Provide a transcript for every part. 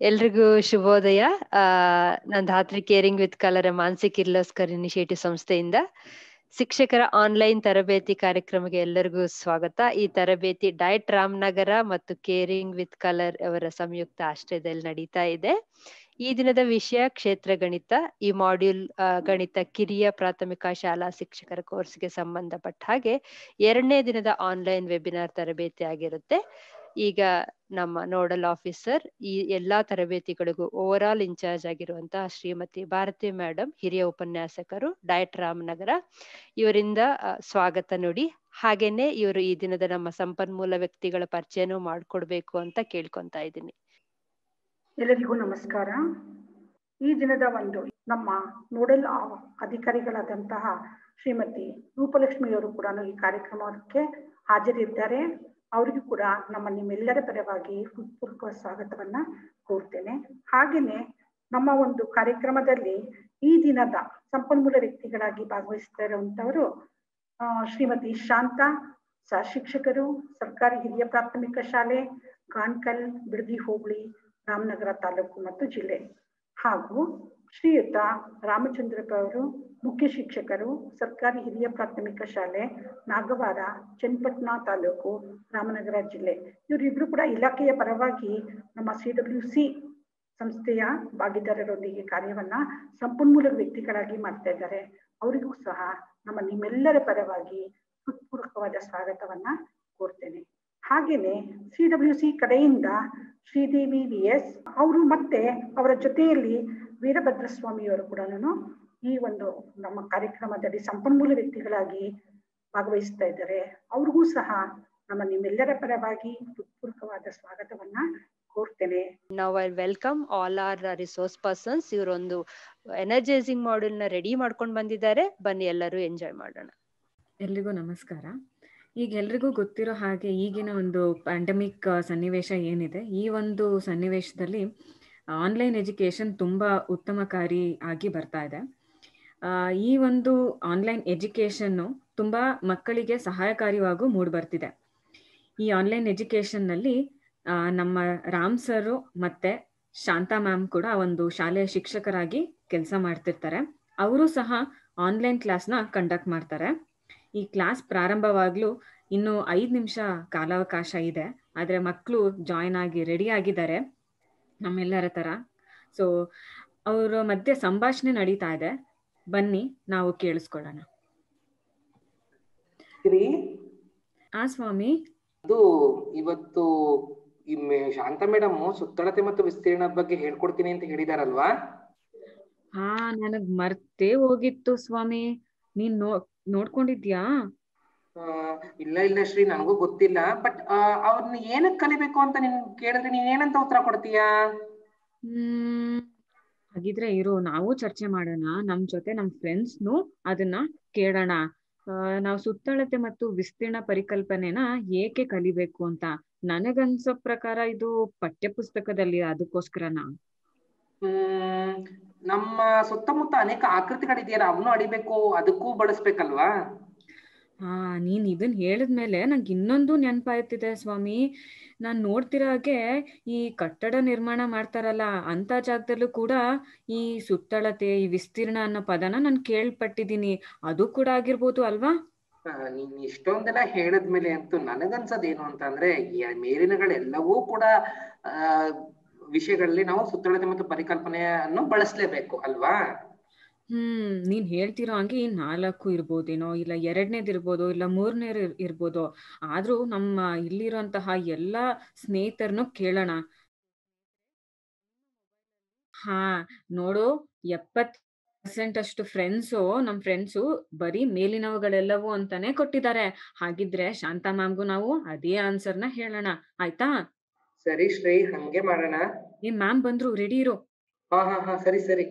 ಎಲ್ರಿಗೂ ಶುಭೋದಯ ಆ ನಾನು ಧಾತ್ರಿ ಕೇರಿಂಗ್ ವಿತ್ ಕಲರ್ ಮಾನಸಿಕ ಕಿರ್ಲೋಸ್ಕರ್ ಇನಿಷಿಯೇಟಿವ್ ಸಂಸ್ಥೆಯಿಂದ ಶಿಕ್ಷಕರ ಆನ್ಲೈನ್ ತರಬೇತಿ ಕಾರ್ಯಕ್ರಮಕ್ಕೆ ಎಲ್ಲರಿಗೂ ಸ್ವಾಗತ ಈ ತರಬೇತಿ ಡಯಟ್ ರಾಮನಗರ ಮತ್ತು ಕೇರಿಂಗ್ ವಿತ್ ಕಲರ್ ಅವರ ಸಂಯುಕ್ತ ಆಶ್ರಯದಲ್ಲಿ ನಡೀತಾ ಇದೆ ಈ ದಿನದ ವಿಷಯ ಕ್ಷೇತ್ರ ಗಣಿತ ಈ ಮಾಡ್ಯೂಲ್ ಗಣಿತ ಕಿರಿಯ ಪ್ರಾಥಮಿಕ ಶಾಲಾ ಶಿಕ್ಷಕರ ಕೋರ್ಸ್ಗೆ ಸಂಬಂಧಪಟ್ಟ ಹಾಗೆ ಎರಡನೇ ದಿನದ ಆನ್ಲೈನ್ ವೆಬಿನಾರ್ ತರಬೇತಿ ಆಗಿರುತ್ತೆ ಈಗ ನಮ್ಮ ನೋಡಲ್ ಆಫೀಸರ್ ಈ ಎಲ್ಲಾ ತರಬೇತಿಗಳಿಗೂ ಓವರ್ ಆಲ್ ಇನ್ಚಾರ್ಜ್ ಆಗಿರುವಂತಹ ಶ್ರೀಮತಿ ಭಾರತಿ ಮೇಡಮ್ ಹಿರಿಯ ಉಪನ್ಯಾಸಕರು ಡಯಟ್ ರಾಮನಗರ ಇವರಿಂದ ಸ್ವಾಗತ ನುಡಿ ಹಾಗೇನೆ ಇವರು ಈ ದಿನದ ನಮ್ಮ ಸಂಪನ್ಮೂಲ ವ್ಯಕ್ತಿಗಳ ಪರಿಚಯನೂ ಮಾಡ್ಕೊಡ್ಬೇಕು ಅಂತ ಕೇಳ್ಕೊಂತಾ ಇದ್ದೀನಿ ಎಲ್ಲರಿಗೂ ನಮಸ್ಕಾರ ಈ ದಿನದ ಒಂದು ನಮ್ಮ ನೋಡಲ್ ಅಧಿಕಾರಿಗಳಾದಂತಹ ಶ್ರೀಮತಿ ರೂಪಲಕ್ಷ್ಮಿಯವರು ಕೂಡ ಈ ಕಾರ್ಯಕ್ರಮಕ್ಕೆ ಹಾಜರಿದ್ದಾರೆ ಅವರಿಗೂ ಕೂಡ ನಮ್ಮ ನಿಮ್ಮೆಲ್ಲರ ಪರವಾಗಿ ಹೃತ್ಪೂರ್ವಕ ಸ್ವಾಗತವನ್ನ ಕೋರ್ತೇನೆ ಹಾಗೇನೆ ನಮ್ಮ ಒಂದು ಕಾರ್ಯಕ್ರಮದಲ್ಲಿ ಈ ದಿನದ ಸಂಪನ್ಮೂಲ ವ್ಯಕ್ತಿಗಳಾಗಿ ಭಾಗವಹಿಸ್ತಾ ಇರುವಂತವರು ಶ್ರೀಮತಿ ಶಾಂತಾ ಸಹ ಶಿಕ್ಷಕರು ಸರ್ಕಾರಿ ಹಿರಿಯ ಪ್ರಾಥಮಿಕ ಶಾಲೆ ಗಾಣ್ಕಲ್ ಬಿಡದಿ ಹೋಬಳಿ ರಾಮನಗರ ತಾಲೂಕು ಮತ್ತು ಜಿಲ್ಲೆ ಹಾಗೂ ಶ್ರೀಯುತ ರಾಮಚಂದ್ರಪ್ಪ ಅವರು ಮುಖ್ಯ ಶಿಕ್ಷಕರು ಸರ್ಕಾರಿ ಹಿರಿಯ ಪ್ರಾಥಮಿಕ ಶಾಲೆ ನಾಗವಾರ ಚನ್ನಪಟ್ಟಣ ತಾಲೂಕು ರಾಮನಗರ ಜಿಲ್ಲೆ ಇವರಿಬ್ರು ಕೂಡ ಇಲಾಖೆಯ ಪರವಾಗಿ ನಮ್ಮ ಸಿ ಡಬ್ಲ್ಯೂ ಸಿ ಸಂಸ್ಥೆಯ ಭಾಗಿದಾರರೊಂದಿಗೆ ಕಾರ್ಯವನ್ನ ಸಂಪನ್ಮೂಲ ವ್ಯಕ್ತಿಗಳಾಗಿ ಮಾಡ್ತಾ ಇದ್ದಾರೆ ಅವರಿಗೂ ಸಹ ನಮ್ಮ ನಿಮ್ಮೆಲ್ಲರ ಪರವಾಗಿ ಹೃತ್ಪೂರ್ವಕವಾದ ಸ್ವಾಗತವನ್ನ ಕೋರ್ತೇನೆ ಹಾಗೇನೆ ಸಿ ಡಬ್ಲ್ಯೂ ಸಿ ಕಡೆಯಿಂದ ಶ್ರೀದೇವಿ ವಿ ಎಸ್ ಅವರು ಮತ್ತೆ ಅವರ ಜೊತೆಯಲ್ಲಿ ವೀರಭದ್ರ ಸ್ವಾಮಿಯವರು ಕೂಡ ಈ ಒಂದು ನಮ್ಮ ಕಾರ್ಯಕ್ರಮದಲ್ಲಿ ಸಂಪನ್ಮೂಲ ವ್ಯಕ್ತಿಗಳಾಗಿ ಭಾಗವಹಿಸ್ತಾ ಇದ್ದಾರೆ ಅವ್ರಿಗೂ ಸಹ ನಮ್ಮ ನಿಮ್ಮೆಲ್ಲರ ಪರವಾಗಿ ಹೃತ್ಪೂರ್ವಕವಾದ ಸ್ವಾಗತವನ್ನ ಕೋರ್ತೇನೆ ನಾವು I welcome all our resource persons ಇವರೊಂದು ಎನರ್ಜೈಸಿಂಗ್ ಮಾಡೆಲ್ ನ ರೆಡಿ ಮಾಡ್ಕೊಂಡು ಬಂದಿದ್ದಾರೆ ಬನ್ನಿ ಎಲ್ಲರೂ ಎಂಜಾಯ್ ಮಾಡೋಣ ಎಲ್ರಿಗೂ ನಮಸ್ಕಾರ ಈಗ ಎಲ್ರಿಗೂ ಗೊತ್ತಿರೋ ಹಾಗೆ ಈಗಿನ ಒಂದು ಪ್ಯಾಂಡಮಿಕ್ ಸನ್ನಿವೇಶ ಏನಿದೆ ಈ ಒಂದು ಸನ್ನಿವೇಶದಲ್ಲಿ ಆನ್ಲೈನ್ ಎಜುಕೇಶನ್ ತುಂಬ ಉತ್ತಮಕಾರಿ ಆಗಿ ಬರ್ತಾ ಇದೆ ಈ ಒಂದು ಆನ್ಲೈನ್ ಎಜುಕೇಶನ್ನು ತುಂಬ ಮಕ್ಕಳಿಗೆ ಸಹಾಯಕಾರಿಯಾಗೂ ಮೂಡಿಬರ್ತಿದೆ ಈ ಆನ್ಲೈನ್ ಎಜುಕೇಶನ್ನಲ್ಲಿ ನಮ್ಮ ರಾಮ್ ಸರು ಮತ್ತೆ ಶಾಂತಾ ಮ್ಯಾಮ್ ಕೂಡ ಒಂದು ಶಾಲೆಯ ಶಿಕ್ಷಕರಾಗಿ ಕೆಲಸ ಮಾಡ್ತಿರ್ತಾರೆ ಅವರು ಸಹ ಆನ್ಲೈನ್ ಕ್ಲಾಸ್ನ ಕಂಡಕ್ಟ್ ಮಾಡ್ತಾರೆ ಈ ಕ್ಲಾಸ್ ಪ್ರಾರಂಭವಾಗ್ಲೂ ಇನ್ನು ಐದು ನಿಮಿಷ ಕಾಲಾವಕಾಶ ಇದೆ ಆದರೆ ಮಕ್ಕಳು ಜಾಯ್ನ್ ಆಗಿ ರೆಡಿ ಆಗಿದ್ದಾರೆ ನಮ್ಮೆಲ್ಲರ ತರ ಸೊ ಅವರ ಮಧ್ಯೆ ಸಂಭಾಷಣೆ ನಡೀತಾ ಇದೆ ಬನ್ನಿ ನಾವು ಕೇಳಿಸ್ಕೊಳ್ಳೋಣ ಆ ಸ್ವಾಮಿ ಅದು ಇವತ್ತು ಶಾಂತ ಮೇಡಮ್ ಸುತ್ತಳತೆ ಮತ್ತು ವಿಸ್ತೀರ್ಣದ ಬಗ್ಗೆ ಹೇಳ್ಕೊಡ್ತೀನಿ ಅಂತ ಹೇಳಿದಾರಲ್ವಾ ಹಾ ನನಗ್ ಮರ್ತೇ ಹೋಗಿತ್ತು ಸ್ವಾಮಿ ನೀನ್ ನೋ ನೋಡ್ಕೊಂಡಿದ್ಯಾ ಇಲ್ಲ ಇಲ್ಲ ಶ್ರೀ ನನಗೂ ಗೊತ್ತಿಲ್ಲ ಬಟ್ ಅವ್ರನ್ನ ಏನಕ್ ಕಲಿಬೇಕು ಅಂತ ನಿನ್ ಕೇಳಿದ್ರೆ ನೀನ್ ಏನಂತ ಉತ್ತರ ಕೊಡ್ತೀಯಾ ಹ್ಮ್ ಹಾಗಿದ್ರೆ ಇರು ನಾವು ಚರ್ಚೆ ಮಾಡೋಣ ನಮ್ ಜೊತೆ ನಮ್ ಫ್ರೆಂಡ್ಸ್ನು ಅದನ್ನ ಕೇಳೋಣ ನಾವು ಸುತ್ತಳತೆ ಮತ್ತು ವಿಸ್ತೀರ್ಣ ಪರಿಕಲ್ಪನೆನ ಏಕೆ ಕಲಿಬೇಕು ಅಂತ ನನಗನ್ಸೋ ಪ್ರಕಾರ ಇದು ಪಠ್ಯ ಪುಸ್ತಕದಲ್ಲಿ ಅದಕ್ಕೋಸ್ಕರನಾ ಹ್ಮ್ ನಮ್ಮ ಸುತ್ತಮುತ್ತ ಅನೇಕ ಆಕೃತಿಗಳಿದೆಯಲ್ಲ ಅವನು ಅಡಿಬೇಕು ಅದಕ್ಕೂ ಬಳಸ್ಬೇಕಲ್ವಾ ಹಾ ನೀನ್ ಇದನ್ ಹೇಳಿದ್ಮೇಲೆ ನಂಗೆ ಇನ್ನೊಂದು ನೆನಪಾಯ್ತಿದೆ ಸ್ವಾಮಿ ನಾನ್ ನೋಡ್ತಿರೋ ಹಾಗೆ ಈ ಕಟ್ಟಡ ನಿರ್ಮಾಣ ಮಾಡ್ತಾರಲ್ಲ ಅಂತ ಜಾಗದಲ್ಲೂ ಕೂಡ ಈ ಸುತ್ತಳತೆ ಈ ವಿಸ್ತೀರ್ಣ ಅನ್ನೋ ಪದನ ನಾನು ಕೇಳ್ಪಟ್ಟಿದ್ದೀನಿ ಅದು ಕೂಡ ಆಗಿರ್ಬೋದು ಅಲ್ವಾ ನೀನ್ ಇಷ್ಟೊಂದೆಲ್ಲ ಹೇಳದ್ಮೇಲೆ ಅಂತೂ ನನಗನ್ಸೋದೇನು ಅಂತಂದ್ರೆ ಮೇಲಿನಗಳೆಲ್ಲವೂ ಕೂಡ ಆ ವಿಷಯಗಳಲ್ಲಿ ನಾವು ಸುತ್ತಳತೆ ಮತ್ತು ಪರಿಕಲ್ಪನೆಯನ್ನು ಬಳಸಲೇಬೇಕು ಅಲ್ವಾ ಹ್ಮ್ ನೀನ್ ಹೇಳ್ತಿರೋ ಹಂಗೆ ಈ ನಾಲ್ಕು ಇರ್ಬೋದೇನೋ ಇಲ್ಲ ಎರಡನೇದ್ ಇರ್ಬೋದು ಇಲ್ಲ ಮೂರನೇ ಇರ್ಬೋದು ಆದ್ರೂ ನಮ್ಮ ಇಲ್ಲಿರುವಂತಹ ಎಲ್ಲಾ ಸ್ನೇಹಿತರನ್ನು ಕೇಳೋಣ ಹಾ ನೋಡು ಎಪ್ಪತ್ ಪರ್ಸೆಂಟ್ ಅಷ್ಟು ಫ್ರೆಂಡ್ಸು ನಮ್ ಫ್ರೆಂಡ್ಸು ಬರೀ ಮೇಲಿನವುಗಳೆಲ್ಲವೂ ಅಂತಾನೆ ಕೊಟ್ಟಿದ್ದಾರೆ ಹಾಗಿದ್ರೆ ಶಾಂತಾ ಮ್ಯಾಮ್ಗೂ ನಾವು ಅದೇ ಆನ್ಸರ್ನ ಹೇಳೋಣ ಆಯ್ತಾ ಸರಿ ಶ್ರೀ ಹಂಗೆ ಮಾಡೋಣ ಏ ಮ್ಯಾಮ್ ಬಂದ್ರು ರೆಡಿ ಇರು ಹಾ ಹಾ ಹಾ ಸರಿ ಸರಿ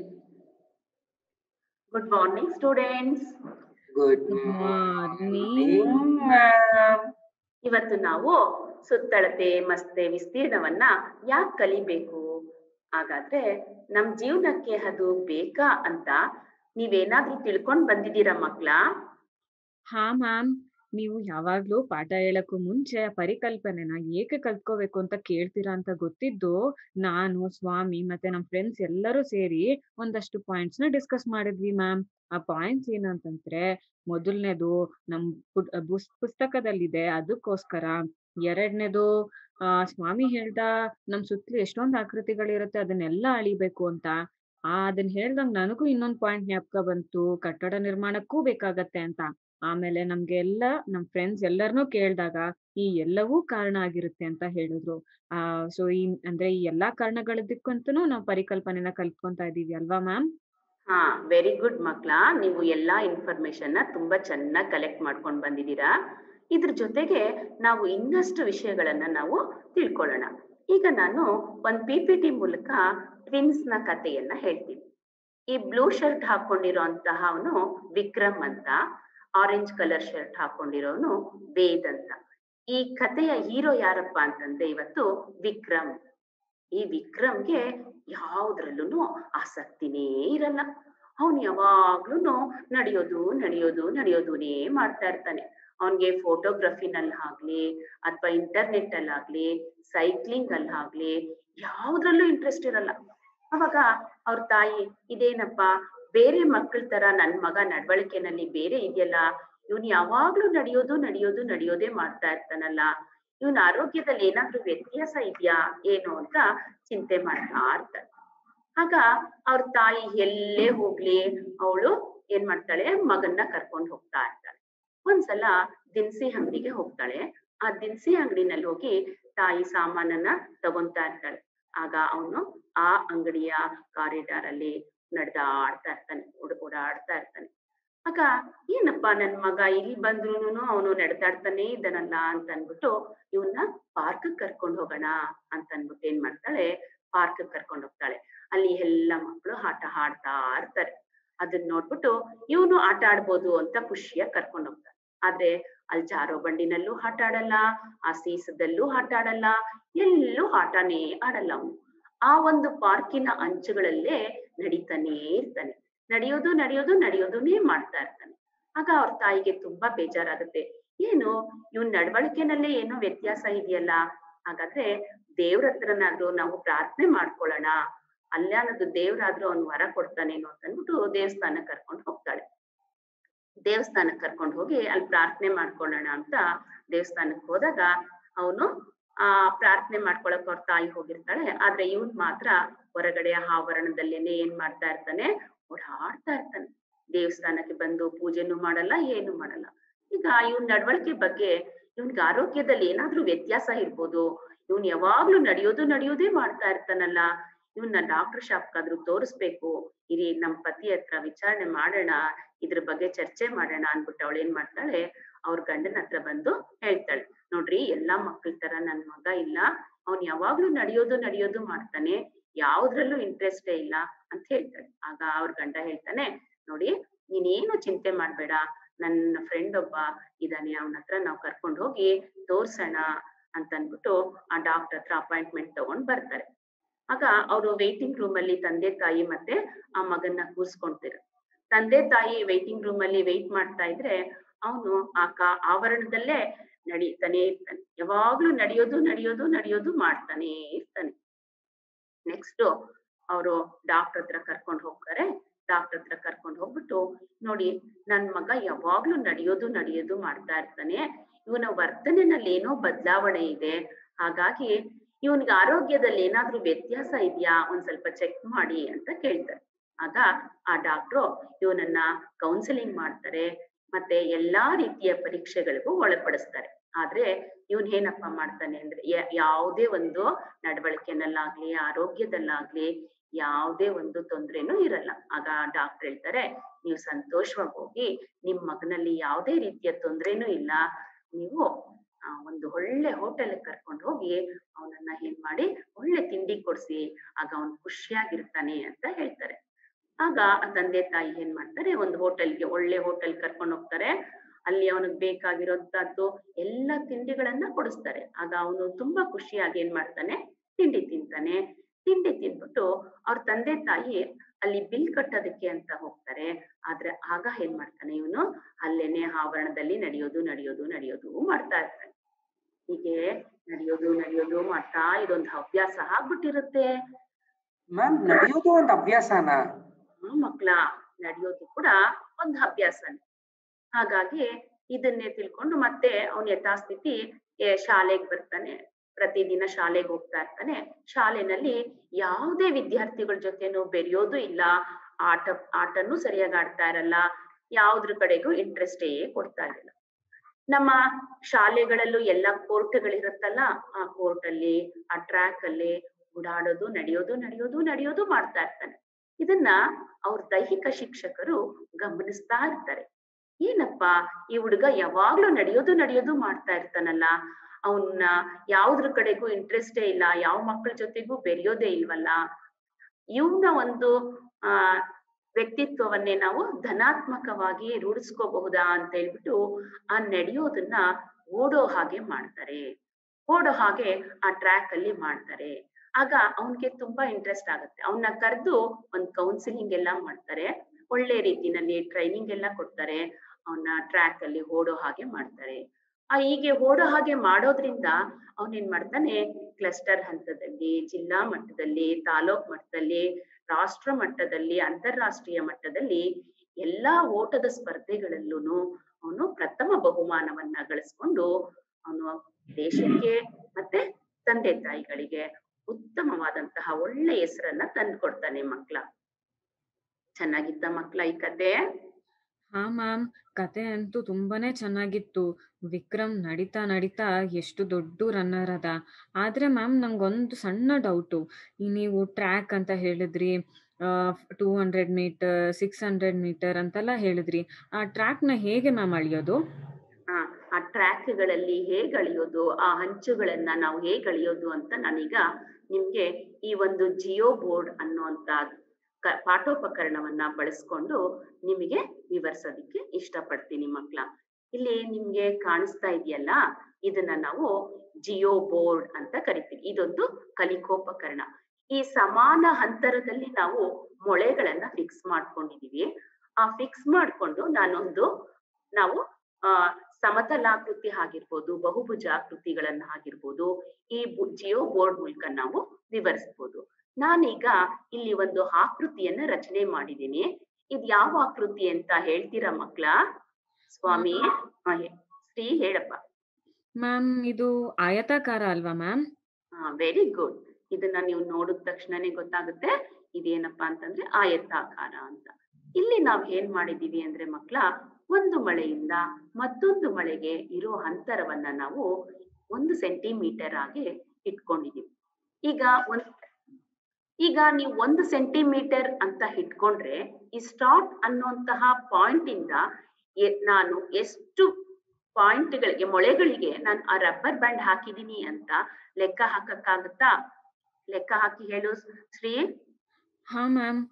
good morning students good morning ಇವತ್ತು ನಾವು ಸುತ್ತಳತೆ ಮತ್ತೆ ವಿಸ್ತೀರ್ಣವನ್ನ ಯಾಕೆ ಕಲಿಬೇಕು ಹಾಗಾದ್ರೆ ನಮ್ ಜೀವನಕ್ಕೆ ಅದು ಬೇಕಾ ಅಂತ ನೀವೇನಾದ್ರೂ ತಿಳ್ಕೊಂಡ್ ಬಂದಿದ್ದೀರಾ ಮಕ್ಳ ಹಾ ಮ್ಯಾಮ್ ನೀವು ಯಾವಾಗ್ಲೂ ಪಾಠ ಹೇಳಕ್ಕೂ ಮುಂಚೆ ಆ ಪರಿಕಲ್ಪನೆನ ಏಕೆ ಕಲ್ತ್ಕೋಬೇಕು ಅಂತ ಕೇಳ್ತೀರಾ ಅಂತ ಗೊತ್ತಿದ್ದು ನಾನು ಸ್ವಾಮಿ ಮತ್ತೆ ನಮ್ ಫ್ರೆಂಡ್ಸ್ ಎಲ್ಲರೂ ಸೇರಿ ಒಂದಷ್ಟು ಪಾಯಿಂಟ್ಸ್ ನ ಡಿಸ್ಕಸ್ ಮಾಡಿದ್ವಿ ಮ್ಯಾಮ್ ಆ ಪಾಯಿಂಟ್ಸ್ ಏನಂತಂದ್ರೆ ಮೊದಲನೇದು ನಮ್ ಪುಟ್- ಬುಸ್- ಪುಸ್ತಕದಲ್ಲಿದೆ ಅದಕ್ಕೋಸ್ಕರ ಎರಡನೇದು ಆ ಸ್ವಾಮಿ ಹೇಳ್ದ ನಮ್ ಸುತ್ತಲೂ ಎಷ್ಟೊಂದ್ ಆಕೃತಿಗಳಿರುತ್ತೆ ಅದನ್ನೆಲ್ಲ ಅಳಿಬೇಕು ಅಂತ ಆ ಅದನ್ನ ಹೇಳ್ದಂಗ್ ನನಗೂ ಇನ್ನೊಂದ್ ಪಾಯಿಂಟ್ ಜ್ಞಾಪಕ ಬಂತು ಕಟ್ಟಡ ನಿರ್ಮಾಣಕ್ಕೂ ಬೇಕಾಗತ್ತೆ ಅಂತ ಆಮೇಲೆ ನಮ್ಗೆ ಎಲ್ಲ ನಮ್ ಫ್ರೆಂಡ್ಸ್ ಎಲ್ಲರನ್ನೂ ಕೇಳ್ದಾಗ ಈ ಎಲ್ಲವೂ ಕಾರಣ ಆಗಿರುತ್ತೆ ಅಂತ ಹೇಳಿದ್ರು ಆ ಸೊ ಈ ಅಂದ್ರೆ ಈ ಎಲ್ಲಾ ಕಾರಣಗಳಿದ್ದಕ್ಕಂತೂ ನಾವು ಪರಿಕಲ್ಪನೆನ ಕಲ್ತ್ಕೊಂತಾ ಇದೀವಿ ಅಲ್ವಾ ಮ್ಯಾಮ್ ಹಾ ವೆರಿ ಗುಡ್ ಮಕ್ಳ ನೀವು ಎಲ್ಲಾ ಇನ್ಫಾರ್ಮೇಶನ್ ನ ತುಂಬಾ ಚೆನ್ನಾಗಿ ಕಲೆಕ್ಟ್ ಮಾಡ್ಕೊಂಡ್ ಬಂದಿದ್ದೀರಾ ಇದ್ರ ಜೊತೆಗೆ ನಾವು ಇನ್ನಷ್ಟು ವಿಷಯಗಳನ್ನ ನಾವು ತಿಳ್ಕೊಳ್ಳೋಣ ಈಗ ನಾನು ಒಂದ್ ಪಿ ಪಿ ಟಿ ಮೂಲಕ ಟ್ವಿನ್ಸ್ ನ ಕಥೆಯನ್ನ ಹೇಳ್ತೀನಿ ಈ ಬ್ಲೂ ಶರ್ಟ್ ಹಾಕೊಂಡಿರೋಂತಹ ಅವನು ವಿಕ್ರಮ್ ಅಂತ ಆರೆಂಜ್ ಕಲರ್ ಶರ್ಟ್ ಹಾಕೊಂಡಿರೋನು ವೇದ್ ಅಂತ ಈ ಕಥೆಯ ಹೀರೋ ಯಾರಪ್ಪ ಅಂತಂದ್ರೆ ಇವತ್ತು ವಿಕ್ರಮ್ ಈ ವಿಕ್ರಮ್ಗೆ ಯಾವ್ದ್ರಲ್ಲೂ ಆಸಕ್ತಿನೇ ಇರಲ್ಲ ಅವನು ಯಾವಾಗ್ಲೂ ನಡೆಯೋದು ನಡೆಯೋದು ನಡೆಯೋದುನೇ ಮಾಡ್ತಾ ಇರ್ತಾನೆ ಅವನ್ಗೆ ಫೋಟೋಗ್ರಫಿನಲ್ಲಿ ಆಗ್ಲಿ ಅಥವಾ ಇಂಟರ್ನೆಟ್ ಅಲ್ಲಿ ಆಗ್ಲಿ ಸೈಕ್ಲಿಂಗ್ ಅಲ್ಲಿ ಆಗ್ಲಿ ಯಾವ್ದ್ರಲ್ಲೂ ಇಂಟ್ರೆಸ್ಟ್ ಇರಲ್ಲ ಅವಾಗ ಅವ್ರ ತಾಯಿ ಇದೇನಪ್ಪ ಬೇರೆ ಮಕ್ಕಳ ತರ ನನ್ ಮಗ ನಡವಳಿಕೆನಲ್ಲಿ ಬೇರೆ ಇದೆಯಲ್ಲ ಇವನ್ ಯಾವಾಗ್ಲೂ ನಡೆಯೋದು ನಡೆಯೋದು ನಡೆಯೋದೇ ಮಾಡ್ತಾ ಇರ್ತಾನಲ್ಲ ಇವನ್ ಆರೋಗ್ಯದಲ್ಲಿ ಏನಾದ್ರೂ ವ್ಯತ್ಯಾಸ ಇದೆಯಾ ಏನು ಅಂತ ಚಿಂತೆ ಮಾಡ್ತಾ ಇರ್ತಾನೆ ಆಗ ಅವ್ರ ತಾಯಿ ಎಲ್ಲೇ ಹೋಗ್ಲಿ ಅವಳು ಏನ್ ಮಾಡ್ತಾಳೆ ಮಗನ್ನ ಕರ್ಕೊಂಡು ಹೋಗ್ತಾ ಇರ್ತಾಳೆ ಒಂದ್ಸಲ ದಿನಸಿ ಅಂಗಡಿಗೆ ಹೋಗ್ತಾಳೆ ಆ ದಿನಸಿ ಅಂಗಡಿನಲ್ಲಿ ಹೋಗಿ ತಾಯಿ ಸಾಮಾನನ್ನ ತಗೊಂತಾ ಇರ್ತಾಳೆ ಆಗ ಅವನು ಆ ಅಂಗಡಿಯ ಕಾರಿಡಾರ್ ಅಲ್ಲಿ ನಡೆದಾಡ್ತಾ ಇರ್ತಾನೆ ಓಡ ಓಡಾಡ್ತಾ ಇರ್ತಾನೆ ಆಗ ಏನಪ್ಪಾ ನನ್ ಮಗ ಇಲ್ಲಿ ಬಂದ್ರೂನು ಅವನು ನಡೆದಾಡ್ತಾನೆ ಇದ್ದಾನಲ್ಲ ಅಂತ ಅನ್ಬಿಟ್ಟು ಇವನ್ನ ಪಾರ್ಕ್ ಕರ್ಕೊಂಡು ಹೋಗೋಣ ಅಂತ ಅನ್ಬಿಟ್ಟು ಏನ್ ಮಾಡ್ತಾಳೆ ಪಾರ್ಕ್ ಕರ್ಕೊಂಡು ಹೋಗ್ತಾಳೆ ಅಲ್ಲಿ ಎಲ್ಲ ಮಕ್ಕಳು ಆಟ ಆಡ್ತಾ ಇರ್ತಾರೆ ಅದನ್ನ ನೋಡ್ಬಿಟ್ಟು ಇವನು ಆಟ ಆಡ್ಬೋದು ಅಂತ ಖುಷಿಯಾಗಿ ಕರ್ಕೊಂಡು ಹೋಗ್ತಾನೆ ಆದ್ರೆ ಅಲ್ಲಿ ಜಾರೋ ಬಂಡಿನಲ್ಲೂ ಆಟ ಆಡಲ್ಲ ಆ ಸೀಸದಲ್ಲೂ ಆಟ ಆಡಲ್ಲ ಎಲ್ಲೂ ಆಟನೇ ಆಡಲ್ಲ ಅವನು ಆ ಒಂದು ಪಾರ್ಕಿನ ಅಂಚುಗಳಲ್ಲೇ ನಡೀತಾನೆ ಇರ್ತಾನೆ ನಡೆಯೋದು ನಡೆಯೋದು ನಡೆಯೋದನ್ನೇ ಮಾಡ್ತಾ ಇರ್ತಾನೆ ಆಗ ಅವ್ರ ತಾಯಿಗೆ ತುಂಬಾ ಬೇಜಾರಾಗುತ್ತೆ ಏನು ಇವನ್ ನಡವಳಿಕೆನಲ್ಲೇ ಏನೋ ವ್ಯತ್ಯಾಸ ಇದೆಯಲ್ಲ ಹಾಗಾದ್ರೆ ದೇವ್ರ ಹತ್ರನಾದ್ರೂ ನಾವು ಪ್ರಾರ್ಥನೆ ಮಾಡ್ಕೊಳ್ಳೋಣ ಅಲ್ಲಾನದು ದೇವ್ರಾದ್ರೂ ಅವ್ನ್ ವರ ಕೊಡ್ತಾನೇನೋ ಅಂತ ಅಂದ್ಬಿಟ್ಟು ದೇವಸ್ಥಾನ ಕರ್ಕೊಂಡು ಹೋಗ್ತಾಳೆ ದೇವಸ್ಥಾನಕ್ಕೆ ಕರ್ಕೊಂಡು ಹೋಗಿ ಅಲ್ಲಿ ಪ್ರಾರ್ಥನೆ ಮಾಡ್ಕೊಳ್ಳೋಣ ಅಂತ ದೇವಸ್ಥಾನಕ್ಕೆ ಹೋದಾಗ ಅವನು ಆ ಪ್ರಾರ್ಥನೆ ಮಾಡ್ಕೊಳಕ್ ಅವ್ರ ತಾಯಿ ಹೋಗಿರ್ತಾಳೆ ಆದ್ರೆ ಇವನ್ ಮಾತ್ರ ಹೊರಗಡೆ ಆವರಣದಲ್ಲೇನೆ ಏನ್ ಮಾಡ್ತಾ ಇರ್ತಾನೆ ಓಡಾಡ್ತಾ ಇರ್ತಾನೆ ದೇವಸ್ಥಾನಕ್ಕೆ ಬಂದು ಪೂಜೆನೂ ಮಾಡಲ್ಲ ಏನು ಮಾಡಲ್ಲ ಈಗ ಇವನ್ ನಡವಳಿಕೆ ಬಗ್ಗೆ ಇವನ್ಗೆ ಆರೋಗ್ಯದಲ್ಲಿ ಏನಾದ್ರೂ ವ್ಯತ್ಯಾಸ ಇರ್ಬೋದು ಇವನ್ ಯಾವಾಗ್ಲೂ ನಡೆಯೋದು ನಡೆಯೋದೇ ಮಾಡ್ತಾ ಇರ್ತಾನಲ್ಲ ಇವನ್ನ ಡಾಕ್ಟರ್ ಶಾಪ್ಗಾದ್ರೂ ತೋರಿಸ್ಬೇಕು ಇರಿ ನಮ್ ಪತಿ ಹತ್ರ ವಿಚಾರಣೆ ಮಾಡೋಣ ಇದ್ರ ಬಗ್ಗೆ ಚರ್ಚೆ ಮಾಡೋಣ ಅನ್ಬಿಟ್ಟು ಅವಳು ಏನ್ ಮಾಡ್ತಾಳೆ ಅವ್ರ ಗಂಡನ ಹತ್ರ ಬಂದು ಹೇಳ್ತಾಳೆ ನೋಡ್ರಿ ಎಲ್ಲಾ ಮಕ್ಳ ತರ ನನ್ ಮಗ ಇಲ್ಲ ಅವ್ನ್ ಯಾವಾಗ್ಲೂ ನಡೆಯೋದು ನಡೆಯೋದು ಮಾಡ್ತಾನೆ ಯಾವ್ದ್ರಲ್ಲೂ ಇಂಟ್ರೆಸ್ಟೇ ಇಲ್ಲ ಅಂತ ಹೇಳ್ತಾಳೆ ಆಗ ಅವ್ರ ಗಂಡ ಹೇಳ್ತಾನೆ ನೋಡಿ ನೀನೇನು ಚಿಂತೆ ಮಾಡ್ಬೇಡ ನನ್ನ ಫ್ರೆಂಡ್ ಒಬ್ಬ ಇದಾನೆ ಅವನ ಹತ್ರ ನಾವ್ ಕರ್ಕೊಂಡು ಹೋಗಿ ತೋರ್ಸೋಣ ಅಂತ ಅನ್ಬಿಟ್ಟು ಆ ಡಾಕ್ಟರ್ ಹತ್ರ ಅಪಾಯಿಂಟ್ಮೆಂಟ್ ತಗೊಂಡ್ ಬರ್ತಾರೆ ಆಗ ಅವರು ವೇಟಿಂಗ್ ರೂಮ್ ಅಲ್ಲಿ ತಂದೆ ತಾಯಿ ಮತ್ತೆ ಆ ಮಗನ್ನ ಕೂರ್ಸ್ಕೊಂತಿರ ತಂದೆ ತಾಯಿ ವೇಟಿಂಗ್ ರೂಮ್ ಅಲ್ಲಿ ವೇಟ್ ಮಾಡ್ತಾ ಇದ್ರೆ ಅವನು ಆ ಕಾ ಆವರಣದಲ್ಲೇ ನಡೀತಾನೆ ಇರ್ತಾನೆ ಯಾವಾಗ್ಲೂ ನಡೆಯೋದು ನಡೆಯೋದು ನಡೆಯೋದು ಮಾಡ್ತಾನೆ ಇರ್ತಾನೆ ನೆಕ್ಸ್ಟ್ ಅವರು ಡಾಕ್ಟರ್ ಹತ್ರ ಕರ್ಕೊಂಡು ಹೋಗ್ತಾರೆ ಡಾಕ್ಟರ್ ಹತ್ರ ಕರ್ಕೊಂಡು ಹೋಗ್ಬಿಟ್ಟು ನೋಡಿ ನನ್ ಮಗ ಯಾವಾಗ್ಲೂ ನಡೆಯೋದು ನಡೆಯೋದು ಮಾಡ್ತಾ ಇರ್ತಾನೆ ಇವನ ವರ್ತನೆನಲ್ಲಿ ಏನೋ ಬದಲಾವಣೆ ಇದೆ ಹಾಗಾಗಿ ಇವನ್ಗೆ ಆರೋಗ್ಯದಲ್ಲಿ ಏನಾದ್ರೂ ವ್ಯತ್ಯಾಸ ಇದೆಯಾ ಒಂದ್ ಸ್ವಲ್ಪ ಚೆಕ್ ಮಾಡಿ ಅಂತ ಕೇಳ್ತಾರೆ ಆಗ ಆ ಡಾಕ್ಟ್ರು ಇವನನ್ನ ಕೌನ್ಸಿಲಿಂಗ್ ಮಾಡ್ತಾರೆ ಮತ್ತೆ ಎಲ್ಲಾ ರೀತಿಯ ಪರೀಕ್ಷೆಗಳಿಗೂ ಒಳಪಡಿಸ್ತಾರೆ ಆದ್ರೆ ಇವನ್ ಏನಪ್ಪಾ ಮಾಡ್ತಾನೆ ಅಂದ್ರೆ ಯಾವುದೇ ಒಂದು ನಡವಳಿಕೆನಲ್ಲಾಗ್ಲಿ ಆರೋಗ್ಯದಲ್ಲಾಗ್ಲಿ ಯಾವುದೇ ಒಂದು ತೊಂದ್ರೆನೂ ಇರಲ್ಲ ಆಗ ಡಾಕ್ಟರ್ ಹೇಳ್ತಾರೆ ನೀವು ಸಂತೋಷವಾಗಿ ಹೋಗಿ ನಿಮ್ ಮಗನಲ್ಲಿ ಯಾವುದೇ ರೀತಿಯ ತೊಂದ್ರೆನೂ ಇಲ್ಲ ನೀವು ಆ ಒಂದು ಒಳ್ಳೆ ಹೋಟೆಲ್ ಕರ್ಕೊಂಡು ಹೋಗಿ ಅವನನ್ನ ಏನ್ ಮಾಡಿ ಒಳ್ಳೆ ತಿಂಡಿ ಕೊಡ್ಸಿ ಆಗ ಅವನು ಖುಷಿಯಾಗಿರ್ತಾನೆ ಅಂತ ಹೇಳ್ತಾರೆ ಆಗ ಆ ತಂದೆ ತಾಯಿ ಏನ್ ಮಾಡ್ತಾರೆ ಒಂದು ಹೋಟೆಲ್ಗೆ ಒಳ್ಳೆ ಹೋಟೆಲ್ ಕರ್ಕೊಂಡು ಹೋಗ್ತಾರೆ ಅಲ್ಲಿ ಅವನಿಗೆ ಬೇಕಾಗಿರೋಂತದ್ದು ಎಲ್ಲ ತಿಂಡಿಗಳನ್ನ ಕೊಡಿಸ್ತಾರೆ ಆಗ ಅವನು ತುಂಬಾ ಖುಷಿಯಾಗಿ ಏನ್ ಮಾಡ್ತಾನೆ ತಿಂಡಿ ತಿಂತಾನೆ ತಿಂಡಿ ತಿಂದ್ಬಿಟ್ಟು ಹೇಳ್ಬಿಟ್ಟು ಅವ್ರ ತಂದೆ ತಾಯಿ ಅಲ್ಲಿ ಬಿಲ್ ಕಟ್ಟೋದಕ್ಕೆ ಅಂತ ಹೋಗ್ತಾರೆ ಆದ್ರೆ ಆಗ ಏನ್ ಮಾಡ್ತಾನೆ ಇವನು ಅಲ್ಲೇನೆ ಆವರಣದಲ್ಲಿ ನಡೆಯೋದು ನಡೆಯೋದು ನಡೆಯೋದು ಮಾಡ್ತಾ ಇರ್ತಾನೆ ಹೀಗೆ ನಡೆಯೋದು ನಡೆಯೋದು ಮಾಡ್ತಾ ಇದೊಂದು ಹವ್ಯಾಸ ಆಗ್ಬಿಟ್ಟಿರುತ್ತೆ ಮ್ಯಾಮ್ ನಡೆಯೋದು ಒಂದು ಅಭ್ಯಾಸನಾ ಆ ಮಕ್ಳ ನಡೆಯೋದು ಕೂಡ ಒಂದು ಅಭ್ಯಾಸನೇ ಹಾಗಾಗಿ ಇದನ್ನೇ ತಿಳ್ಕೊಂಡು ಮತ್ತೆ ಅವನ ಯಥಾಸ್ಥಿತಿ ಶಾಲೆಗೆ ಬರ್ತಾನೆ ಪ್ರತಿದಿನ ಶಾಲೆಗೆ ಹೋಗ್ತಾ ಇರ್ತಾನೆ ಶಾಲೆನಲ್ಲಿ ಯಾವುದೇ ವಿದ್ಯಾರ್ಥಿಗಳ ಜೊತೆನೂ ಬೆರೆಯೋದು ಇಲ್ಲ ಆಟ ಆಟನೂ ಸರಿಯಾಗಿ ಆಡ್ತಾ ಇರಲ್ಲ ಯಾವ್ದ್ರ ಕಡೆಗೂ ಇಂಟ್ರೆಸ್ಟೇ ಕೊಡ್ತಾ ಇರಲಿಲ್ಲ ನಮ್ಮ ಶಾಲೆಗಳಲ್ಲೂ ಎಲ್ಲ ಕೋರ್ಟ್ಗಳಿರುತ್ತಲ್ಲ ಆ ಕೋರ್ಟ್ ಅಲ್ಲಿ ಆ ಟ್ರ್ಯಾಕ್ ಅಲ್ಲಿ ಓಡಾಡೋದು ನಡೆಯೋದು ನಡೆಯೋದು ನಡೆಯೋದು ಮಾಡ್ತಾ ಇರ್ತಾನೆ ಇದನ್ನ ಅವ್ರ ದೈಹಿಕ ಶಿಕ್ಷಕರು ಗಮನಿಸ್ತಾ ಇರ್ತಾರೆ ಏನಪ್ಪ ಈ ಹುಡುಗ ಯಾವಾಗ್ಲೂ ನಡೆಯೋದು ನಡೆಯೋದು ಮಾಡ್ತಾ ಇರ್ತಾನಲ್ಲ ಅವನ್ನ ಯಾವ್ದ್ರ ಕಡೆಗೂ ಇಂಟ್ರೆಸ್ಟೇ ಇಲ್ಲ ಯಾವ ಮಕ್ಕಳ ಜೊತೆಗೂ ಬೆರೆಯೋದೇ ಇಲ್ವಲ್ಲ ಇವನ ಒಂದು ಆ ವ್ಯಕ್ತಿತ್ವವನ್ನೇ ನಾವು ಧನಾತ್ಮಕವಾಗಿ ರೂಢಿಸ್ಕೋಬಹುದಾ ಅಂತ ಹೇಳ್ಬಿಟ್ಟು ಆ ನಡೆಯೋದನ್ನ ಓಡೋ ಹಾಗೆ ಮಾಡ್ತಾರೆ ಓಡೋ ಹಾಗೆ ಆ ಟ್ರ್ಯಾಕ್ ಅಲ್ಲಿ ಮಾಡ್ತಾರೆ ಆಗ ಅವನ್ಗೆ ತುಂಬಾ ಇಂಟ್ರೆಸ್ಟ್ ಆಗುತ್ತೆ ಅವನ್ನ ಕರೆದು ಒಂದ್ ಕೌನ್ಸಿಲಿಂಗ್ ಎಲ್ಲ ಮಾಡ್ತಾರೆ ಒಳ್ಳೆ ರೀತಿನಲ್ಲಿ ಟ್ರೈನಿಂಗ್ ಎಲ್ಲ ಕೊಡ್ತಾರೆ ಅವನ್ನ ಟ್ರ್ಯಾಕ್ ಅಲ್ಲಿ ಓಡೋ ಹಾಗೆ ಮಾಡ್ತಾರೆ ಆ ಹೀಗೆ ಓಡೋ ಹಾಗೆ ಮಾಡೋದ್ರಿಂದ ಅವನೇನ್ ಮಾಡ್ತಾನೆ ಕ್ಲಸ್ಟರ್ ಹಂತದಲ್ಲಿ ಜಿಲ್ಲಾ ಮಟ್ಟದಲ್ಲಿ ತಾಲೂಕ್ ಮಟ್ಟದಲ್ಲಿ ರಾಷ್ಟ್ರ ಮಟ್ಟದಲ್ಲಿ ಅಂತಾರಾಷ್ಟ್ರೀಯ ಮಟ್ಟದಲ್ಲಿ ಎಲ್ಲಾ ಓಟದ ಸ್ಪರ್ಧೆಗಳಲ್ಲೂ ಅವನು ಪ್ರಥಮ ಬಹುಮಾನವನ್ನ ಗಳಿಸ್ಕೊಂಡು ಅವನು ದೇಶಕ್ಕೆ ಮತ್ತೆ ತಂದೆ ತಾಯಿಗಳಿಗೆ ಉತ್ತಮವಾದಂತಹ ಒಳ್ಳೆ ಹೆಸರನ್ನ ತಂದ್ಕೊಡ್ತಾನೆ ಮಕ್ಳ ಚೆನ್ನಾಗಿತ್ತ ಮಕ್ಳ ಈ ಕತೆ ಹಾ ಮ್ಯಾಮ್ ಕತೆ ಅಂತೂ ತುಂಬಾನೇ ಚೆನ್ನಾಗಿತ್ತು ವಿಕ್ರಮ್ ನಡೀತಾ ನಡೀತಾ ಎಷ್ಟು ದೊಡ್ಡ ರನ್ನರ್ ಅದ ಆದ್ರೆ ಮ್ಯಾಮ್ ನಂಗೊಂದು ಸಣ್ಣ ಡೌಟು ನೀವು ಟ್ರ್ಯಾಕ್ ಅಂತ ಹೇಳಿದ್ರಿ two hundred metre six hundred metre ಅಂತೆಲ್ಲ ಹೇಳಿದ್ರಿ ಆ ಟ್ರ್ಯಾಕ್ನ ಹೇಗೆ ಮ್ಯಾಮ್ ಅಳಿಯೋದು ಆ ಆ ಟ್ರ್ಯಾಕ್ಗಳಲ್ಲಿ ಹೇಗ್ ಅಳಿಯೋದು ಆ ಹಂಚುಗಳನ್ನ ನಾವು ಹೇಗ್ ಅಳಿಯೋದು ಅಂತ ನಾನೀಗ ನಿಮ್ಗೆ ಈ ಒಂದು ಜಿಯೋ ಬೋರ್ಡ್ ಅನ್ನುವಂತ ಕ- ಪಾಠೋಪಕರಣವನ್ನ ಬಳಸ್ಕೊಂಡು ನಿಮಗೆ ವಿವರಿಸೋದಿಕ್ಕೆ ಇಷ್ಟಪಡ್ತೀನಿ ಮಕ್ಳ ಇಲ್ಲಿ ನಿಮ್ಗೆ ಕಾಣಿಸ್ತಾ ಇದೆಯಲ್ಲ ಇದನ್ನ ನಾವು ಜಿಯೋ ಬೋರ್ಡ್ ಅಂತ ಕರಿತೀವಿ ಇದೊಂದು ಕಲಿಕೋಪಕರಣ ಈ ಸಮಾನ ಅಂತರದಲ್ಲಿ ನಾವು ಮೊಳೆಗಳನ್ನ ಫಿಕ್ಸ್ ಮಾಡ್ಕೊಂಡಿದೀವಿ ಆ ಫಿಕ್ಸ್ ಮಾಡ್ಕೊಂಡು ನಾನೊಂದು ನಾವು ಆ ಸಮತಲಾಕೃತಿ ಆಗಿರ್ಬೋದು ಬಹುಭುಜಾಕೃತಿಗಳನ್ನ ಆಗಿರ್ಬೋದು ಈ ಬು- ಜಿಯೋ ಬೋರ್ಡ್ ಮೂಲಕ ನಾವು ವಿವರಿಸ್ಬೋದು ನಾನೀಗ ಇಲ್ಲಿ ಒಂದು ಆಕೃತಿಯನ್ನ ರಚನೆ ಮಾಡಿದ್ದೀನಿ ಇದ್ ಯಾವ ಆಕೃತಿ ಅಂತ ಹೇಳ್ತೀರಾ ಮಕ್ಳ ಸ್ವಾಮಿ ಹಾ, ಹೇ- ಶ್ರೀ ಹೇಳಪ್ಪ ಮ್ಯಾಮ್ ಇದು ಆಯತಾಕಾರ ಅಲ್ವಾ ಮ್ಯಾಮ್ ಹಾ ವೆರಿ ಗುಡ್ ಇದನ್ನ ನೀವು ನೋಡಿದ ತಕ್ಷಣನೇ ಗೊತ್ತಾಗುತ್ತೆ ಇದೇನಪ್ಪಾ ಅಂತಂದ್ರೆ ಆಯತಾಕಾರ ಅಂತ ಇಲ್ಲಿ ನಾವ್ ಏನ್ ಮಾಡಿದೀವಿ ಅಂದ್ರೆ ಮಕ್ಳ ಒಂದು ಮಳೆಯಿಂದ ಮತ್ತೊಂದು ಮಳೆಗೆ ಇರೋ ಅಂತರವನ್ನ ನಾವು ಒಂದು ಸೆಂಟಿಮೀಟರ್ ಆಗಿ ಇಟ್ಕೊಂಡಿದೀವಿ ಈಗ ಒಂದ್ ಈಗ ನೀವು ಒಂದು ಸೆಂಟಿಮೀಟರ್ ಅಂತ ಇಟ್ಕೊಂಡ್ರೆ ಈ ಸ್ಟಾರ್ಟ್ ಅನ್ನುವಂತಹ ಪಾಯಿಂಟ್ ಇಂದ ಎ- ನಾನು ಎಷ್ಟು ಪಾಯಿಂಟ್ಗಳಿಗೆ ಮೊಳೆಗಳಿಗೆ ನಾನು ಆ ರಬ್ಬರ್ ಬ್ಯಾಂಡ್ ಹಾಕಿದೀನಿ ಅಂತ ಲೆಕ್ಕ ಹಾಕಕ್ಕಾಗತ್ತಾ ಲೆಕ್ಕ ಹಾಕಿ ಹೇಳು ಶ್ರೀ ಹಾ ಮ್ಯಾಮ್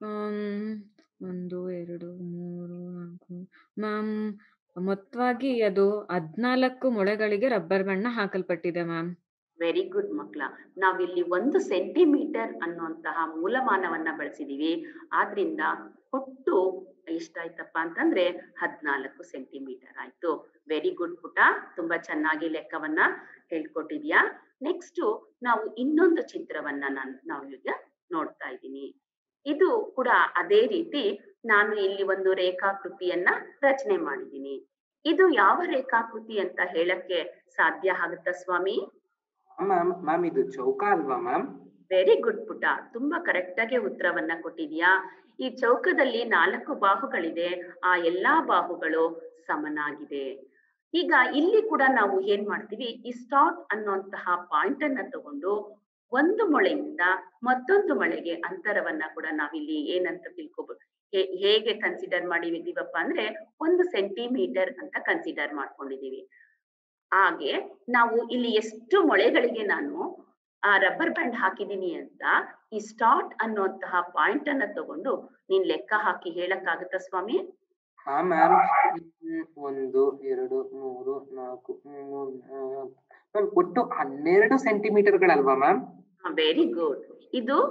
ಒಂದು ಎರಡು ಮೂರು ನಾಲ್ಕು ಮ್ಯಾಮ್ ಮೊತ್ತವಾಗಿ ಅದು ಹದ್ನಾಲ್ಕು ಮೊಳೆಗಳಿಗೆ ರಬ್ಬರ್ ಬಣ್ಣ ಹಾಕಲ್ಪಟ್ಟಿದೆ ಮ್ಯಾಮ್ ವೆರಿ ಗುಡ್ ಮಕ್ಳ ನಾವಿಲ್ಲಿ ಒಂದು ಸೆಂಟಿಮೀಟರ್ ಅನ್ನುವಂತಹ ಮೂಲಮಾನವನ್ನ ಬಳಸಿದೀವಿ ಆದ್ರಿಂದ ಒಟ್ಟು ಎಷ್ಟಾಯ್ತಪ್ಪ ಅಂತಂದ್ರೆ ಹದ್ನಾಲ್ಕು ಸೆಂಟಿಮೀಟರ್ ಆಯ್ತು ವೆರಿ ಗುಡ್ ಪುಟ ತುಂಬಾ ಚೆನ್ನಾಗಿ ಲೆಕ್ಕವನ್ನ ಹೇಳ್ಕೊಟ್ಟಿದ್ಯಾ ನೆಕ್ಸ್ಟ್ ನಾವು ಇನ್ನೊಂದು ಚಿತ್ರವನ್ನ ನಾನು ನಾವು ಈಗ ನೋಡ್ತಾ ಇದ್ದೀನಿ ಇದು ಕೂಡ ಅದೇ ರೀತಿ ನಾನು ಇಲ್ಲಿ ಒಂದು ರೇಖಾಕೃತಿಯನ್ನ ರಚನೆ ಮಾಡಿದ್ದೀನಿ ಇದು ಯಾವ ರೇಖಾಕೃತಿ ಅಂತ ಹೇಳಕ್ಕೆ ಸಾಧ್ಯ ಆಗುತ್ತಾ ಸ್ವಾಮಿ ಮ್ಯಾಮ್ ಮ್ಯಾಮ್ ಇದು ಚೌಕ ಅಲ್ವಾ ಮ್ಯಾಮ್ ವೆರಿ ಗುಡ್ ಪುಟ ತುಂಬಾ ಕರೆಕ್ಟ್ ಆಗಿ ಉತ್ತರವನ್ನ ಕೊಟ್ಟಿದ್ಯಾ ಈ ಚೌಕದಲ್ಲಿ ನಾಲ್ಕು ಬಾಹುಗಳಿದೆ ಆ ಎಲ್ಲಾ ಬಾಹುಗಳು ಸಮನಾಗಿದೆ ಈಗ ಇಲ್ಲಿ ಕೂಡ ನಾವು ಏನ್ ಮಾಡ್ತೀವಿ ಈ ಸ್ಟಾರ್ಟ್ ಅನ್ನುವಂತಹ ಪಾಯಿಂಟ್ ಅನ್ನ ತಗೊಂಡು ಒಂದು ಮೊಳೆಯಿಂದ ಮತ್ತೊಂದು ಮೊಳೆಗೆ ಅಂತರವನ್ನ ಕೂಡ ನಾವಿಲ್ಲಿ ಏನಂತ ತಿಳ್ಕೊಬಹುದು ಹೇಗೆ ಕನ್ಸಿಡರ್ ಮಾಡಿದೀವಪ್ಪ ಅಂದ್ರೆ ಒಂದು ಸೆಂಟಿಮೀಟರ್ ಅಂತ ಕನ್ಸಿಡರ್ ಮಾಡ್ಕೊಂಡಿದೀವಿ ಹಾಗೆ ನಾವು ಇಲ್ಲಿ ಎಷ್ಟು ಮೊಳೆಗಳಿಗೆ ನಾನು ಆ ರಬ್ಬರ್ ಬ್ಯಾಂಡ್ ಹಾಕಿದೀನಿ ಅಂತ ಈ ಸ್ಟಾರ್ಟ್ ಅನ್ನುವಂತಹ ಪಾಯಿಂಟ್ ಅನ್ನ ತಗೊಂಡು ನೀನ್ ಲೆಕ್ಕ ಹಾಕಿ ಹೇಳಕ್ಕಾಗತ್ತಾ ಸ್ವಾಮಿ ಹಾ ಮ್ಯಾಮ್ ಒಂದು ಎರಡು ಮೂರು ನಾಲ್ಕು ಮೂರು ಮ್ಯಾಮ್ ಒಟ್ಟು ಹನ್ನೆರಡು ಸೆಂಟಿಮೀಟರ್ಗಳಲ್ವಾ ಮ್ಯಾಮ್ ವೆರಿ ಗುಡ್ ಇದು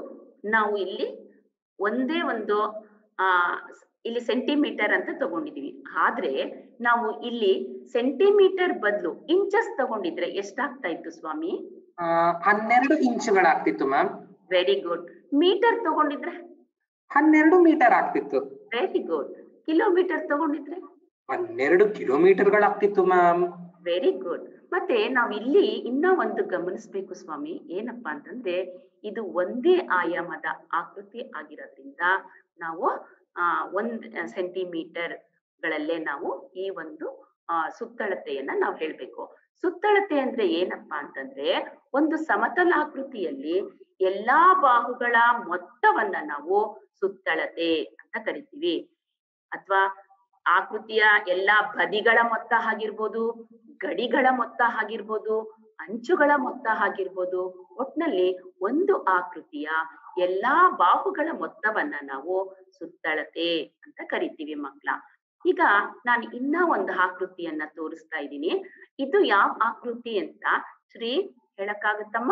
ನಾವು ಇಲ್ಲಿ ಒಂದೇ ಒಂದು ಆ ಇಲ್ಲಿ ಸೆಂಟಿಮೀಟರ್ ಅಂತ ತಗೊಂಡಿದೀವಿ ಆದ್ರೆ ನಾವು ಇಲ್ಲಿ ಸೆಂಟಿಮೀಟರ್ ಬದಲು ಇಂಚಸ್ ತಗೊಂಡಿದ್ರೆ ಎಷ್ಟಾಗ್ತಾ ಇತ್ತು ಸ್ವಾಮಿ ಆ, ಹನ್ನೆರಡು ಇಂಚುಗಳಾಗ್ತಿತ್ತು ಮ್ಯಾಮ್ ವೆರಿ ಗುಡ್ ಮೀಟರ್ ತಗೊಂಡಿದ್ರೆ ಹನ್ನೆರಡು ಮೀಟರ್ ಆಗ್ತಿತ್ತು ವೆರಿ ಗುಡ್ ಕಿಲೋಮೀಟರ್ ತಗೊಂಡಿದ್ರೆ ಹನ್ನೆರಡು ಕಿಲೋಮೀಟರ್ಗಳಾಗ್ತಿತ್ತು ಮ್ಯಾಮ್ ವೆರಿ ಗುಡ್ ಮತ್ತೆ ನಾವ್ ಇಲ್ಲಿ ಇನ್ನ ಒಂದು ಗಮನಿಸ್ಬೇಕು ಸ್ವಾಮಿ ಏನಪ್ಪಾ ಅಂತಂದ್ರೆ ಇದು ಒಂದೇ ಆಯಾಮದ ಆಕೃತಿ ಆಗಿರೋದ್ರಿಂದ ನಾವು ಆ ಒಂದ್ ಸೆಂಟಿಮೀಟರ್ ಗಳಲ್ಲೇ ನಾವು ಈ ಒಂದು ಆ ಸುತ್ತಳತೆಯನ್ನ ನಾವು ಹೇಳ್ಬೇಕು ಸುತ್ತಳತೆ ಅಂದ್ರೆ ಏನಪ್ಪಾ ಅಂತಂದ್ರೆ ಒಂದು ಸಮತಲಾಕೃತಿಯಲ್ಲಿ ಎಲ್ಲಾ ಬಾಹುಗಳ ಮೊತ್ತವನ್ನ ನಾವು ಸುತ್ತಳತೆ ಅಂತ ಕರಿತೀವಿ ಅಥವಾ ಆಕೃತಿಯ ಎಲ್ಲಾ ಬದಿಗಳ ಮೊತ್ತ ಆಗಿರ್ಬೋದು ಗಡಿಗಳ ಮೊತ್ತ ಆಗಿರ್ಬೋದು ಅಂಚುಗಳ ಮೊತ್ತ ಆಗಿರ್ಬೋದು ಒಟ್ನಲ್ಲಿ ಒಂದು ಆಕೃತಿಯ ಎಲ್ಲಾ ಬಾಹುಗಳ ಮೊತ್ತವನ್ನ ನಾವು ಸುತ್ತಳತೆ ಅಂತ ಕರಿತೀವಿ ಮಕ್ಳ ಈಗ ನಾನು ಇನ್ನ ಒಂದು ಆಕೃತಿಯನ್ನ ತೋರಿಸ್ತಾ ಇದ್ದೀನಿ ಇದು ಯಾವ ಆಕೃತಿ ಅಂತ ಶ್ರೀ ಹೇಳಕ್ಕಾಗತ್ತಮ್ಮ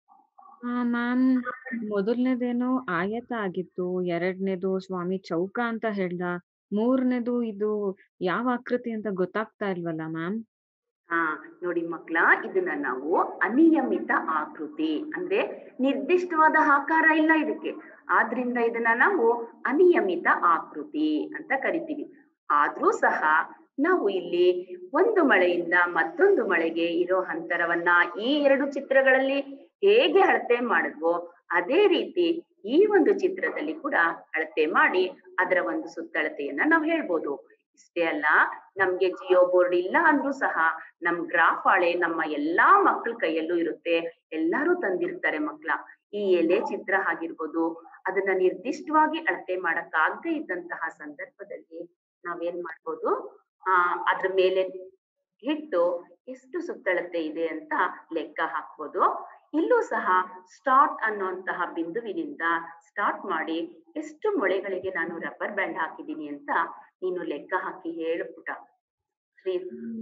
ಮ್ಯಾಮ್ ಮೊದಲನೇದೇನೋ ಆಯತ ಆಗಿತ್ತು ಎರಡನೇದು ಸ್ವಾಮಿ ಚೌಕ ಅಂತ ಹೇಳ್ದ ಮೂರನೇದು ಇದು ಯಾವ ಆಕೃತಿ ಅಂತ ಗೊತ್ತಾಗ್ತಾ ಇಲ್ವಲ್ಲ ಮ್ಯಾಮ್ ಹಾ ನೋಡಿ ಮಕ್ಳ ಇದನ್ನ ನಾವು ಅನಿಯಮಿತ ಆಕೃತಿ ಅಂದ್ರೆ ನಿರ್ದಿಷ್ಟವಾದ ಆಕಾರ ಇಲ್ಲ ಇದಕ್ಕೆ ಆದ್ರಿಂದ ಇದನ್ನ ನಾವು ಅನಿಯಮಿತ ಆಕೃತಿ ಅಂತ ಕರಿತೀವಿ ಆದ್ರೂ ಸಹ ನಾವು ಇಲ್ಲಿ ಒಂದು ಮಳೆಯಿಂದ ಮತ್ತೊಂದು ಮಳೆಗೆ ಇರೋ ಅಂತರವನ್ನ ಈ ಎರಡು ಚಿತ್ರಗಳಲ್ಲಿ ಹೇಗೆ ಅಳತೆ ಮಾಡಿದ್ವೋ ಅದೇ ರೀತಿ ಈ ಒಂದು ಚಿತ್ರದಲ್ಲಿ ಕೂಡ ಅಳತೆ ಮಾಡಿ ಅದರ ಒಂದು ಸುತ್ತಳತೆಯನ್ನ ನಾವು ಹೇಳ್ಬೋದು ಇಷ್ಟೇ ಅಲ್ಲ ನಮ್ಗೆ ಜಿಯೋ ಬೋರ್ಡ್ ಇಲ್ಲ ಅಂದ್ರೂ ಸಹ ನಮ್ ಗ್ರಾಫ್ ಹಾಳೆ ನಮ್ಮ ಎಲ್ಲಾ ಮಕ್ಳ ಕೈಯಲ್ಲೂ ಇರುತ್ತೆ ಎಲ್ಲಾರು ತಂದಿರ್ತಾರೆ ಮಕ್ಳ ಈ ಎಲೆ ಚಿತ್ರ ಆಗಿರ್ಬೋದು ಅದನ್ನ ನಿರ್ದಿಷ್ಟವಾಗಿ ಅಳತೆ ಮಾಡಕ್ ಆಗದೆ ಇದ್ದಂತಹ ಸಂದರ್ಭದಲ್ಲಿ ನಾವೇನ್ ಮಾಡ್ಬೋದು ಆ ಅದ್ರ ಮೇಲೆ ಇಟ್ಟು ಎಷ್ಟು ಸುತ್ತಳತೆ ಇದೆ ಅಂತ ಲೆಕ್ಕ ಹಾಕ್ಬೋದು ಇಲ್ಲೂ ಸಹ ಸ್ಟಾರ್ಟ್ ಅನ್ನುವಂತಹ ಬಿಂದುವಿನಿಂದ ಸ್ಟಾರ್ಟ್ ಮಾಡಿ ಎಷ್ಟು ಮೊಳೆಗಳಿಗೆ ನಾನು ರಬ್ಬರ್ ಬ್ಯಾಂಡ್ ಹಾಕಿದ್ದೀನಿ ಅಂತ ನೀನು ಲೆಕ್ಕ ಹಾಕಿ ಹೇಳು ಪುಟ ಶ್ರೀ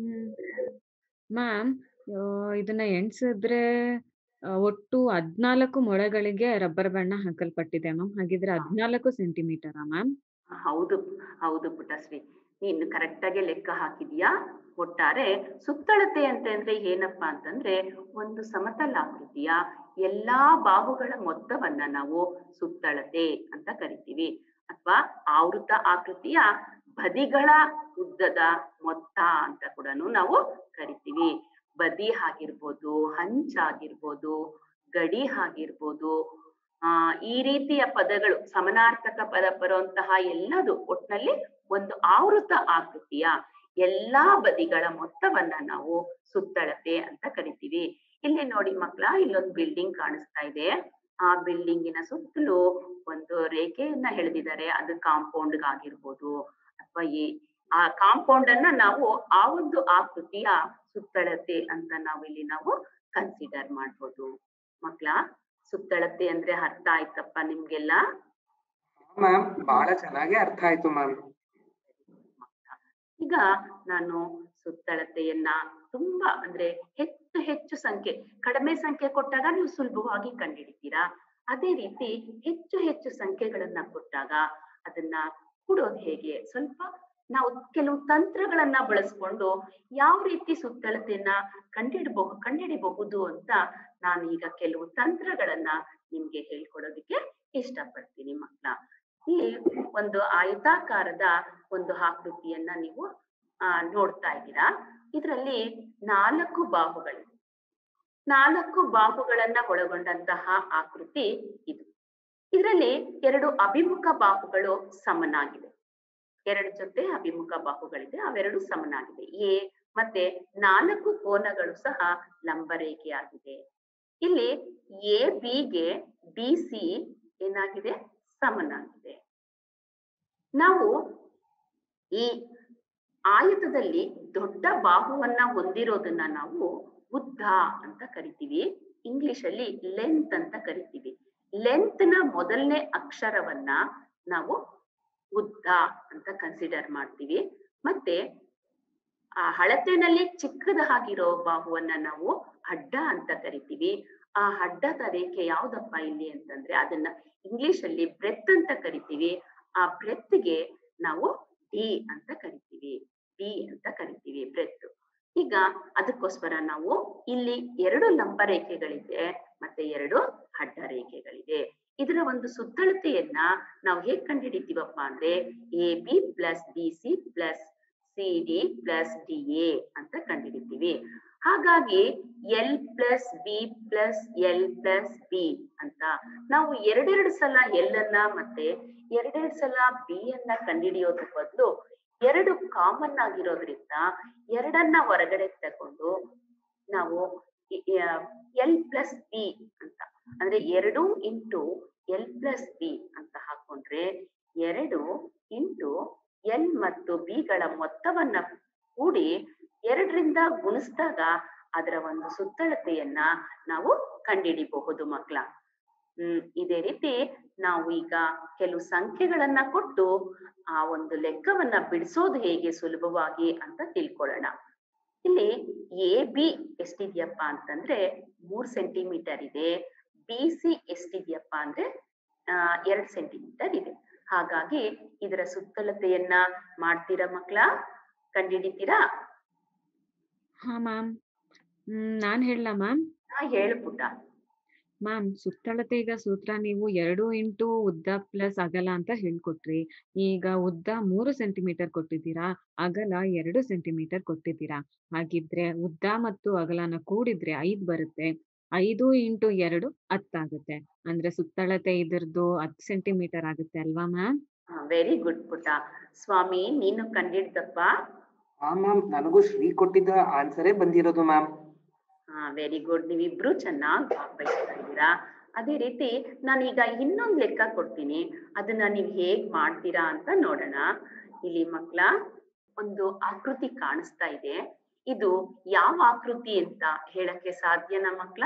ಮ್ಯಾಮ್ ಇದನ್ನ ಎಣ್ಸಿದ್ರೆ ಆ, ಒಟ್ಟು ಹದ್ನಾಲ್ಕು ಮೊಳೆಗಳಿಗೆ ರಬ್ಬರ್ ಬಣ್ಣ ಹಾಕಲ್ಪಟ್ಟಿದೆ ಮ್ಯಾಮ್ ಹಾಗಿದ್ರೆ ಹದ್ನಾಲ್ಕು ಸೆಂಟಿಮೀಟರಾ ಮ್ಯಾಮ್ ಹೌದು ಹೌದು ಪುಟಶ್ರೀ ನೀನು ಕರೆಕ್ಟ್ ಆಗಿ ಲೆಕ್ಕ ಹಾಕಿದ್ಯಾ ಒಟ್ಟಾರೆ ಸುತ್ತಳತೆ ಅಂತ ಅಂದ್ರೆ ಏನಪ್ಪಾ ಅಂತಂದ್ರೆ ಒಂದು ಸಮತಲಾಕೃತಿಯ ಎಲ್ಲಾ ಬಾಹುಗಳ ಮೊತ್ತವನ್ನ ನಾವು ಸುತ್ತಳತೆ ಅಂತ ಕರಿತೀವಿ ಅಥವಾ ಆವೃತ ಆಕೃತಿಯ ಬದಿಗಳ ಉದ್ದದ ಮೊತ್ತ ಅಂತ ಕೂಡ ನಾವು ಕರಿತೀವಿ ಬದಿ ಆಗಿರ್ಬೋದು ಹಂಚಾಗಿರ್ಬೋದು ಗಡಿ ಆಗಿರ್ಬೋದು ಆ ಈ ರೀತಿಯ ಪದಗಳು ಸಮನಾರ್ಥಕ ಪದ ಬರುವಂತಹ ಎಲ್ಲದು ಒಟ್ನಲ್ಲಿ ಒಂದು ಆವೃತ ಆಕೃತಿಯ ಎಲ್ಲಾ ಬದಿಗಳ ಮೊತ್ತವನ್ನ ನಾವು ಸುತ್ತಳತೆ ಅಂತ ಕರಿತೀವಿ ಇಲ್ಲಿ ನೋಡಿ ಮಕ್ಳ ಇಲ್ಲೊಂದು ಬಿಲ್ಡಿಂಗ್ ಕಾಣಿಸ್ತಾ ಇದೆ ಆ ಬಿಲ್ಡಿಂಗಿನ ಸುತ್ತಲೂ ಒಂದು ರೇಖೆಯನ್ನ ಎಳೆದಿದ್ದಾರೆ ಅದು ಕಾಂಪೌಂಡ್ ಆಗಿರ್ಬೋದು ಅಥವಾ ಈ ಆ ಕಾಂಪೌಂಡ್ ಅನ್ನ ನಾವು ಆ ಒಂದು ಆಕೃತಿಯ ಸುತ್ತಳತೆ ಅಂತ ನಾವು ಇಲ್ಲಿ ನಾವು ಕನ್ಸಿಡರ್ ಮಾಡ್ಬೋದು ಮಕ್ಳ ಸುತ್ತಳತೆ ಅಂದ್ರೆ ಅರ್ಥ ಆಯ್ತಪ್ಪ ನಿಮ್ಗೆಲ್ಲ ಮ್ಯಾಮ್ ಬಹಳ ಚೆನ್ನಾಗಿ ಅರ್ಥ ಆಯ್ತು ಮ್ಯಾಮ್ ಈಗ ನಾನು ಸುತ್ತಳತೆಯನ್ನ ತುಂಬಾ ಅಂದ್ರೆ ಹೆಚ್ಚು ಹೆಚ್ಚು ಸಂಖ್ಯೆ ಕಡಿಮೆ ಸಂಖ್ಯೆ ಕೊಟ್ಟಾಗ ನೀವು ಸುಲಭವಾಗಿ ಕಂಡುಹಿಡಿತೀರಾ ಅದೇ ರೀತಿ ಹೆಚ್ಚು ಹೆಚ್ಚು ಸಂಖ್ಯೆಗಳನ್ನ ಕೊಟ್ಟಾಗ ಅದನ್ನ ಕೂಡೋದು ಹೇಗೆ ಸ್ವಲ್ಪ ನಾವು ಕೆಲವು ತಂತ್ರಗಳನ್ನ ಬಳಸ್ಕೊಂಡು ಯಾವ ರೀತಿ ಸುತ್ತಳತೆಯನ್ನ ಕಂಡಿಡಬಹುದು ಕಂಡಿಡಿಬಹುದು ಅಂತ ನಾನು ಈಗ ಕೆಲವು ತಂತ್ರಗಳನ್ನ ನಿಮ್ಗೆ ಹೇಳ್ಕೊಡೋದಕ್ಕೆ ಇಷ್ಟಪಡ್ತೀನಿ ಮಕ್ಕಳ ಇಲ್ಲಿ ಒಂದು ಆಯತಾಕಾರದ ಒಂದು ಆಕೃತಿಯನ್ನ ನೀವು ಆ ನೋಡ್ತಾ ಇದ್ದೀರಾ ಇದರಲ್ಲಿ ನಾಲ್ಕು ಬಾಹುಗಳಿವೆ ನಾಲ್ಕು ಬಾಹುಗಳನ್ನ ಒಳಗೊಂಡಂತಹ ಆಕೃತಿ ಇದು ಇದರಲ್ಲಿ ಎರಡು ಅಭಿಮುಖ ಬಾಹುಗಳು ಸಮನಾಗಿವೆ ಎರಡು ಜೊತೆ ಅಭಿಮುಖ ಬಾಹುಗಳಿದೆ ಅವೆರಡು ಸಮನಾಗಿದೆ ಎ ಮತ್ತೆ ನಾಲ್ಕು ಕೋನಗಳು ಸಹ ಲಂಬರೇಖೆಯಾಗಿದೆ ಇಲ್ಲಿ ಎ ಬಿಗೆ ಡಿ ಸಿ ಏನಾಗಿದೆ ಸಮನಾಗಿದೆ ನಾವು ಈ ಆಯತದಲ್ಲಿ ದೊಡ್ಡ ಬಾಹುವನ್ನ ಹೊಂದಿರೋದನ್ನ ನಾವು ಉದ್ದ ಅಂತ ಕರಿತೀವಿ ಇಂಗ್ಲಿಷ್ ಅಲ್ಲಿ ಲೆಂತ್ ಅಂತ ಕರಿತೀವಿ ಲೆಂತ್ ನ ಮೊದಲನೇ ಅಕ್ಷರವನ್ನ ನಾವು ಉದ್ದ ಅಂತ ಕನ್ಸಿಡರ್ ಮಾಡ್ತೀವಿ ಮತ್ತೆ ಆ ಹಳತೆನಲ್ಲಿ ಚಿಕ್ಕದಾಗಿರೋ ಬಾಹುವನ್ನ ನಾವು ಅಡ್ಡ ಅಂತ ಕರಿತೀವಿ ಆ ಅಡ್ಡದ ರೇಖೆ ಯಾವ್ದಪ್ಪ ಇಲ್ಲಿ ಅಂತಂದ್ರೆ ಅದನ್ನ ಇಂಗ್ಲಿಷ್ ಅಲ್ಲಿ ಬ್ರೆತ್ ಅಂತ ಕರಿತೀವಿ ಆ ಬ್ರೆತ್ಗೆ ನಾವು ಡಿ ಅಂತ ಕರಿತೀವಿ ಡಿ ಅಂತ ಕರಿತೀವಿ ಬ್ರೆತ್ ಈಗ ಅದಕ್ಕೋಸ್ಕರ ನಾವು ಇಲ್ಲಿ ಎರಡು ಲಂಬ ರೇಖೆಗಳಿದೆ ಮತ್ತೆ ಎರಡು ಅಡ್ಡ ರೇಖೆಗಳಿದೆ ಇದರ ಒಂದು ಸುತ್ತಳತೆಯನ್ನ ನಾವು ಹೇಗ್ ಕಂಡುಹಿಡಿತೀವಪ್ಪ ಅಂದ್ರೆ A B plus D C plus C D plus D A ಅಂತ ಕಂಡುಹಿಡಿತೀವಿ ಹಾಗಾಗಿ L plus B plus L plus B ಅಂತ ನಾವು ಎರಡೆರಡು ಸಲ ಎಲ್ ಅನ್ನ ಮತ್ತೆ ಎರಡೆರಡು ಸಲ ಬಿ ಅನ್ನ ಕಂಡುಹಿಡಿಯೋದ್ರ ಬದಲು ಎರಡು ಕಾಮನ್ ಆಗಿರೋದ್ರಿಂದ ಎರಡನ್ನ ಹೊರಗಡೆ ತಕೊಂಡು ನಾವು ಎಲ್ ಪ್ಲಸ್ ಬಿ ಅಂತ ಅಂದ್ರೆ ಎರಡು ಇಂಟು ಎಲ್ ಪ್ಲಸ್ ಬಿ ಅಂತ ಹಾಕೊಂಡ್ರೆ ಎರಡು ಇಂಟು ಎಲ್ ಮತ್ತು ಬಿ ಗಳ ಮೊತ್ತವನ್ನ ಕೂಡಿ ಎರಡರಿಂದ ಗುಣಿಸಿದಾಗ ಅದರ ಒಂದು ಸುತ್ತಳತೆಯನ್ನ ನಾವು ಕಂಡಿಡಿಬಹುದು ಮಕ್ಕಳ ಹ್ಮ್ ಇದೇ ರೀತಿ ನಾವು ಈಗ ಕೆಲವು ಸಂಖ್ಯೆಗಳನ್ನ ಕೊಟ್ಟು ಆ ಒಂದು ಲೆಕ್ಕವನ್ನ ಬಿಡಿಸೋದು ಹೇಗೆ ಸುಲಭವಾಗಿ ಅಂತ ತಿಳ್ಕೊಳ್ಳೋಣ ಇಲ್ಲಿ ಎ ಬಿ ಎಷ್ಟಿದ್ಯಪ್ಪ ಅಂತಂದ್ರೆ ಮೂರ್ ಸೆಂಟಿಮೀಟರ್ ಇದೆ ಬಿ ಸಿ ಎಷ್ಟಿದ್ಯಪ್ಪ ಅಂದ್ರೆ ಆ ಎರಡ್ ಸೆಂಟಿಮೀಟರ್ ಇದೆ ಹಾಗಾಗಿ ಇದರ ಸುತ್ತಳತೆಯನ್ನ ಮಾಡ್ತೀರಾ ಮಕ್ಳ ಕಂಡಿಡಿತೀರಾ ಹಾ ಮ್ಯಾಮ್ ಹ್ಮ್ ನಾನ್ ಹೇಳಲಾ ಮ್ಯಾಮ್ ಹಾ ಹೇಳು ಪುಟ್ಟ ಮ್ಯಾಮ್ ಸುತ್ತಳತೆ ಈಗ ಸೂತ್ರ ನೀವು ಎರಡು ಇಂಟು ಉದ್ದ ಪ್ಲಸ್ ಅಗಲ ಅಂತ ಹೇಳ್ಕೊಟ್ರಿ ಈಗ ಉದ್ದ ಮೂರು ಸೆಂಟಿಮೀಟರ್ ಕೊಟ್ಟಿದ್ದೀರಾ ಅಗಲ ಎರಡು ಸೆಂಟಿಮೀಟರ್ ಕೊಟ್ಟಿದ್ದೀರಾ ಹಾಗಿದ್ರೆ ಉದ್ದ ಮತ್ತು ಅಗಲನ ಕೂಡಿದ್ರೆ ಐದ್ ಬರುತ್ತೆ ಐದು ಇಂಟು ಎರಡು ಹತ್ತಾಗುತ್ತೆ ಅಂದ್ರೆ ಸುತ್ತಳತೆ ಇದ್ರದ್ದು ಹತ್ತು ಸೆಂಟಿಮೀಟರ್ ಆಗುತ್ತೆ ಅಲ್ವಾ ಮ್ಯಾಮ್ ವೆರಿ ಗುಡ್ ಪುಟ್ಟ ಸ್ವಾಮಿ ನೀನು ಕಂಡಿಡ್ದಪ್ಪ ಹಾ ಮ್ಯಾಮ್ ನನಗೂ ಶ್ರೀ ಕೊಟ್ಟಿದ್ದ ಆನ್ಸರೇ ಬಂದಿರೋದು ಮ್ಯಾಮ್ ಹಾ ವೆರಿ ಗುಡ್ ನೀವಿಬ್ರು ಚೆನ್ನಾಗಿ ಭಾಗವಹಿಸ್ತಾ ಇದ್ದೀರಾ ಅದೇ ರೀತಿ ನಾನೀಗ ಇನ್ನೊಂದು ಲೆಕ್ಕ ಕೊಡ್ತೀನಿ ಅದನ್ನ ನೀವ್ ಹೇಗ್ ಮಾಡ್ತೀರಾ ಅಂತ ನೋಡೋಣ ಇಲ್ಲಿ ಮಕ್ಳ ಒಂದು ಆಕೃತಿ ಕಾಣಿಸ್ತಾ ಇದೆ ಇದು ಯಾವ ಆಕೃತಿ ಅಂತ ಹೇಳಕ್ಕೆ ಸಾಧ್ಯನಾ ಮಕ್ಳ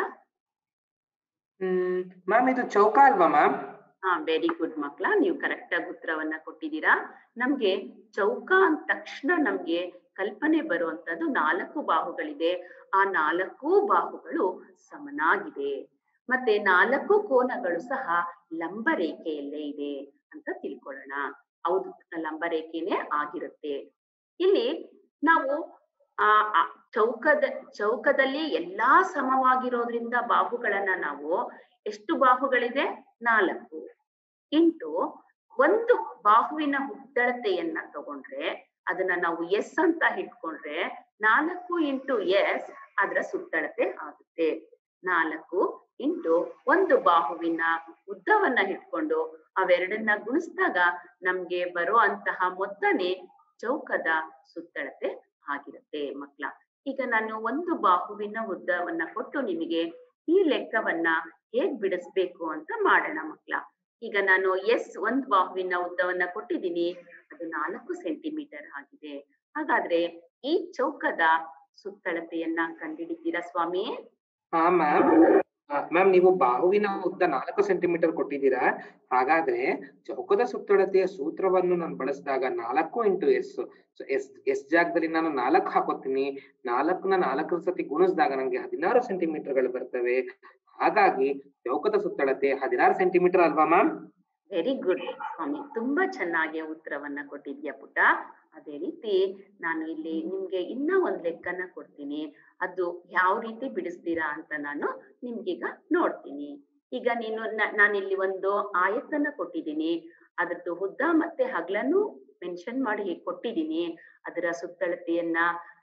ಹ್ಮ್ ಮ್ಯಾಮ್ ಇದು ಚೌಕ ಅಲ್ವಾ ಮ್ಯಾಮ್ ಹಾ ವೆರಿ ಗುಡ್ ಮಕ್ಳ ನೀವು ಕರೆಕ್ಟ್ ಆಗಿ ಉತ್ತರವನ್ನ ಕೊಟ್ಟಿದ್ದೀರಾ ನಮ್ಗೆ ಚೌಕ ಅಂದ ತಕ್ಷಣ ನಮ್ಗೆ ಕಲ್ಪನೆ ಬರುವಂತದ್ದು ನಾಲ್ಕು ಬಾಹುಗಳಿದೆ ಆ ನಾಲ್ಕು ಬಾಹುಗಳು ಸಮನಾಗಿದೆ ಮತ್ತೆ ನಾಲ್ಕು ಕೋನಗಳು ಸಹ ಲಂಬ ರೇಖೆಯಲ್ಲೇ ಇದೆ ಅಂತ ತಿಳ್ಕೊಳ್ಳೋಣ ಹೌದು ಲಂಬ ರೇಖೆನೇ ಆಗಿರುತ್ತೆ ಇಲ್ಲಿ ನಾವು ಆ ಆ ಚೌಕದ ಚೌಕದಲ್ಲಿ ಎಲ್ಲಾ ಸಮವಾಗಿರೋದ್ರಿಂದ ಬಾಹುಗಳನ್ನ ನಾವು ಎಷ್ಟು ಬಾಹುಗಳಿದೆ ನಾಲ್ಕು ಇಂಟು ಒಂದು ಬಾಹುವಿನ ಉದ್ದಳತೆಯನ್ನ ತಗೊಂಡ್ರೆ ಅದನ್ನ ನಾವು ಎಸ್ ಅಂತ ಇಟ್ಕೊಂಡ್ರೆ ನಾಲ್ಕು ಇಂಟು ಎಸ್ ಅದರ ಸುತ್ತಳತೆ ಆಗುತ್ತೆ ನಾಲ್ಕು ಇಂಟು ಒಂದು ಬಾಹುವಿನ ಉದ್ದವನ್ನ ಇಟ್ಕೊಂಡು ಅವೆರಡನ್ನ ಗುಣಿಸಿದಾಗ ನಮ್ಗೆ ಬರೋ ಅಂತಹ ಮೊತ್ತನೇ ಚೌಕದ ಸುತ್ತಳತೆ ಆಗಿರುತ್ತೆ ಮಕ್ಳ ಈಗ ನಾನು ಒಂದು ಬಾಹುವಿನ ಉದ್ದವನ್ನ ಕೊಟ್ಟು ನಿಮಗೆ ಈ ಲೆಕ್ಕವನ್ನ ಹೇಗ್ ಬಿಡಿಸ್ಬೇಕು ಅಂತ ಮಾಡೋಣ ಮಕ್ಳ ಈಗ ನಾನು ಎಸ್ ಒಂದ್ ಬಾಹುವಿನ ಉದ್ದವನ್ನ ಕೊಟ್ಟಿದ್ದೀನಿ ಅದು ನಾಲ್ಕು ಸೆಂಟಿಮೀಟರ್ ಆಗಿದೆ ಹಾಗಾದ್ರೆ ಈ ಚೌಕದ ಸುತ್ತಳತೆಯನ್ನ ಕಂಡುಹಿಡಿತೀರಾ ಸ್ವಾಮಿ ಹಾ ಮ್ಯಾಮ್ ಮ್ಯಾಮ್ ನೀವು ಬಾಹುವಿನ ಉದ್ದ ನಾಲ್ಕು ಸೆಂಟಿಮೀಟರ್ ಕೊಟ್ಟಿದ್ದೀರಾ ಹಾಗಾದ್ರೆ ಚೌಕದ ಸುತ್ತಳತೆಯ ಸೂತ್ರವನ್ನು ನಾನು ಬಳಸಿದಾಗ ನಾಲ್ಕು ಇಂಟು ಎಸ್ ಎಸ್ ಎಸ್ ಜಾಗದಲ್ಲಿ ನಾನು ನಾಲ್ಕು ಹಾಕೋತೀನಿ ನಾಲ್ಕನ್ನ ನಾಲ್ಕು ಸತಿ ಗುಣಿಸಿದಾಗ ನಂಗೆ ಹದಿನಾರು ಸೆಂಟಿಮೀಟರ್ಗಳು ಬರ್ತವೆ ಹಾಗಾಗಿ ಚೌಕದ ಸುತ್ತಳತೆ ಹದಿನಾರು ಸೆಂಟಿಮೀಟರ್ ಅಲ್ವಾ ಮ್ಯಾಮ್ ವೆರಿ ಗುಡ್ ಸ್ವಾಮಿ ತುಂಬಾ ಚೆನ್ನಾಗಿ ಉತ್ತರವನ್ನ ಕೊಟ್ಟಿದ್ಯಾ ಪುಟ್ಟ ಅದೇ ರೀತಿ ನಾನು ಇಲ್ಲಿ ನಿಮ್ಗೆ ಇನ್ನ ಒಂದ್ ಲೆಕ್ಕನ ಕೊಡ್ತೀನಿ ಅದು ಯಾವ ರೀತಿ ಬಿಡಿಸ್ತೀರಾ ಅಂತ ನಾನು ನಿಮ್ಗೀಗ ನೋಡ್ತೀನಿ ಈಗ ನೀನು ನಾನಿಲ್ಲಿ ಒಂದು ಆಯತ್ತನ್ನ ಕೊಟ್ಟಿದ್ದೀನಿ ಅದ್ರದ್ದು ಉದ್ದ ಮತ್ತೆ ಹಗ್ಲನ್ನು ಮೆನ್ಷನ್ ಮಾಡಿ ಕೊಟ್ಟಿದ್ದೀನಿ ಅದರ ಸುತ್ತಳತೆಯನ್ನ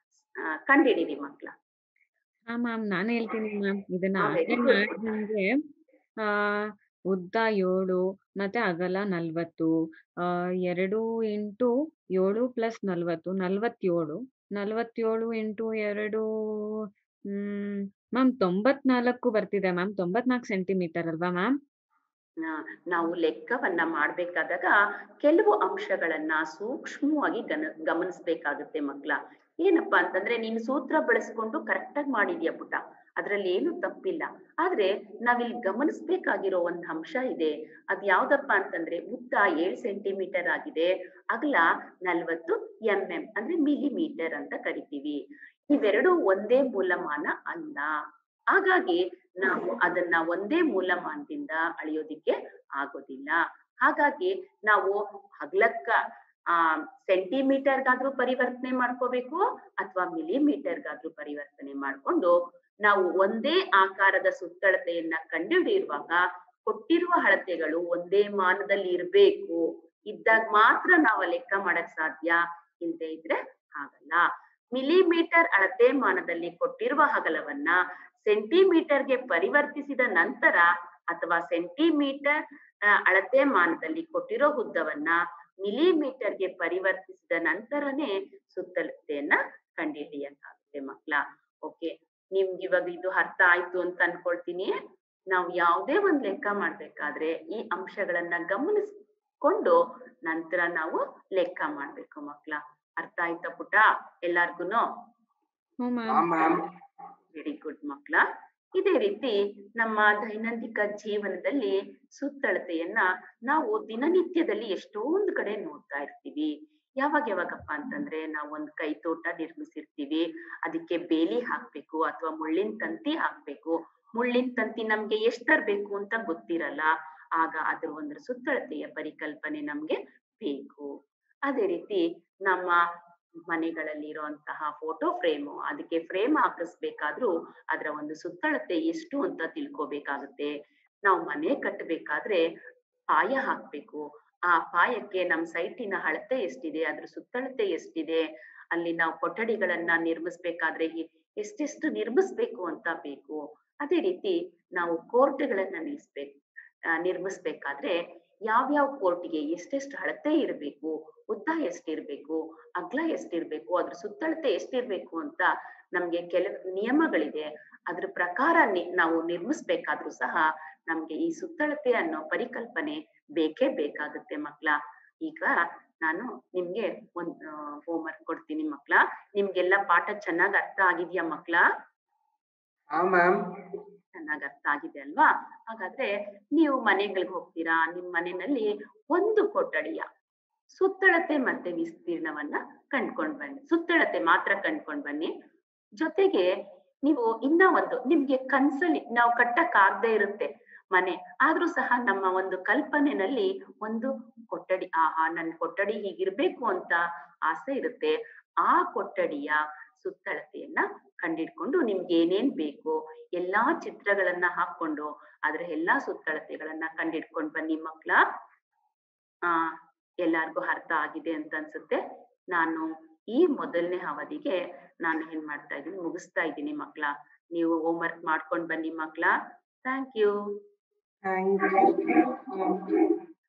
ಆ, ಕಂಡಿಡೀರಿ ಮಕ್ಳ ಹಾ ಮ್ಯಾಮ್ ನಾನು ಹೇಳ್ತೀನಿ ಮ್ಯಾಮ್ ಇದನ್ನ ಹಾ, very ಆಗ್ಲೇ good. ಮಾಡ್ದಂಗೆ ಆ ಉದ್ದ ಏಳು ಮತ್ತೆ ಅಗಲ ನಲ್ವತ್ತು ಆ ಎರಡು ಇಂಟು ಏಳು ಪ್ಲಸ್ ನಲ್ವತ್ತು ನಲ್ವತ್ತೇಳು ನಲ್ವತ್ತೇಳು ಇಂಟು ಎರಡು ಹ್ಮ್ ಮ್ಯಾಮ್ ತೊಂಬತ್ನಾಲ್ಕು ಬರ್ತಿದೆ ಮ್ಯಾಮ್ ತೊಂಬತ್ನಾಲ್ಕು ಸೆಂಟಿಮೀಟರ್ ಅಲ್ವಾ ಮ್ಯಾಮ್ ಆ, ನಾವು ಲೆಕ್ಕವನ್ನ ಮಾಡ್ಬೇಕಾದಾಗ ಕೆಲವು ಅಂಶಗಳನ್ನ ಸೂಕ್ಷ್ಮವಾಗಿ ಗನ ಗಮನಿಸ್ಬೇಕಾಗುತ್ತೆ ಮಕ್ಳ ಏನಪ್ಪಾ ಅಂತಂದ್ರೆ ನೀನು ಸೂತ್ರ ಬಳಸ್ಕೊಂಡು ಕರೆಕ್ಟ್ ಆಗಿ ಮಾಡಿದ್ಯಾ ಪುಟ್ಟ ಅದ್ರಲ್ಲಿ ಏನು ತಪ್ಪಿಲ್ಲ ಆದ್ರೆ ನಾವಿಲ್ಲಿ ಗಮನಿಸ್ಬೇಕಾಗಿರೋ ಒಂದ್ ಅಂಶ ಇದೆ ಅದ್ ಯಾವ್ದಪ್ಪ ಅಂತಂದ್ರೆ ಉದ್ದ ಏಳ್ ಸೆಂಟಿಮೀಟರ್ ಆಗಿದೆ ಅಗಲ ನಲ್ವತ್ತು ಎಂ ಎಂ ಅಂದ್ರೆ ಮಿಲಿಮೀಟರ್ ಅಂತ ಕರಿತೀವಿ ಇವೆರಡು ಒಂದೇ ಮೂಲಮಾನ ಅಲ್ಲ ಹಾಗಾಗಿ ನಾವು ಅದನ್ನ ಒಂದೇ ಮೂಲಮಾನದಿಂದ ಅಳೆಯೋದಿಕ್ಕೆ ಆಗೋದಿಲ್ಲ ಹಾಗಾಗಿ ನಾವು ಹಗ್ಲಕ್ಕ ಆ ಸೆಂಟಿಮೀಟರ್ಗಾದ್ರೂ ಪರಿವರ್ತನೆ ಮಾಡ್ಕೋಬೇಕು ಅಥವಾ ಮಿಲಿಮೀಟರ್ಗಾದ್ರೂ ಪರಿವರ್ತನೆ ಮಾಡ್ಕೊಂಡು ನಾವು ಒಂದೇ ಆಕಾರದ ಸುತ್ತಳತೆಯನ್ನ ಕಂಡುಹಿಡಿಯುವಾಗ ಕೊಟ್ಟಿರುವ ಅಳತೆಗಳು ಒಂದೇ ಮಾನದಲ್ಲಿ ಇರ್ಬೇಕು ಇದ್ದಾಗ ಮಾತ್ರ ನಾವು ಲೆಕ್ಕ ಮಾಡಕ್ ಸಾಧ್ಯ ಇಲ್ದೇ ಇದ್ರೆ ಆಗಲ್ಲ ಮಿಲಿಮೀಟರ್ ಅಳತೆ ಮಾನದಲ್ಲಿ ಕೊಟ್ಟಿರುವ ಅಗಲವನ್ನ ಸೆಂಟಿಮೀಟರ್ಗೆ ಪರಿವರ್ತಿಸಿದ ನಂತರ ಅಥವಾ ಸೆಂಟಿಮೀಟರ್ ಅಳತೆ ಮಾನದಲ್ಲಿ ಕೊಟ್ಟಿರೋ ಉದ್ದವನ್ನ ಮಿಲಿಮೀಟರ್ಗೆ ಪರಿವರ್ತಿಸಿದ ನಂತರನೇ ಸುತ್ತಳತೆಯನ್ನ ಕಂಡುಹಿಡಿಯಕ್ಕಾಗುತ್ತೆ ಮಕ್ಳ ಓಕೆ ನಿಮ್ಗೆ ಇವಾಗ ಇದು ಅರ್ಥ ಆಯ್ತು ಅಂತ ಅನ್ಕೊಳ್ತೀನಿ ನಾವು ಯಾವುದೇ ಒಂದ್ ಲೆಕ್ಕ ಮಾಡ್ಬೇಕಾದ್ರೆ ಈ ಅಂಶಗಳನ್ನ ಗಮನಿಸ್ಕೊಂಡು ನಂತರ ನಾವು ಲೆಕ್ಕ ಮಾಡ್ಬೇಕು ಮಕ್ಳ ಅರ್ಥ ಆಯ್ತಾ ಪುಟ ಎಲ್ಲಾರ್ಗುನು ಹ್ಞೂ ಹಾ ಮ್ಯಾಮ್ ಮ್ಯಾಮ್ ವೆರಿ ಗುಡ್ ಮಕ್ಳ ಇದೇ ರೀತಿ ನಮ್ಮ ದೈನಂದಿಕ ಜೀವನದಲ್ಲಿ ಸುತ್ತಳತೆಯನ್ನ ನಾವು ದಿನನಿತ್ಯದಲ್ಲಿ ಎಷ್ಟೊಂದು ಕಡೆ ನೋಡ್ತಾ ಇರ್ತೀವಿ ಯಾವಾಗ ಯಾವಾಗಪ್ಪ ಅಂತಂದ್ರೆ ನಾವು ಒಂದ್ ಕೈ ತೋಟ ನಿರ್ಮಿಸಿರ್ತೀವಿ ಅದಕ್ಕೆ ಬೇಲಿ ಹಾಕ್ಬೇಕು ಅಥವಾ ಮುಳ್ಳಿನ ತಂತಿ ಹಾಕ್ಬೇಕು ಮುಳ್ಳಿನ ತಂತಿ ನಮ್ಗೆ ಎಷ್ಟ್ ತರ್ಬೇಕು ಅಂತ ಗೊತ್ತಿರಲ್ಲ ಆಗ ಅದ್ರ ಒಂದ್ರ ಸುತ್ತಳತೆಯ ಪರಿಕಲ್ಪನೆ ನಮ್ಗೆ ಬೇಕು ಅದೇ ರೀತಿ ನಮ್ಮ ಮನೆಗಳಲ್ಲಿ ಇರುವಂತಹ ಫೋಟೋ ಫ್ರೇಮು ಅದಕ್ಕೆ ಫ್ರೇಮ್ ಹಾಕಿಸ್ಬೇಕಾದ್ರೂ ಅದರ ಒಂದು ಸುತ್ತಳತೆ ಎಷ್ಟು ಅಂತ ತಿಳ್ಕೊಬೇಕಾಗುತ್ತೆ ನಾವು ಮನೆ ಕಟ್ಟಬೇಕಾದ್ರೆ ಪಾಯ ಹಾಕ್ಬೇಕು ಆ ಪಾಯಕ್ಕೆ ನಮ್ ಸೈಟಿನ ಅಳತೆ ಎಷ್ಟಿದೆ ಅದ್ರ ಸುತ್ತಳತೆ ಎಷ್ಟಿದೆ ಅಲ್ಲಿ ನಾವು ಕೊಠಡಿಗಳನ್ನ ನಿರ್ಮಿಸ್ಬೇಕಾದ್ರೆ ಎ- ಎಷ್ಟೆಷ್ಟು ನಿರ್ಮಿಸ್ಬೇಕು ಅಂತ ಬೇಕು ಅದೇ ರೀತಿ ನಾವು ಕೋರ್ಟ್ಗಳನ್ನ ನಿಲ್ಸ್ಬೇಕು ಆ, ನಿರ್ಮಿಸ್ಬೇಕಾದ್ರೆ ಯಾವ್ಯಾವ ಕೋರ್ಟ್ಗೆ ಎಷ್ಟೆಷ್ಟು ಅಳತೆ ಇರಬೇಕು ಉದ್ದ ಎಷ್ಟಿರ್ಬೇಕು ಅಗ್ಲ ಎಷ್ಟಿರ್ಬೇಕು ಅದ್ರ ಸುತ್ತಳತೆ ಎಷ್ಟಿರ್ಬೇಕು ಅಂತ ನಮ್ಗೆ ಕೆಲವು ನಿಯಮಗಳಿದೆ ಅದ್ರ ಪ್ರಕಾರ ನಿ- ನಾವು ನಿರ್ಮಿಸ್ಬೇಕಾದ್ರೂ ಸಹ ನಮ್ಗೆ ಈ ಸುತ್ತಳತೆ ಅನ್ನೋ ಪರಿಕಲ್ಪನೆ ಬೇಕೇ ಬೇಕಾಗುತ್ತೆ ಮಕ್ಳ ಈಗ ನಾನು ನಿಮ್ಗೆ ಒಂದ್ ಹೋಮ್ ವರ್ಕ್ ಕೊಡ್ತೀನಿ ಮಕ್ಳ ನಿಮ್ಗೆಲ್ಲ ಪಾಠ ಚೆನ್ನಾಗ್ ಅರ್ಥ ಆಗಿದ್ಯಾ ಮಕ್ಳ ಹಾ ಮ್ಯಾಮ್ ಚೆನ್ನಾಗ್ ಅರ್ಥ ಆಗಿದೆ ಅಲ್ವಾ ಹಾಗಾದ್ರೆ ನೀವು ಮನೆಗಳಿಗೆ ಹೋಗ್ತೀರಾ ನಿಮ್ ಮನೆಯಲ್ಲಿ ಒಂದು ಕೊಠಡಿಯ ಸುತ್ತಳತೆ ಮತ್ತೆ ವಿಸ್ತೀರ್ಣವನ್ನ ಕಂಡ್ಕೊಂಡ್ ಬನ್ನಿ ಸುತ್ತಳತೆ ಮಾತ್ರ ಕಂಡ್ಕೊಂಡ್ ಬನ್ನಿ ಜೊತೆಗೆ ನೀವು ಇನ್ನ ಒಂದು ನಿಮ್ಗೆ ಕನ್ಸಲ್ಲಿ ನಾವು ಕಟ್ಟಕ್ ಆಗದೆ ಇರುತ್ತೆ ಮನೆ ಆದ್ರೂ ಸಹ ನಮ್ಮ ಒಂದು ಕಲ್ಪನೆನಲ್ಲಿ ಒಂದು ಕೊಠಡಿ ಆಹಾ ನನ್ ಕೊಠಡಿ ಹೀಗಿರ್ಬೇಕು ಅಂತ ಆಸೆ ಇರುತ್ತೆ ಆ ಕೊಠಡಿಯ ಸುತ್ತಳತೆಯನ್ನ ಕಂಡಿಡ್ಕೊಂಡು ನಿಮ್ಗೆ ಏನೇನ್ ಬೇಕು ಎಲ್ಲಾ ಚಿತ್ರಗಳನ್ನ ಹಾಕೊಂಡು ಅದ್ರ ಎಲ್ಲಾ ಸುತ್ತಳತೆಗಳನ್ನ ಕಂಡಿಡ್ಕೊಂಡ್ ಬನ್ನಿ ಮಕ್ಳ ಆ ಎಲ್ಲಾರ್ಗೂ ಅರ್ಥ ಆಗಿದೆ ಅಂತ ಅನ್ಸುತ್ತೆ ನಾನು ಈ ಮೊದಲನೇ ಅವಧಿಗೆ ನಾನು ಏನ್ ಮಾಡ್ತಾ ಇದ್ದೀನಿ ಮುಗಿಸ್ತಾ ಇದ್ದೀನಿ ಮಕ್ಳ ನೀವು ಹೋಮ್ ವರ್ಕ್ ಮಾಡ್ಕೊಂಡ್ ಬನ್ನಿ ಮಕ್ಳ ಥ್ಯಾಂಕ್ ಯು ಥ್ಯಾಂಕ್ ಯು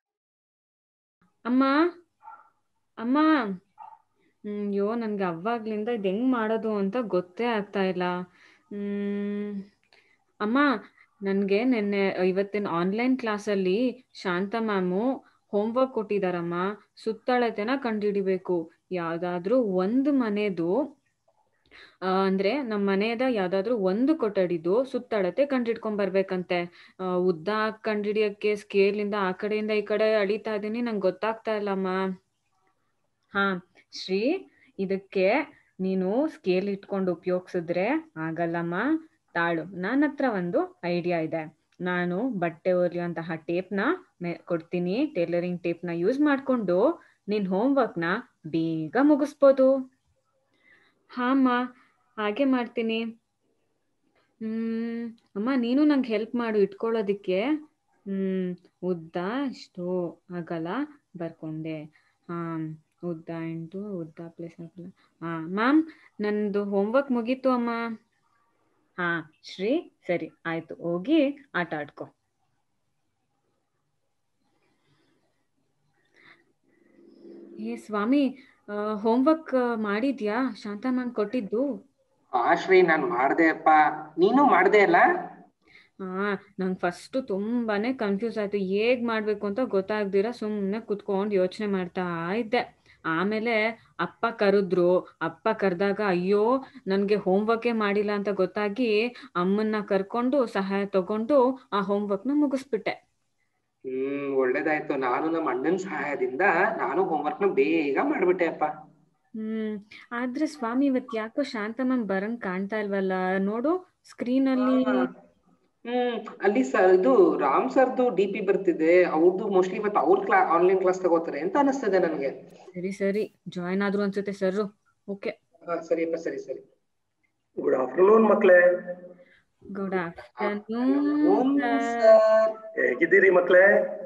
ಅಮ್ಮ ಅಮ್ಮ ಹ್ಮ್ ಅಯ್ಯೋ ನನ್ಗೆ ಅವಾಗ್ಲಿಂದ ಇದು ಹೆಂಗ್ ಮಾಡೋದು ಅಂತ ಗೊತ್ತೇ ಆಗ್ತಾ ಇಲ್ಲ ಹ್ಮ್ ಅಮ್ಮ ನನಗೆ ನಿನ್ನೆ ಇವತ್ತಿನ ಆನ್ಲೈನ್ ಕ್ಲಾಸಲ್ಲಿ ಶಾಂತ ಮ್ಯಾಮು ಹೋಮ್ವರ್ಕ್ ಕೊಟ್ಟಿದಾರಮ್ಮ ಸುತ್ತಳತೆನ ಕಂಡುಹಿಡಿಬೇಕು ಯಾವ್ದಾದ್ರೂ ಒಂದು ಮನೆದು ಆ, ಅಂದ್ರೆ ನಮ್ಮ ಮನೆಯದ ಯಾವ್ದಾದ್ರು ಒಂದು ಕೊಠಡಿದು ಸುತ್ತಳತೆ ಕಂಡಿಡ್ಕೊಂಡ್ ಬರ್ಬೇಕಂತೆ ಆ, ಉದ್ದ ಕಂಡಿಡಿಯಕ್ಕೆ ಸ್ಕೇಲಿಂದ ಆ ಕಡೆಯಿಂದ ಈ ಕಡೆ ಅಳಿತಾ ಇದೀನಿ ನಂಗೆ ಗೊತ್ತಾಗ್ತಾ ಇಲ್ಲಮ್ಮ ಹಾ ಶ್ರೀ ಇದಕ್ಕೆ ನೀನು ಸ್ಕೇಲ್ ಇಟ್ಕೊಂಡು ಉಪಯೋಗಿಸಿದ್ರೆ ಆಗಲ್ಲಮ್ಮ ತಾಳು ನನ್ನ ಹತ್ರ ಒಂದು ಐಡಿಯಾ ಇದೆ ನಾನು ಬಟ್ಟೆ ಹೊಲಿಯುವಂತಹ ಟೇಪ್ನ ಮೆ ಕೊಡ್ತೀನಿ ಟೇಲರಿಂಗ್ ಟೇಪ್ನ ಯೂಸ್ ಮಾಡಿಕೊಂಡು ನಿನ್ನ ಹೋಮ್ವರ್ಕ್ನ ಬೇಗ ಮುಗಿಸ್ಬೋದು ಹಾ ಅಮ್ಮ ಹಾಗೆ ಮಾಡ್ತೀನಿ ಹ್ಮ್ ಅಮ್ಮ ನೀನು ನಂಗೆ ಹೆಲ್ಪ್ ಮಾಡು ಇಟ್ಕೊಳ್ಳೋದಿಕ್ಕೆ ಹ್ಮ್ ಉದ್ದ ಇಷ್ಟು ಆಗಲ್ಲ ಬರ್ಕೊಂಡೆ ಹಾ ಉದ್ದ ಎಂಟು ಉದ್ದ ಪ್ಲಸ್ ಆಗಲ್ಲ ಹಾ ಮ್ಯಾಮ್ ನಂದು ಹೋಮ್ವರ್ಕ್ ಮುಗೀತು ಅಮ್ಮ ಹಾ ಶ್ರೀ ಸರಿ ಆಯ್ತು ಹೋಗಿ ಆಟ ಆಡ್ಕೊ ಏ ಸ್ವಾಮಿ ಹೋಮ್ವರ್ಕ್ ಮಾಡಿದ್ಯಾ ಶಾಂತ ಮ್ಯಾಮ್ ಕೊಟ್ಟಿದ್ದು ಆ ಶ್ರೀ ನಾನ್ ಮಾಡ್ದೆ ಅಪ್ಪ ನೀನು ಮಾಡ್ದೆ ಅಲ್ಲ ಹಾ ನಂಗೆ ಫಸ್ಟು ತುಂಬಾನೇ ಕನ್ಫ್ಯೂಸ್ ಆಯ್ತು ಹೇಗ್ ಮಾಡ್ಬೇಕು ಅಂತ ಗೊತ್ತಾಗ್ದಿರ ಸುಮ್ಮನೆ ಕುತ್ಕೊಂಡು ಯೋಚನೆ ಮಾಡ್ತಾ ಇದ್ದೆ ಆಮೇಲೆ ಅಪ್ಪ ಕರೆದ್ರು ಅಪ್ಪ ಕರೆದಾಗ ಅಯ್ಯೋ ನನಗೆ ಹೋಮ್ವರ್ಕೇ ಮಾಡಿಲ್ಲ ಅಂತ ಗೊತ್ತಾಗಿ ಅಮ್ಮನ್ನ ಕರ್ಕೊಂಡು ಸಹಾಯ ತಗೊಂಡು ಆ ಹೋಮ್ವರ್ಕ್ನ ಮುಗಿಸ್ಬಿಟ್ಟೆ ಹ್ಮ್ ಒಳ್ಳೇದಾಯ್ತು ನಾನು ನಮ್ಮ ಅಣ್ಣನ ಸಹಾಯದಿಂದ ನಾನು ಹೋಮ್ವರ್ಕ್ ನ ಬೇಗ ಮಾಡ್ಬಿಟ್ಟೆ ಅಪ್ಪ ಹ್ಮ್ ಆದ್ರೆ ಸ್ವಾಮಿ ಇವತ್ ಯಾಕೋ ಶಾಂತ ಮ್ಯಾಮ್ ಬರಂಗ್ ಕಾಣ್ತಾ ಇಲ್ವಲ್ಲ ನೋಡು ಸ್ಕ್ರೀನ್ ಅಲ್ಲಿ ಹ್ಮ್ ಅಲ್ಲಿ ಸರ್ ಇದು ರಾಮ್ ಸರ್ದು ಡಿ ಪಿ ಬರ್ತಿದೆ ಅವ್ರದ್ದು ಮೋಸ್ಟ್ಲಿ ಇವತ್ತು ಅವ್ರ ಕ್ಲಾ ಆನ್ಲೈನ್ ಕ್ಲಾಸ್ ತಗೋತಾರೆ ಅಂತ ಅನಿಸ್ತದೆ ನನಗೆ ಸರಿ ಸರಿ ಜಾಯ್ನ್ ಆದ್ರು ಅನ್ಸುತ್ತೆ ಸರ್ ಓಕೆ ಹಾ ಸರಿಯಪ್ಪ ಸರಿ ಸರಿ ಗುಡ್ ಆಫ್ಟರ್ನೂನ್ ಮಕ್ಳೇ ಗುಡ್ ಆಫ್ಟರ್ನೂನ್ ಸರ್ ಹೇಗಿದ್ದೀರಿ ಮಕ್ಳೇ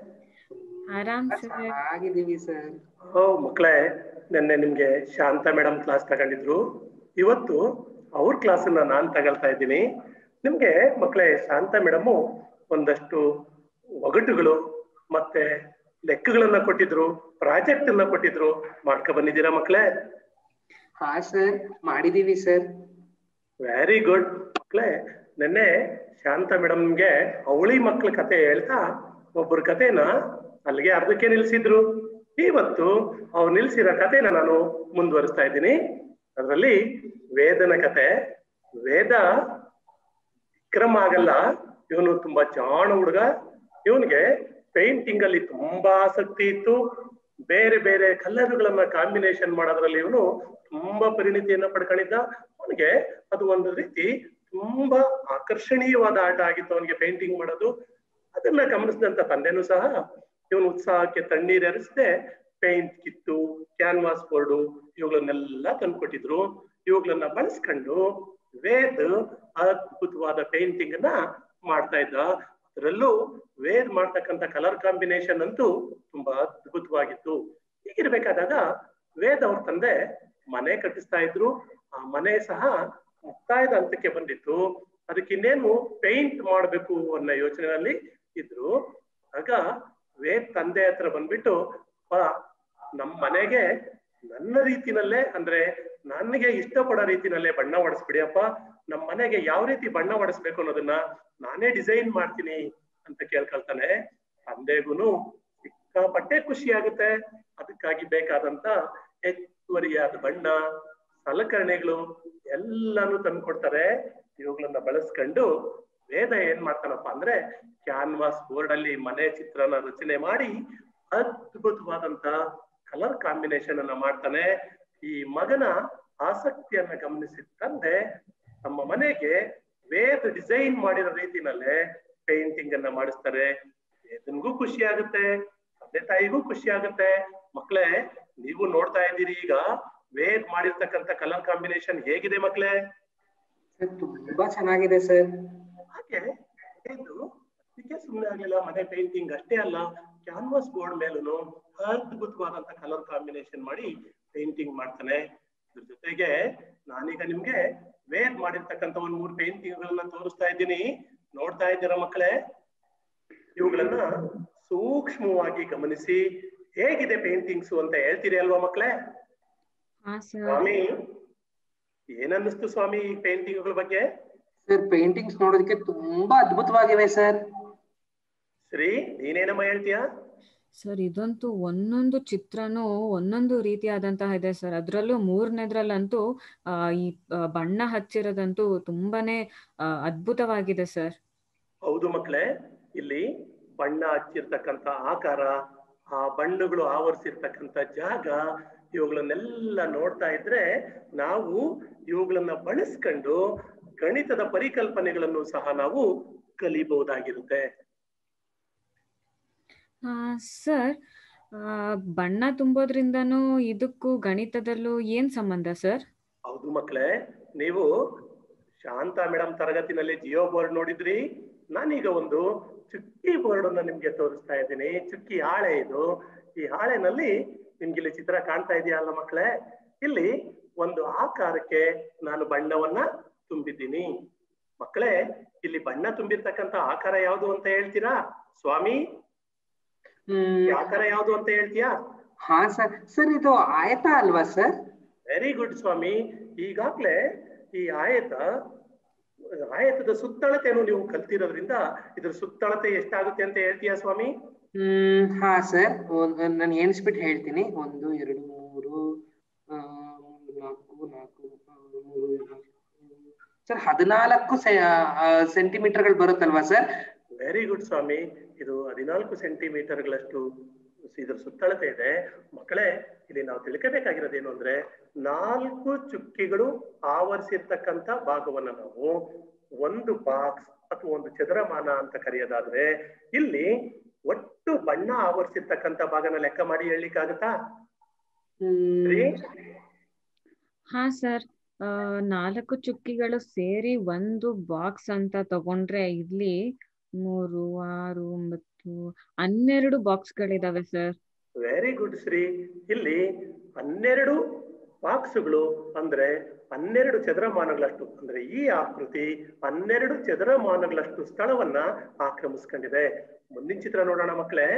ಆರಾಮ್ ಸರ್ ಚೆನ್ನಾಗಿದ್ದೀವಿ ಸರ್ ಓ ಮಕ್ಳೇ ನಿನ್ನೆ ನಿಮ್ಗೆ ಶಾಂತ ಮೇಡಮ್ ಕ್ಲಾಸ್ ತಗೊಂಡಿದ್ರು ಇವತ್ತು ಅವ್ರ ಕ್ಲಾಸನ್ನ ನಾನ್ ತಗೊಳ್ತಾ ಇದ್ದೀನಿ ನಿಮ್ಗೆ ಮಕ್ಳೇ ಶಾಂತ ಮೇಡಮ್ ಒಂದಷ್ಟು ಒಗಟುಗಳು ಮತ್ತೆ ಲೆಕ್ಕಗಳನ್ನ ಕೊಟ್ಟಿದ್ರು ಪ್ರಾಜೆಕ್ಟ್ ಅನ್ನ ಕೊಟ್ಟಿದ್ರು ಮಾಡ್ಕೊ ಬಂದಿದ್ದೀರಾ ಮಕ್ಳೇ ಹಾ ಸರ್ ಮಾಡಿದೀವಿ ಸರ್ ವೆರಿ ಗುಡ್ ಮಕ್ಳೇ ನಿನ್ನೆ ಶಾಂತ ಮೇಡಮ್ಗೆ ಅವಳಿ ಮಕ್ಳ ಕತೆ ಹೇಳ್ತಾ ಒಬ್ಬರ ಕತೆನ ಅಲ್ಲಿಗೆ ಅರ್ಧಕ್ಕೆ ನಿಲ್ಸಿದ್ರು ಇವತ್ತು ಅವ್ರು ನಿಲ್ಸಿರೋ ಕತೆನ ನಾನು ಮುಂದುವರಿಸ್ತಾ ಇದ್ದೀನಿ ಅದರಲ್ಲಿ ವೇದನ ಕತೆ ವೇದ ವಿಕ್ರಮ ಆಗಲ್ಲ ಇವನು ತುಂಬಾ ಜಾಣ ಹುಡುಗ ಇವನ್ಗೆ ಪೇಂಟಿಂಗ್ ಅಲ್ಲಿ ತುಂಬಾ ಆಸಕ್ತಿ ಇತ್ತು ಬೇರೆ ಬೇರೆ ಕಲರ್ಗಳನ್ನ ಕಾಂಬಿನೇಷನ್ ಮಾಡೋದ್ರಲ್ಲಿ ಇವನು ತುಂಬಾ ಪರಿಣಿತಿಯನ್ನ ಪಡ್ಕೊಂಡಿದ್ದ ಅವನಿಗೆ ಅದು ಒಂದು ರೀತಿ ತುಂಬಾ ಆಕರ್ಷಣೀಯವಾದ ಆಟ ಆಗಿತ್ತು ಅವನಿಗೆ ಪೇಂಟಿಂಗ್ ಮಾಡೋದು ಅದನ್ನ ಗಮನಿಸಿದಂತ ತಂದೆನೂ ಸಹ ಇವನು ಉತ್ಸಾಹಕ್ಕೆ ತಣ್ಣೀರ್ ಎರಸದೆ ಪೇಂಟ್ ಕಿತ್ತು ಕ್ಯಾನ್ವಾಸ್ ಬೋರ್ಡು ಇವುಗಳನ್ನೆಲ್ಲ ತಂದ್ಕೊಟ್ಟಿದ್ರು ಇವುಗಳನ್ನ ಬಳಸ್ಕೊಂಡು ವೇದ್ ಅದ್ಭುತವಾದ ಪೇಂಟಿಂಗ್ ಅನ್ನ ಮಾಡ್ತಾ ಇದ್ದ ಅದರಲ್ಲೂ ವೇದ್ ಮಾಡ್ತಕ್ಕಂಥ ಕಲರ್ ಕಾಂಬಿನೇಷನ್ ಅಂತೂ ತುಂಬಾ ಅದ್ಭುತವಾಗಿತ್ತು ಹೀಗಿರ್ಬೇಕಾದಾಗ ವೇದ್ ಅವ್ರ ತಂದೆ ಮನೆ ಕಟ್ಟಿಸ್ತಾ ಇದ್ರು ಆ ಮನೆ ಸಹ ಮುಕ್ತಾಯದ ಹಂತಕ್ಕೆ ಬಂದಿತ್ತು ಅದಕ್ಕೆ ಇನ್ನೇನು ಪೇಂಟ್ ಮಾಡ್ಬೇಕು ಅನ್ನೋ ಯೋಚನೆಯಲ್ಲಿ ಇದ್ರು ಆಗ ವೇದ್ ತಂದೆ ಹತ್ರ ಬಂದ್ಬಿಟ್ಟು ಅಪ್ಪ ನಮ್ ಮನೆಗೆ ನನ್ನ ರೀತಿನಲ್ಲೇ ಅಂದ್ರೆ ನನಗೆ ಇಷ್ಟಪಡೋ ರೀತಿನಲ್ಲೇ ಬಣ್ಣ ಹೊಡಿಸ್ಬಿಡಿಯಪ್ಪ ನಮ್ ಮನೆಗೆ ಯಾವ ರೀತಿ ಬಣ್ಣ ಹೊಡಿಸ್ಬೇಕು ಅನ್ನೋದನ್ನ ನಾನೇ ಡಿಸೈನ್ ಮಾಡ್ತೀನಿ ಅಂತ ಕೇಳ್ಕೊಳ್ತಾನೆ ತಂದೆಗೂನು ಸಿಕ್ಕಾಪಟ್ಟೆ ಖುಷಿ ಆಗುತ್ತೆ ಅದಕ್ಕಾಗಿ ಬೇಕಾದಂತ ಹೆಚ್ಚುವರಿಯಾದ ಬಣ್ಣ ಸಲಕರಣೆಗಳು ಎಲ್ಲಾನು ತಂದ್ಕೊಡ್ತಾರೆ ಇವುಗಳನ್ನ ಬಳಸ್ಕೊಂಡು ವೇದ ಏನ್ ಮಾಡ್ತಾನಪ್ಪ ಅಂದ್ರೆ ಕ್ಯಾನ್ವಾಸ್ ಬೋರ್ಡ್ ಅಲ್ಲಿ ಮನೆ ಚಿತ್ರನ ರಚನೆ ಮಾಡಿ ಅದ್ಭುತವಾದಂತ ಕಲರ್ ಕಾಂಬಿನೇಷನ್ ಅನ್ನ ಮಾಡ್ತಾನೆ ಈ ಮಗನ ಆಸಕ್ತಿಯನ್ನ ಗಮನಿಸಿದ ತಂದೆ ನಮ್ಮ ಮನೆಗೆ ವೇದ ಡಿಸೈನ್ ಮಾಡಿರೋ ರೀತಿನಲ್ಲೇ ಪೇಂಟಿಂಗ್ ಅನ್ನ ಮಾಡಿಸ್ತಾರೆ ವೇದನ್ಗೂ ಖುಷಿ ಆಗುತ್ತೆ ತಂದೆ ತಾಯಿಗೂ ಖುಷಿ ಆಗುತ್ತೆ ಮಕ್ಳೇ ನೀವು ನೋಡ್ತಾ ಇದ್ದೀರಿ ಈಗ ವೇದ್ ಮಾಡಿರ್ತಕ್ಕಂಥ ಕಲರ್ ಕಾಂಬಿನೇಷನ್ ಹೇಗಿದೆ ಮಕ್ಳೇ ಸರ್ ತುಂಬಾ ಚೆನ್ನಾಗಿದೆ ಸರ್ ಹಾಗೆ ಇದು ಅದಕ್ಕೆ ಸುಮ್ಮನೆ ಆಗ್ಲಿಲ್ಲ ಮನೆ ಪೇಂಟಿಂಗ್ ಅಷ್ಟೇ ಅಲ್ಲ ಕ್ಯಾನ್ವಾಸ್ ಬೋರ್ಡ್ ಮೇಲೂ ಅದ್ಭುತವಾದಂತ ಕಲರ್ ಕಾಂಬಿನೇಷನ್ ಮಾಡಿ ಪೇಂಟಿಂಗ್ ಮಾಡ್ತಾನೆ ಇದ್ರ ಜೊತೆಗೆ ನಾನೀಗ ನಿಮ್ಗೆ ವೇದ್ ಮಾಡಿರ್ತಕ್ಕಂಥ ಒಂದ್ ಮೂರು ಪೇಂಟಿಂಗ್ ಗಳನ್ನ ತೋರಿಸ್ತಾ ಇದ್ದೀನಿ ನೋಡ್ತಾ ಇದ್ದೀರಾ ಮಕ್ಕಳೇ ಇವುಗಳನ್ನ ಸೂಕ್ಷ್ಮವಾಗಿ ಗಮನಿಸಿ ಹೇಗಿದೆ ಪೇಂಟಿಂಗ್ಸ್ ಅಂತ ಹೇಳ್ತೀರಿ ಅಲ್ವಾ ಮಕ್ಕಳೇ ಹಾ ಸರ್ ಸ್ವಾಮಿ ಏನನ್ನಿಸ್ತು ಸ್ವಾಮಿ ಈ ಪೇಂಟಿಂಗ್ಗಳ ಬಗ್ಗೆ ಸರ್ ಪೇಂಟಿಂಗ್ಸ್ ನೋಡೋದಕ್ಕೆ ತುಂಬಾ ಅದ್ಭುತವಾಗಿವೆ ಸರ್ ಶ್ರೀ ನೀನೇನಮ್ಮ ಹೇಳ್ತೀಯಾ ಸರ್ ಇದಂತೂ ಒಂದೊಂದು ಚಿತ್ರನೂ ಒಂದೊಂದು ರೀತಿಯಾದಂತಹ ಇದೆ ಸರ್ ಅದರಲ್ಲೂ ಮೂರನೇದ್ರಲ್ಲಂತೂ ಆ, ಈ ಆ, ಬಣ್ಣ ಹಚ್ಚಿರೋದಂತೂ ತುಂಬಾನೇ ಆ, ಅದ್ಭುತವಾಗಿದೆ ಸರ್ ಹೌದು ಮಕ್ಕಳೇ ಇಲ್ಲಿ ಬಣ್ಣ ಹಚ್ಚಿರ್ತಕ್ಕಂಥ ಆಕಾರ ಆ ಬಣ್ಣಗಳು ಆವರಿಸಿರ್ತಕ್ಕಂಥ ಜಾಗ ಇವುಗಳನ್ನೆಲ್ಲ ನೋಡ್ತಾ ಇದ್ರೆ ನಾವು ಇವುಗಳನ್ನ ಬಳಸ್ಕೊಂಡು ಗಣಿತದ ಪರಿಕಲ್ಪನೆಗಳನ್ನು ಸಹ ನಾವು ಕಲಿಬಹುದಾಗಿರುತ್ತೆ ಆ, ಸರ್ ಆ, ಬಣ್ಣ ತುಂಬೋದ್ರಿಂದನೂ ಇದಕ್ಕೂ ಗಣಿತದಲ್ಲೂ ಏನ್ ಸಂಬಂಧ ಸರ್ ಹೌದು ಮಕ್ಕಳೇ ನೀವು ಶಾಂತ ಮೇಡಮ್ ತರಗತಿನಲ್ಲಿ ಜಿಯೋ ಬೋರ್ಡ್ ನೋಡಿದ್ರಿ ನಾನೀಗ ಒಂದು ಚುಕ್ಕಿ ಬೋರ್ಡ್ ಅನ್ನ ನಿಮ್ಗೆ ತೋರಿಸ್ತಾ ಇದ್ದೀನಿ ಚುಕ್ಕಿ ಹಾಳೆ ಇದು ಈ ಹಾಳೆನಲ್ಲಿ ನಿಮ್ಗೆ ಇಲ್ಲಿ ಚಿತ್ರ ಕಾಣ್ತಾ ಇದೆಯಲ್ಲ ಮಕ್ಕಳೇ ಇಲ್ಲಿ ಒಂದು ಆಕಾರಕ್ಕೆ ನಾನು ಬಣ್ಣವನ್ನ ತುಂಬಿದ್ದೀನಿ ಮಕ್ಕಳೇ ಇಲ್ಲಿ ಬಣ್ಣ ತುಂಬಿರ್ತಕ್ಕಂಥ ಆಕಾರ ಯಾವುದು ಅಂತ ಹೇಳ್ತೀರಾ ಸ್ವಾಮಿ ಈ ಹ್ಮ್ ಆಕಾರ ಯಾವುದು ಅಂತ ಹೇಳ್ತೀಯಾ ಹಾ ಸರ್ ಸರ್ ಇದು ಆಯತ ಅಲ್ವಾ ಸರ್ ವೆರಿ ಗುಡ್ ಸ್ವಾಮಿ ಈಗಾಗ್ಲೇ ಈ ಆಯತ ಆಯತದ ಸುತ್ತಳತೆಯನ್ನು ನೀವು ಕಲ್ತಿರೋದ್ರಿಂದ ಇದ್ರ ಸುತ್ತಳತೆ ಎಷ್ಟಾಗುತ್ತೆ ಅಂತ ಹೇಳ್ತೀಯಾ ಸ್ವಾಮಿ ಹ್ಮ್ ಹಾ ಸರ್ ನಾನು ಎಣಿಸ್ಬಿಟ್ಟು ಹೇಳ್ತೀನಿ ಒಂದು ಎರಡು ಮೂರು ಆ, ಮೂರು ನಾಲ್ಕು ನಾಲ್ಕು ಆರು, ಮೂರು ನಾಲ್ಕು ಸರ್ ಹದಿನಾಲ್ಕು ಸೆಂಟಿಮೀಟರ್ಗಳು ಬರುತ್ತಲ್ವಾ ಸರ್ ವೆರಿ ಗುಡ್ ಸ್ವಾಮಿ ಇದು ಹದಿನಾಲ್ಕು ಸೆಂಟಿಮೀಟರ್ಗಳಷ್ಟು ಇದ್ರ ಸುತ್ತಳತೆ ಇದೆ ಮಕ್ಕಳೇ ಇಲ್ಲಿ ನಾವು ತಿಳ್ಕೋಬೇಕಾಗಿರೋದೇನು ಅಂದ್ರೆ ನಾಲ್ಕು ಚುಕ್ಕಿಗಳು ಆವರಿಸಿರ್ತಕ್ಕಂಥ ಭಾಗವನ್ನ ನಾವು ಒಂದು ಬಾಕ್ಸ್ ಅಥವಾ ಒಂದು ಚದರಮಾನ ಅಂತ ಕರೆಯೋದಾದ್ರೆ ಇಲ್ಲಿ ಒಟ್ಟು ಬಣ್ಣ ಆವರಿಸಿರ್ತಕ್ಕಂಥ ಭಾಗನ ಲೆಕ್ಕ ಮಾಡಿ ಹೇಳಲಿಕ್ಕಾಗತ್ತಾ ಸರಿ ಹಾ ಸರ್ ನಾಲ್ಕು ಚುಕ್ಕಿಗಳು ಸೇರಿ ಒಂದು ಬಾಕ್ಸ್ ಅಂತ ತಗೊಂಡ್ರೆ ಇಲ್ಲಿ ಮೂರು ಆರು ಒಂಬತ್ತು ಹನ್ನೆರಡು ಬಾಕ್ಸ್ಗಳಿದಾವೆ ಸರ್ ವೆರಿ ಗುಡ್ ಶ್ರೀ ಇಲ್ಲಿ ಹನ್ನೆರಡು ಬಾಕ್ಸ್ಗಳು ಅಂದ್ರೆ ಹನ್ನೆರಡು ಚದರಮಾನಗಳಷ್ಟು ಅಂದ್ರೆ ಈ ಆಕೃತಿ ಹನ್ನೆರಡು ಚದರಮಾನಗಳಷ್ಟು ಸ್ಥಳವನ್ನ ಆಕ್ರಮಿಸ್ಕೊಂಡಿದೆ ಮುಂದಿನ ಚಿತ್ರ ನೋಡೋಣ ಮಕ್ಕಳೇ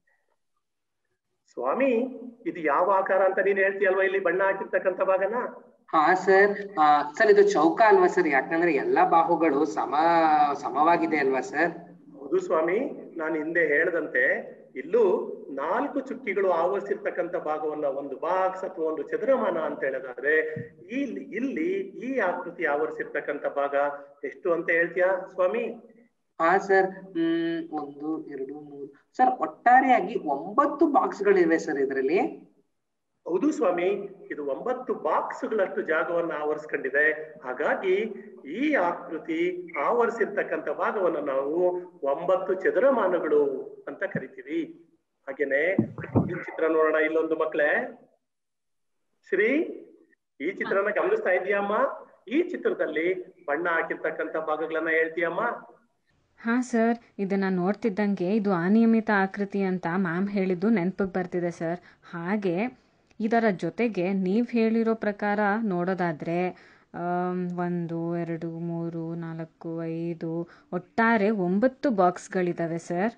ಸ್ವಾಮಿ ಇದು ಯಾವ ಆಕಾರ ಅಂತ ನೀನ್ ಹೇಳ್ತೀಯಲ್ವಾ ಇಲ್ಲಿ ಬಣ್ಣ ಹಾಕಿರ್ತಕ್ಕಂಥ ಭಾಗನ ಹಾ ಸರ್ ಸರ್ ಇದು ಚೌಕ ಅಲ್ವಾ ಸರ್ ಯಾಕಂದ್ರೆ ಎಲ್ಲಾ ಬಾಹುಗಳು ಸಮ ಸಮವಾಗಿದೆ ಅಲ್ವಾ ಸರ್ ಹೌದು ಸ್ವಾಮಿ ನಾನು ಹಿಂದೆ ಹೇಳ್ದಂತೆ ಇಲ್ಲೂ ನಾಲ್ಕು ಚುಕ್ಕಿಗಳು ಆವರಿಸಿರ್ತಕ್ಕಂಥ ಭಾಗವನ್ನ ಒಂದು ಬಾಕ್ಸ್ ಅಥವಾ ಒಂದು ಚದುರಮಾನ ಅಂತ ಹೇಳೋದಾದ್ರೆ ಇಲ್ಲಿ ಇಲ್ಲಿ ಈ ಆಕೃತಿ ಆವರಿಸಿರ್ತಕ್ಕಂಥ ಭಾಗ ಎಷ್ಟು ಅಂತ ಹೇಳ್ತೀಯಾ ಸ್ವಾಮಿ ಹಾ ಸರ್ ಹ್ಮ್ ಒಂದು ಎರಡು ಮೂರು ಸರ್ ಒಟ್ಟಾರೆಯಾಗಿ ಒಂಬತ್ತು ಬಾಕ್ಸ್ಗಳಿವೆ ಸರ್ ಇದರಲ್ಲಿ ಹೌದು ಸ್ವಾಮಿ ಇದು ಒಂಬತ್ತು ಬಾಕ್ಸ್ಗಳಷ್ಟು ಜಾಗವನ್ನ ಆವರಿಸ್ಕೊಂಡಿದೆ ಹಾಗಾಗಿ ಈ ಆಕೃತಿ ಆವರಿಸಿರ್ತಕ್ಕಂಥ ಭಾಗವನ್ನು ನಾವು ಒಂಬತ್ತು ಚದುರಮಾನಗಳು ಅಂತ ಕರಿತೀವಿ ಹಾಗೇನೆ ಈ ಚಿತ್ರ ನೋಡೋಣ ಇಲ್ಲೊಂದು ಮಕ್ಕಳೇ ಶ್ರೀ ಈ ಚಿತ್ರನ ಗಮನಿಸ್ತಾ ಇದೀಯಮ್ಮ ಈ ಚಿತ್ರದಲ್ಲಿ ಬಣ್ಣ ಹಾಕಿರ್ತಕ್ಕಂಥ ಭಾಗಗಳನ್ನ ಹೇಳ್ತೀಯಮ್ಮ ಹಾ ಸರ್ ಇದನ್ನ ನೋಡ್ತಿದ್ದಂಗೆ ಇದು ಅನಿಯಮಿತ ಆಕೃತಿ ಅಂತ ಮ್ಯಾಮ್ ಹೇಳಿದ್ದು ನೆನಪಿಗೆ ಬರ್ತಿದೆ ಸರ್ ಹಾಗೆ ಇದರ ಜೊತೆಗೆ ನೀವು ಹೇಳಿರೋ ಪ್ರಕಾರ ನೋಡೋದಾದ್ರೆ ಒಂದು ಎರಡು ಮೂರು ನಾಲ್ಕು ಐದು ಒಟ್ಟಾರೆ ಒಂಬತ್ತು ಬಾಕ್ಸ್ಗಳಿದಾವೆ ಸರ್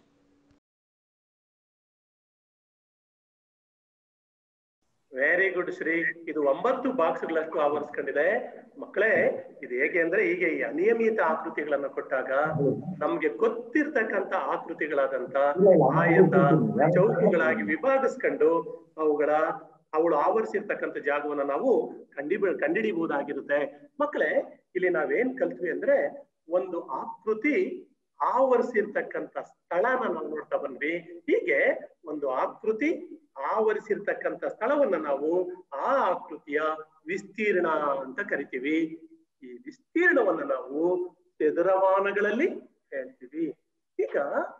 ವೆರಿ ಗುಡ್ ಶ್ರೀ ಇದು ಒಂಬತ್ತು ಬಾಕ್ಸ್ಗಳಷ್ಟು ಆವರಿಸ್ಕೊಂಡಿದೆ ಮಕ್ಕಳೇ ಇದು ಹೇಗೆ ಅಂದ್ರೆ ಹೀಗೆ ಈ ಅನಿಯಮಿತ ಆಕೃತಿಗಳನ್ನ ಕೊಟ್ಟಾಗ ನಮ್ಗೆ ಗೊತ್ತಿರ್ತಕ್ಕಂಥ ಆಕೃತಿಗಳಾದಂತ ಆಯತ ಚೌಕಗಳಾಗಿ ವಿಭಾಗಿಸ್ಕೊಂಡು ಅವುಗಳ ಅವಳು ಆವರಿಸಿರ್ತಕ್ಕಂಥ ಜಾಗವನ್ನ ನಾವು ಕಂಡಿ ಕಂಡಿಡಿಬಹುದಾಗಿರುತ್ತೆ ಮಕ್ಕಳೇ ಇಲ್ಲಿ ನಾವೇನ್ ಕಲ್ತ್ವಿ ಅಂದ್ರೆ ಒಂದು ಆಕೃತಿ ಆವರಿಸಿರ್ತಕ್ಕಂಥ ಸ್ಥಳನ ನಾವು ನೋಡ್ತಾ ಬಂದ್ವಿ ಹೀಗೆ ಒಂದು ಆಕೃತಿ ಆವರಿಸಿರ್ತಕ್ಕಂಥ ಸ್ಥಳವನ್ನ ನಾವು ಆ ಆಕೃತಿಯ ವಿಸ್ತೀರ್ಣ ಅಂತ ಕರಿತೀವಿ ಈ ವಿಸ್ತೀರ್ಣವನ್ನ ನಾವು ಚದುರಮಾನಗಳಲ್ಲಿ ಹೇಳ್ತೀವಿ ಈಗ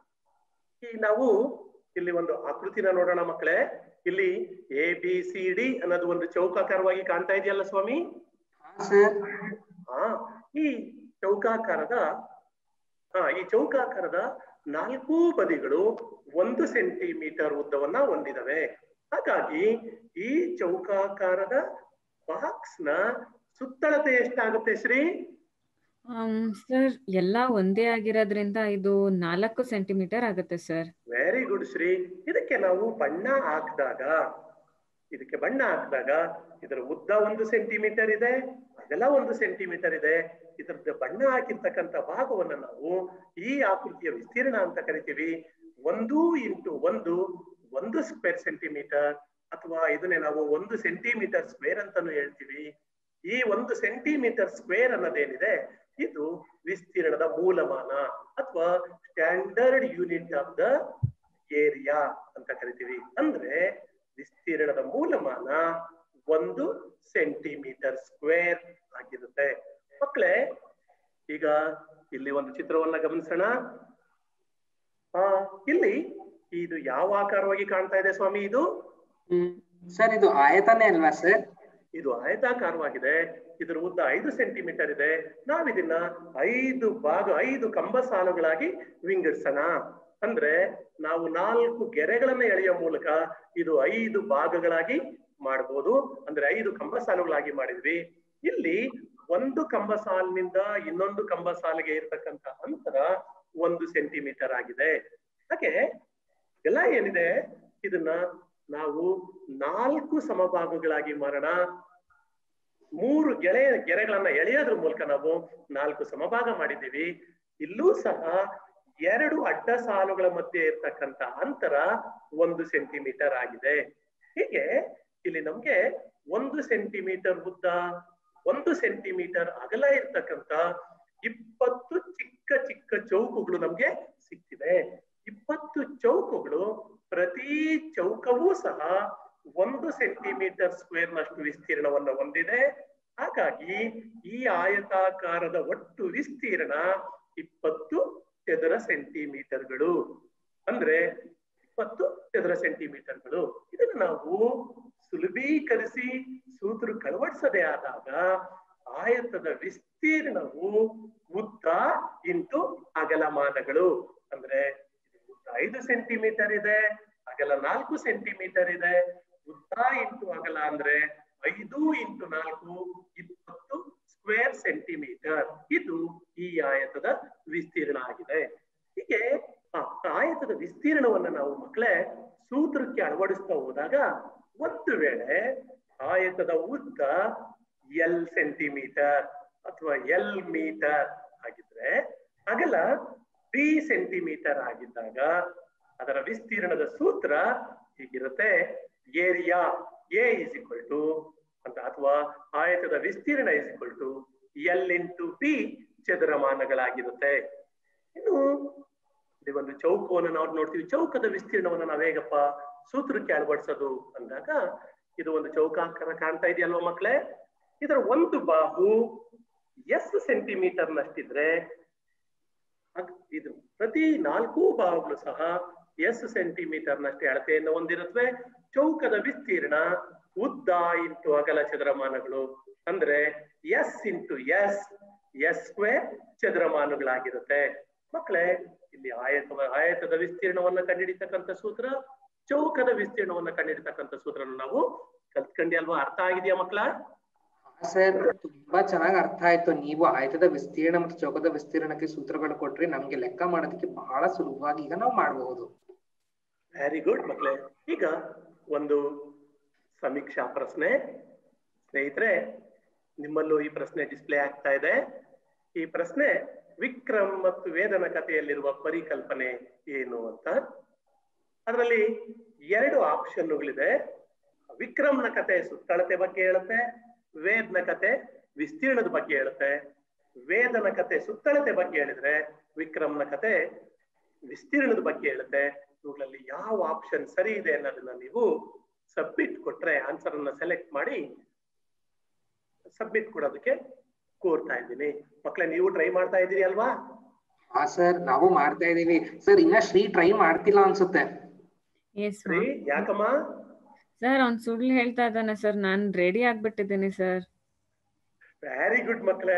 ಈ ನಾವು ಇಲ್ಲಿ ಒಂದು ಆಕೃತಿನ ನೋಡೋಣ ಮಕ್ಕಳೇ ಇಲ್ಲಿ ಎ ಬಿ ಸಿ ಡಿ ಅನ್ನೋದು ಒಂದು ಚೌಕಾಕಾರವಾಗಿ ಕಾಣ್ತಾ ಇದೆಯಲ್ಲ ಸ್ವಾಮಿ ಸರ್ ಹಾ ಈ ಚೌಕಾಕಾರದ ಹಾ ಈ ಚೌಕಾಕಾರದ ನಾಲ್ಕೂ ಬದಿಗಳು ಒಂದು ಸೆಂಟಿಮೀಟರ್ ಉದ್ದವನ್ನ ಹೊಂದಿದವೆ ಹಾಗಾಗಿ ಈ ಚೌಕಾಕಾರದ ಬಾಕ್ಸ್ ನ ಸುತ್ತಳತೆ ಎಷ್ಟಾಗುತ್ತೆ ಶ್ರೀ ಸರ್ ಎಲ್ಲ ಒಂದೇ ಆಗಿರೋದ್ರಿಂದ ಇದು ನಾಲ್ಕು ಸೆಂಟಿಮೀಟರ್ ಆಗುತ್ತೆ ಸರ್ ವೆರಿ ಗುಡ್ ಶ್ರೀ ಇದಕ್ಕೆ ನಾವು ಬಣ್ಣ ಹಾಕಿದಾಗ ಇದಕ್ಕೆ ಬಣ್ಣ ಹಾಕಿದಾಗ ಇದರ ಉದ್ದ ಒಂದು ಸೆಂಟಿಮೀಟರ್ ಇದೆ ಅಗಲ ಒಂದು ಸೆಂಟಿಮೀಟರ್ ಇದೆ ಇದರದ ಬಣ್ಣ ಹಾಕಿರ್ತಕ್ಕಂಥ ಭಾಗವನ್ನ ನಾವು ಈ ಆಕೃತಿಯ ವಿಸ್ತೀರ್ಣ ಅಂತ ಕರಿತೀವಿ ಒಂದು ಇಂಟು ಒಂದು ಒಂದು ಸ್ಕ್ವೇರ್ ಸೆಂಟಿಮೀಟರ್ ಅಥವಾ ಇದನ್ನೇ ನಾವು ಒಂದು ಸೆಂಟಿಮೀಟರ್ ಸ್ಕ್ವೇರ್ ಅಂತಾನು ಹೇಳ್ತೀವಿ ಈ ಒಂದು ಸೆಂಟಿಮೀಟರ್ ಸ್ಕ್ವೇರ್ ಅನ್ನೋದೇನಿದೆ ಇದು ವಿಸ್ತೀರ್ಣದ ಮೂಲಮಾನ ಅಥವಾ standard unit of the area ಅಂತ ಕರಿತೀವಿ ಅಂದ್ರೆ ವಿಸ್ತೀರ್ಣದ ಮೂಲಮಾನ ಒಂದು ಸೆಂಟಿಮೀಟರ್ ಸ್ಕ್ವೇರ್ ಆಗಿರುತ್ತೆ ಮಕ್ಕಳೇ ಈಗ ಇಲ್ಲಿ ಒಂದು ಚಿತ್ರವನ್ನ ಗಮನಿಸೋಣ ಆ ಇಲ್ಲಿ ಇದು ಯಾವ ಆಕಾರವಾಗಿ ಕಾಣ್ತಾ ಇದೆ ಸ್ವಾಮಿ ಇದು ಸರ್ ಇದು ಆಯತನೇ ಅಲ್ವಾ ಸರ್ ಇದು ಆಯತಾಕಾರವಾಗಿದೆ ಇದರ ಉದ್ದ ಐದು ಸೆಂಟಿಮೀಟರ್ ಇದೆ ನಾವಿದನ್ನ ಐದು ಭಾಗ ಐದು ಕಂಬ ಸಾಲುಗಳಾಗಿ ವಿಂಗಡಿಸೋಣ ಅಂದ್ರೆ ನಾವು ನಾಲ್ಕು ಗೆರೆಗಳನ್ನ ಎಳೆಯುವ ಮೂಲಕ ಇದು ಐದು ಭಾಗಗಳಾಗಿ ಮಾಡಬಹುದು ಅಂದ್ರೆ ಐದು ಕಂಬ ಸಾಲುಗಳಾಗಿ ಮಾಡಿದ್ವಿ ಇಲ್ಲಿ ಒಂದು ಕಂಬ ಸಾಲಿನಿಂದ ಇನ್ನೊಂದು ಕಂಬ ಸಾಲಿಗೆ ಇರ್ತಕ್ಕಂಥ ಅಂತರ ಒಂದು ಸೆಂಟಿಮೀಟರ್ ಆಗಿದೆ ಹಾಗೆ ಎಲ್ಲ ಏನಿದೆ ಇದನ್ನ ನಾವು ನಾಲ್ಕು ಸಮಭಾಗಗಳಾಗಿ ಮಾಡೋಣ ಮೂರು ಗೆಳೆ ಗೆರೆಗಳನ್ನ ಎಳೆಯೋದ್ರ ಮೂಲಕ ನಾವು ನಾಲ್ಕು ಸಮಭಾಗ ಮಾಡಿದ್ದೀವಿ ಇಲ್ಲೂ ಸಹ ಎರಡು ಅಡ್ಡ ಸಾಲುಗಳ ಮಧ್ಯೆ ಇರ್ತಕ್ಕಂಥ ಅಂತರ ಒಂದು ಸೆಂಟಿಮೀಟರ್ ಆಗಿದೆ ಹೀಗೆ ಇಲ್ಲಿ ನಮ್ಗೆ ಒಂದು ಸೆಂಟಿಮೀಟರ್ ಉದ್ದ ಒಂದು ಸೆಂಟಿಮೀಟರ್ ಅಗಲ ಇರ್ತಕ್ಕಂಥ ಇಪ್ಪತ್ತು ಚಿಕ್ಕ ಚಿಕ್ಕ ಚೌಕಗಳು ನಮ್ಗೆ ಸಿಕ್ತಿದೆ ಇಪ್ಪತ್ತು ಚೌಕಗಳು ಪ್ರತಿ ಚೌಕವೂ ಸಹ ಒಂದು ಸೆಂಟಿಮೀಟರ್ ಸ್ಕ್ವೇರ್ ನಷ್ಟು ವಿಸ್ತೀರ್ಣವನ್ನು ಹೊಂದಿದೆ ಹಾಗಾಗಿ ಈ ಆಯತಾಕಾರದ ಒಟ್ಟು ವಿಸ್ತೀರ್ಣ ಇಪ್ಪತ್ತು ಚದರ ಸೆಂಟಿಮೀಟರ್ಗಳು ಅಂದ್ರೆ ಇಪ್ಪತ್ತು ಚದರ ಸೆಂಟಿಮೀಟರ್ಗಳು ಇದನ್ನು ನಾವು ಸುಲಭೀಕರಿಸಿ ಸೂತ್ರಕ್ಕೆ ಅಳವಡಿಸದೇ ಆದಾಗ ಆಯತದ ವಿಸ್ತೀರ್ಣವು ಉದ್ದ ಇಂಟು ಅಗಲಮಾನಗಳು ಅಂದ್ರೆ ಉದ್ದ ಐದು ಸೆಂಟಿಮೀಟರ್ ಇದೆ ಅಗಲ ನಾಲ್ಕು ಸೆಂಟಿಮೀಟರ್ ಇದೆ ಉದ್ದ ಇಂಟು ಅಗಲ ಅಂದ್ರೆ ಐದು ಇಂಟು ನಾಲ್ಕು ಇಪ್ಪತ್ತು ಸ್ಕ್ವೇರ್ ಸೆಂಟಿಮೀಟರ್ ಇದು ಈ ಆಯತದ ವಿಸ್ತೀರ್ಣ ಆಗಿದೆ ಹೀಗೆ ಆ ಆಯತದ ವಿಸ್ತೀರ್ಣವನ್ನ ನಾವು ಮಕ್ಕಳೇ ಸೂತ್ರಕ್ಕೆ ಅಳವಡಿಸ್ತಾ ಹೋದಾಗ ಒಂದು ವೇಳೆ ಆಯತದ ಉದ್ದ ಎಲ್ ಸೆಂಟಿಮೀಟರ್ ಅಥವಾ ಎಲ್ ಮೀಟರ್ ಆಗಿದ್ರೆ ಅಗಲ ಬಿ ಸೆಂಟಿಮೀಟರ್ ಆಗಿದ್ದಾಗ ಅದರ ವಿಸ್ತೀರ್ಣದ ಸೂತ್ರ ಹೀಗಿರುತ್ತೆ area A is equal to ಅಂತ ಅಥವಾ ಆಯತದ ವಿಸ್ತೀರ್ಣ is equal to L into B ಚದರಮಾನಗಳಾಗಿರುತ್ತೆ ಇನ್ನು ಇಲ್ಲಿ ಒಂದು ಚೌಕವನ್ನು ನಾವು ನೋಡ್ತೀವಿ ಚೌಕದ ವಿಸ್ತೀರ್ಣವನ್ನು ನಾವು ಹೇಗಪ್ಪ ಸೂತ್ರಕ್ಕೆ ಅಳವಡಿಸೋದು ಅಂದಾಗ ಇದು ಒಂದು ಚೌಕಾಕಾರ ಕಾಣ್ತಾ ಇದೆಯಲ್ವಾ ಮಕ್ಕಳೇ ಇದರ ಒಂದು ಬಾಹು ಎಸ್ ಸೆಂಟಿಮೀಟರ್ ನಷ್ಟಿದ್ರೆ ಇದು ಪ್ರತಿ ನಾಲ್ಕು ಬಾಹುಗಳು ಸಹ ಎಸ್ ಸೆಂಟಿಮೀಟರ್ ನಷ್ಟೇ ಅಳತೆಯನ್ನು ಹೊಂದಿರುತ್ತವೆ ಚೌಕದ ವಿಸ್ತೀರ್ಣ ಉದ್ದ ಇಂಟು ಅಗಲ ಚದರಮಾನಗಳು ಅಂದ್ರೆ S into S S square ಚದರಮಾನಗಳಾಗಿರುತ್ತೆ ಮಕ್ಕಳೇ ಇಲ್ಲಿ ಆಯತ ಆಯತದ ವಿಸ್ತೀರ್ಣವನ್ನ ಕಂಡುಹಿಡಿತಕ್ಕಂಥ ಸೂತ್ರ ಚೌಕದ ವಿಸ್ತೀರ್ಣವನ್ನ ಕಂಡುಹಿಡಿತಕ್ಕಂಥ ಸೂತ್ರನ ನಾವು ಕಲ್ತ್ಕೊಂಡಿ ಅಲ್ವಾ ಅರ್ಥ ಆಗಿದೆಯಾ ಮಕ್ಕಳ ಸರ್ ತುಂಬಾ ಚೆನ್ನಾಗಿ ಅರ್ಥ ಆಯ್ತು ನೀವು ಆಯತದ ವಿಸ್ತೀರ್ಣ ಮತ್ತು ಚೌಕದ ವಿಸ್ತೀರ್ಣಕ್ಕೆ ಸೂತ್ರಗಳು ಕೊಟ್ರಿ ನಮ್ಗೆ ಲೆಕ್ಕ ಮಾಡೋದಕ್ಕೆ ಬಹಳ ಸುಲಭವಾಗಿ ಈಗ ನಾವು ಮಾಡಬಹುದು ವೆರಿ ಗುಡ್ ಮಕ್ಕಳೇ ಈಗ ಒಂದು ಸಮೀಕ್ಷಾ ಪ್ರಶ್ನೆ ಸ್ನೇಹಿತರೆ ನಿಮ್ಮಲ್ಲೂ ಈ ಪ್ರಶ್ನೆ ಡಿಸ್ಪ್ಲೇ ಆಗ್ತಾ ಇದೆ ಈ ಪ್ರಶ್ನೆ ವಿಕ್ರಮ್ ಮತ್ತು ವೇದನ ಕಥೆಯಲ್ಲಿರುವ ಪರಿಕಲ್ಪನೆ ಏನು ಅಂತ ಅದರಲ್ಲಿ ಎರಡು ಆಪ್ಷನ್ಗಳಿದೆ ವಿಕ್ರಮ್ನ ಕತೆ ಸುತ್ತಳತೆ ಬಗ್ಗೆ ಹೇಳುತ್ತೆ ವೇದ್ನ ಕತೆ ವಿಸ್ತೀರ್ಣದ ಬಗ್ಗೆ ಹೇಳುತ್ತೆ ವೇದನ ಕತೆ ಸುತ್ತಳತೆ ಬಗ್ಗೆ ಹೇಳಿದ್ರೆ ವಿಕ್ರಮ್ನ ಕತೆ ವಿಸ್ತೀರ್ಣದ ಬಗ್ಗೆ ಹೇಳುತ್ತೆ ಇವುಗಳಲ್ಲಿ ಯಾವ ಆಪ್ಷನ್ ಸರಿ ಇದೆ ಅನ್ನೋದನ್ನ ನೀವು ಸಬ್ಮಿಟ್ ಕೊಟ್ರೆ ಆನ್ಸರ್ ಅನ್ನ ಸೆಲೆಕ್ಟ್ ಮಾಡಿ ಸಬ್ಮಿಟ್ ಕೊಡೋದಕ್ಕೆ ಕೋರ್ತಾ ಇದ್ದೀನಿ ಮಕ್ಕಳೇ ನೀವು ಟ್ರೈ ಮಾಡ್ತಾ ಇದ್ದೀರಿ ಅಲ್ವಾ ಹಾ ಸರ್ ನಾವು ಮಾಡ್ತಾ ಇದೀವಿ ಸರ್ ಇನ್ನ ಶ್ರೀ ಟ್ರೈ ಮಾಡ್ತಿಲ್ಲ ಅನ್ಸುತ್ತೆ ಎಸ್ ಸರಿ ಯಾಕಮ್ಮ ಸರ್ ಅವ್ನ್ ಸುಳ್ಳು ಹೇಳ್ತಾ ಇದ್ದಾನೆ ಸರ್ ನಾನ್ ರೆಡಿ ಆಗ್ಬಿಟ್ಟಿದ್ದೀನಿ ಸರ್ ವೆರಿ ಗುಡ್ ಮಕ್ಕಳೇ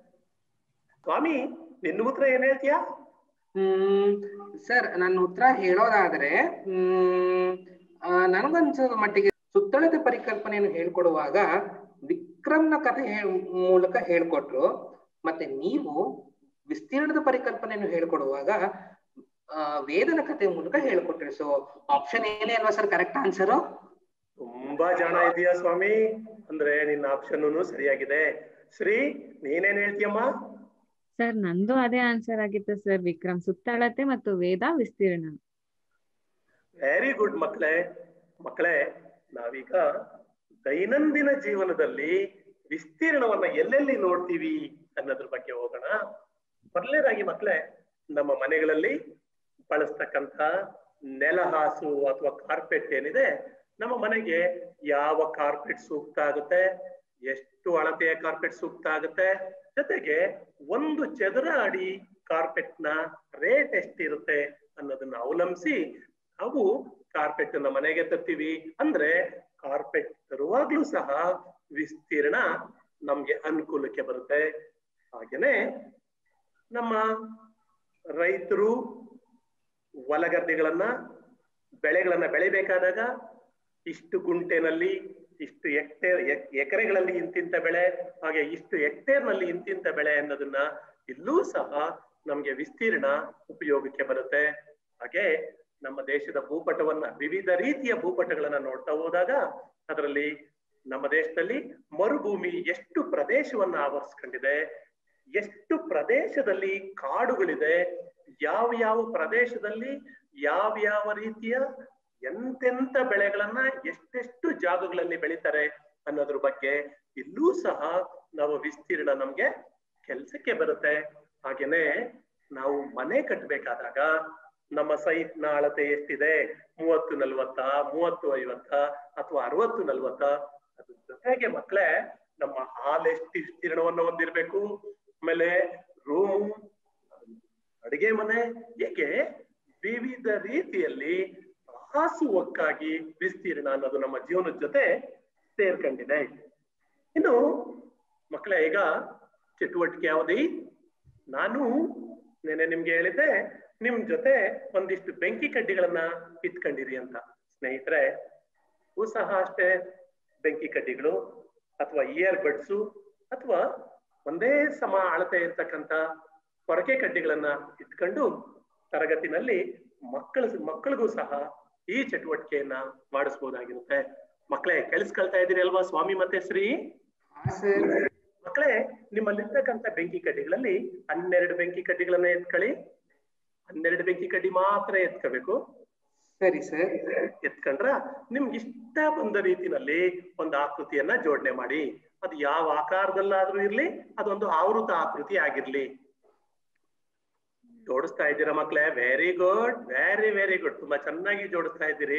ಸ್ವಾಮಿ ನಿನ್ನ ಉತ್ತರ ಏನ್ ಹೇಳ್ತೀಯಾ ಹ್ಮ್ ಸರ್ ನನ್ನ ಉತ್ತರ ಹೇಳೋದಾದ್ರೆ ಹ್ಮ್ ಆ, ನನಗನ್ಸೋ ಮಟ್ಟಿಗೆ ಸುತ್ತಳತೆ ಪರಿಕಲ್ಪನೆಯನ್ನು ಹೇಳ್ಕೊಡುವಾಗ ವಿಕ್ರಮ್ನ ಕಥೆ ಹೇಳ್- ಮೂಲಕ ಹೇಳ್ಕೊಟ್ರು ಮತ್ತೆ ನೀವು ವಿಸ್ತೀರ್ಣದ ಪರಿಕಲ್ಪನೆಯನ್ನು ಹೇಳ್ಕೊಡುವಾಗ ಆ, ವೇದನ ಕಥೆ ಮೂಲಕ ಹೇಳ್ಕೊಟ್ರಿ ಸೊ ಆಪ್ಷನ್ ಏನೇ ಅಲ್ವಾ ಸರ್ ಕರೆಕ್ಟ್ ಆನ್ಸರ್ ತುಂಬಾ ಜಾಣ ಇದೆಯಾ ಸ್ವಾಮಿ ಅಂದ್ರೆ ನಿನ್ನ ಆಪ್ಷನ್ ಸರಿಯಾಗಿದೆ ಶ್ರೀ ನೀನೇನ್ ಹೇಳ್ತೀಯಮ್ಮ ಸರ್ ನಂದು ಅದೇ ಆನ್ಸರ್ ಆಗಿತ್ತು ಸರ್ ವಿಕ್ರಮ್ ಸುತ್ತಳತೆ ಮತ್ತು ವೇದ ವಿಸ್ತೀರ್ಣ ವೆರಿ ಗುಡ್ ಮಕ್ಕಳೇ ಮಕ್ಕಳೇ ನಾವೀಗ ದೈನಂದಿನ ಜೀವನದಲ್ಲಿ ವಿಸ್ತೀರ್ಣವನ್ನ ಎಲ್ಲೆಲ್ಲಿ ನೋಡ್ತೀವಿ ಅನ್ನೋದ್ರ ಬಗ್ಗೆ ಹೋಗೋಣ ಮೊದಲನೇದಾಗಿ ಮಕ್ಕಳೇ ನಮ್ಮ ಮನೆಗಳಲ್ಲಿ ಬಳಸ್ತಕ್ಕಂಥ ನೆಲಹಾಸು ಅಥವಾ ಕಾರ್ಪೆಟ್ ಏನಿದೆ ನಮ್ಮ ಮನೆಗೆ ಯಾವ ಕಾರ್ಪೆಟ್ ಸೂಕ್ತ ಆಗುತ್ತೆ ಎಷ್ಟು ಅಳತೆಯ ಕಾರ್ಪೆಟ್ ಸೂಕ್ತ ಆಗುತ್ತೆ ಜೊತೆಗೆ ಒಂದು ಚದರ ಅಡಿ ಕಾರ್ಪೆಟ್ ನ ರೇಟ್ ಎಷ್ಟಿರುತ್ತೆ ಅನ್ನೋದನ್ನ ಅವಲಂಬಿಸಿ ನಾವು ಕಾರ್ಪೆಟ್ ನ ಮನೆಗೆ ತರ್ತೀವಿ ಅಂದ್ರೆ ಕಾರ್ಪೆಟ್ ತರುವಾಗ್ಲೂ ಸಹ ವಿಸ್ತೀರ್ಣ ನಮ್ಗೆ ಅನುಕೂಲಕ್ಕೆ ಬರುತ್ತೆ ಹಾಗೇನೆ ನಮ್ಮ ರೈತರು ಹೊಲಗದ್ದೆಗಳನ್ನ ಬೆಳೆಗಳನ್ನ ಬೆಳಿಬೇಕಾದಾಗ ಇಷ್ಟು ಗುಂಟೆನಲ್ಲಿ ಇಷ್ಟು ಹೆಕ್ಟೇರ್ ಎಕರೆಗಳಲ್ಲಿ ಇಂತಿಂತ ಬೆಳೆ ಹಾಗೆ ಇಷ್ಟು ಹೆಕ್ಟೇರ್ನಲ್ಲಿ ಇಂತಿಂತ ಬೆಳೆ ಅನ್ನೋದನ್ನ ಇಲ್ಲೂ ಸಹ ನಮ್ಗೆ ವಿಸ್ತೀರ್ಣ ಉಪಯೋಗಕ್ಕೆ ಬರುತ್ತೆ ಹಾಗೆ ನಮ್ಮ ದೇಶದ ಭೂಪಟವನ್ನ ವಿವಿಧ ರೀತಿಯ ಭೂಪಟಗಳನ್ನ ನೋಡ್ತಾ ಹೋದಾಗ ಅದರಲ್ಲಿ ನಮ್ಮ ದೇಶದಲ್ಲಿ ಮರುಭೂಮಿ ಎಷ್ಟು ಪ್ರದೇಶವನ್ನ ಆವರಿಸ್ಕೊಂಡಿದೆ ಎಷ್ಟು ಪ್ರದೇಶದಲ್ಲಿ ಕಾಡುಗಳಿದೆ ಯಾವ ಯಾವ ಪ್ರದೇಶದಲ್ಲಿ ಯಾವ ಯಾವ ರೀತಿಯ ಎಂತೆಂತ ಬೆಳೆಗಳನ್ನ ಎಷ್ಟೆಷ್ಟು ಜಾಗಗಳಲ್ಲಿ ಬೆಳಿತಾರೆ ಅನ್ನೋದ್ರ ಬಗ್ಗೆ ಇಲ್ಲೂ ಸಹ ನಾವು ವಿಸ್ತೀರ್ಣ ನಮ್ಗೆ ಕೆಲ್ಸಕ್ಕೆ ಬರುತ್ತೆ ಹಾಗೇನೆ ನಾವು ಮನೆ ಕಟ್ಟಬೇಕಾದಾಗ ನಮ್ಮ ಸೈಟ್ ನ ಅಳತೆ ಎಷ್ಟಿದೆ ಮೂವತ್ತು ನಲ್ವತ್ತ ಮೂವತ್ತು ಐವತ್ತ ಅಥವಾ ಅರವತ್ತು ನಲ್ವತ್ತ ಅದ್ರ ಜೊತೆಗೆ ಮಕ್ಕಳೇ ನಮ್ಮ ಹಾಲ್ ಎಷ್ಟು ವಿಸ್ತೀರ್ಣವನ್ನು ಹೊಂದಿರ್ಬೇಕು ಆಮೇಲೆ ರೂಮ್ ಅಡಿಗೆ ಮನೆ ಹೀಗೆ ವಿವಿಧ ರೀತಿಯಲ್ಲಿ ಹಾಸುವಕ್ಕಾಗಿ ವಿಸ್ತೀರ್ಣ ಅನ್ನೋದು ನಮ್ಮ ಜೀವನದ ಜೊತೆ ಸೇರ್ಕೊಂಡಿದೆ ಇನ್ನು ಮಕ್ಕಳೇ ಈಗ ಚಟುವಟಿಕೆ ಯಾವ್ದಿ ನಾನು ನೆನೆ ನಿಮ್ಗೆ ಹೇಳಿದ್ದೆ ನಿಮ್ ಜೊತೆ ಒಂದಿಷ್ಟು ಬೆಂಕಿ ಕಡ್ಡಿಗಳನ್ನ ಇಟ್ಕೊಂಡಿರಿ ಅಂತ ಸ್ನೇಹಿತರೆ ನೀವು ಸಹ ಅಷ್ಟೇ ಬೆಂಕಿ ಕಡ್ಡಿಗಳು ಅಥವಾ ಇಯರ್ ಬಡ್ಸು ಅಥವಾ ಒಂದೇ ಸಮ ಅಳತೆ ಇರ್ತಕ್ಕಂಥ ಹೊರಕೆ ಕಡ್ಡಿಗಳನ್ನ ಇಟ್ಕೊಂಡು ತರಗತಿನಲ್ಲಿ ಮಕ್ಕಳ ಮಕ್ಕಳಿಗೂ ಸಹ ಈ ಚಟುವಟಿಕೆಯನ್ನ ಮಾಡಿಸ್ಬೋದಾಗಿರುತ್ತೆ ಮಕ್ಕಳೇ ಕೆಲ್ಸ್ಕೊಳ್ತಾ ಇದ್ದೀರಿ ಅಲ್ವಾ ಸ್ವಾಮಿ ಮತ್ತೆ ಶ್ರೀ ಹಾ ಸರ್ ಮಕ್ಕಳೇ ನಿಮ್ಮಲ್ಲಿರ್ತಕ್ಕಂಥ ಬೆಂಕಿ ಕಡ್ಡಿಗಳಲ್ಲಿ ಹನ್ನೆರಡು ಬೆಂಕಿ ಕಡ್ಡಿಗಳನ್ನ ಎತ್ಕೊಳ್ಳಿ ಹನ್ನೆರಡು ಬೆಂಕಿ ಕಡ್ಡಿ ಮಾತ್ರ ಎತ್ಕೋಬೇಕು ಸರಿ ಸರ್ ಎತ್ಕೊಂಡ್ರ ನಿಮ್ಗೆ ಇಷ್ಟ ಬಂದ ರೀತಿನಲ್ಲಿ ಒಂದು ಆಕೃತಿಯನ್ನ ಜೋಡಣೆ ಮಾಡಿ ಅದು ಯಾವ ಆಕಾರದಲ್ಲಾದ್ರೂ ಇರ್ಲಿ ಅದೊಂದು ಆವೃತ ಆಕೃತಿ ಆಗಿರ್ಲಿ ಜೋಡಿಸ್ತಾ ಇದ್ದೀರಾ ಮಕ್ಳೇ very good very very good ತುಂಬಾ ಚೆನ್ನಾಗಿ ಜೋಡಿಸ್ತಾ ಇದ್ದೀರಿ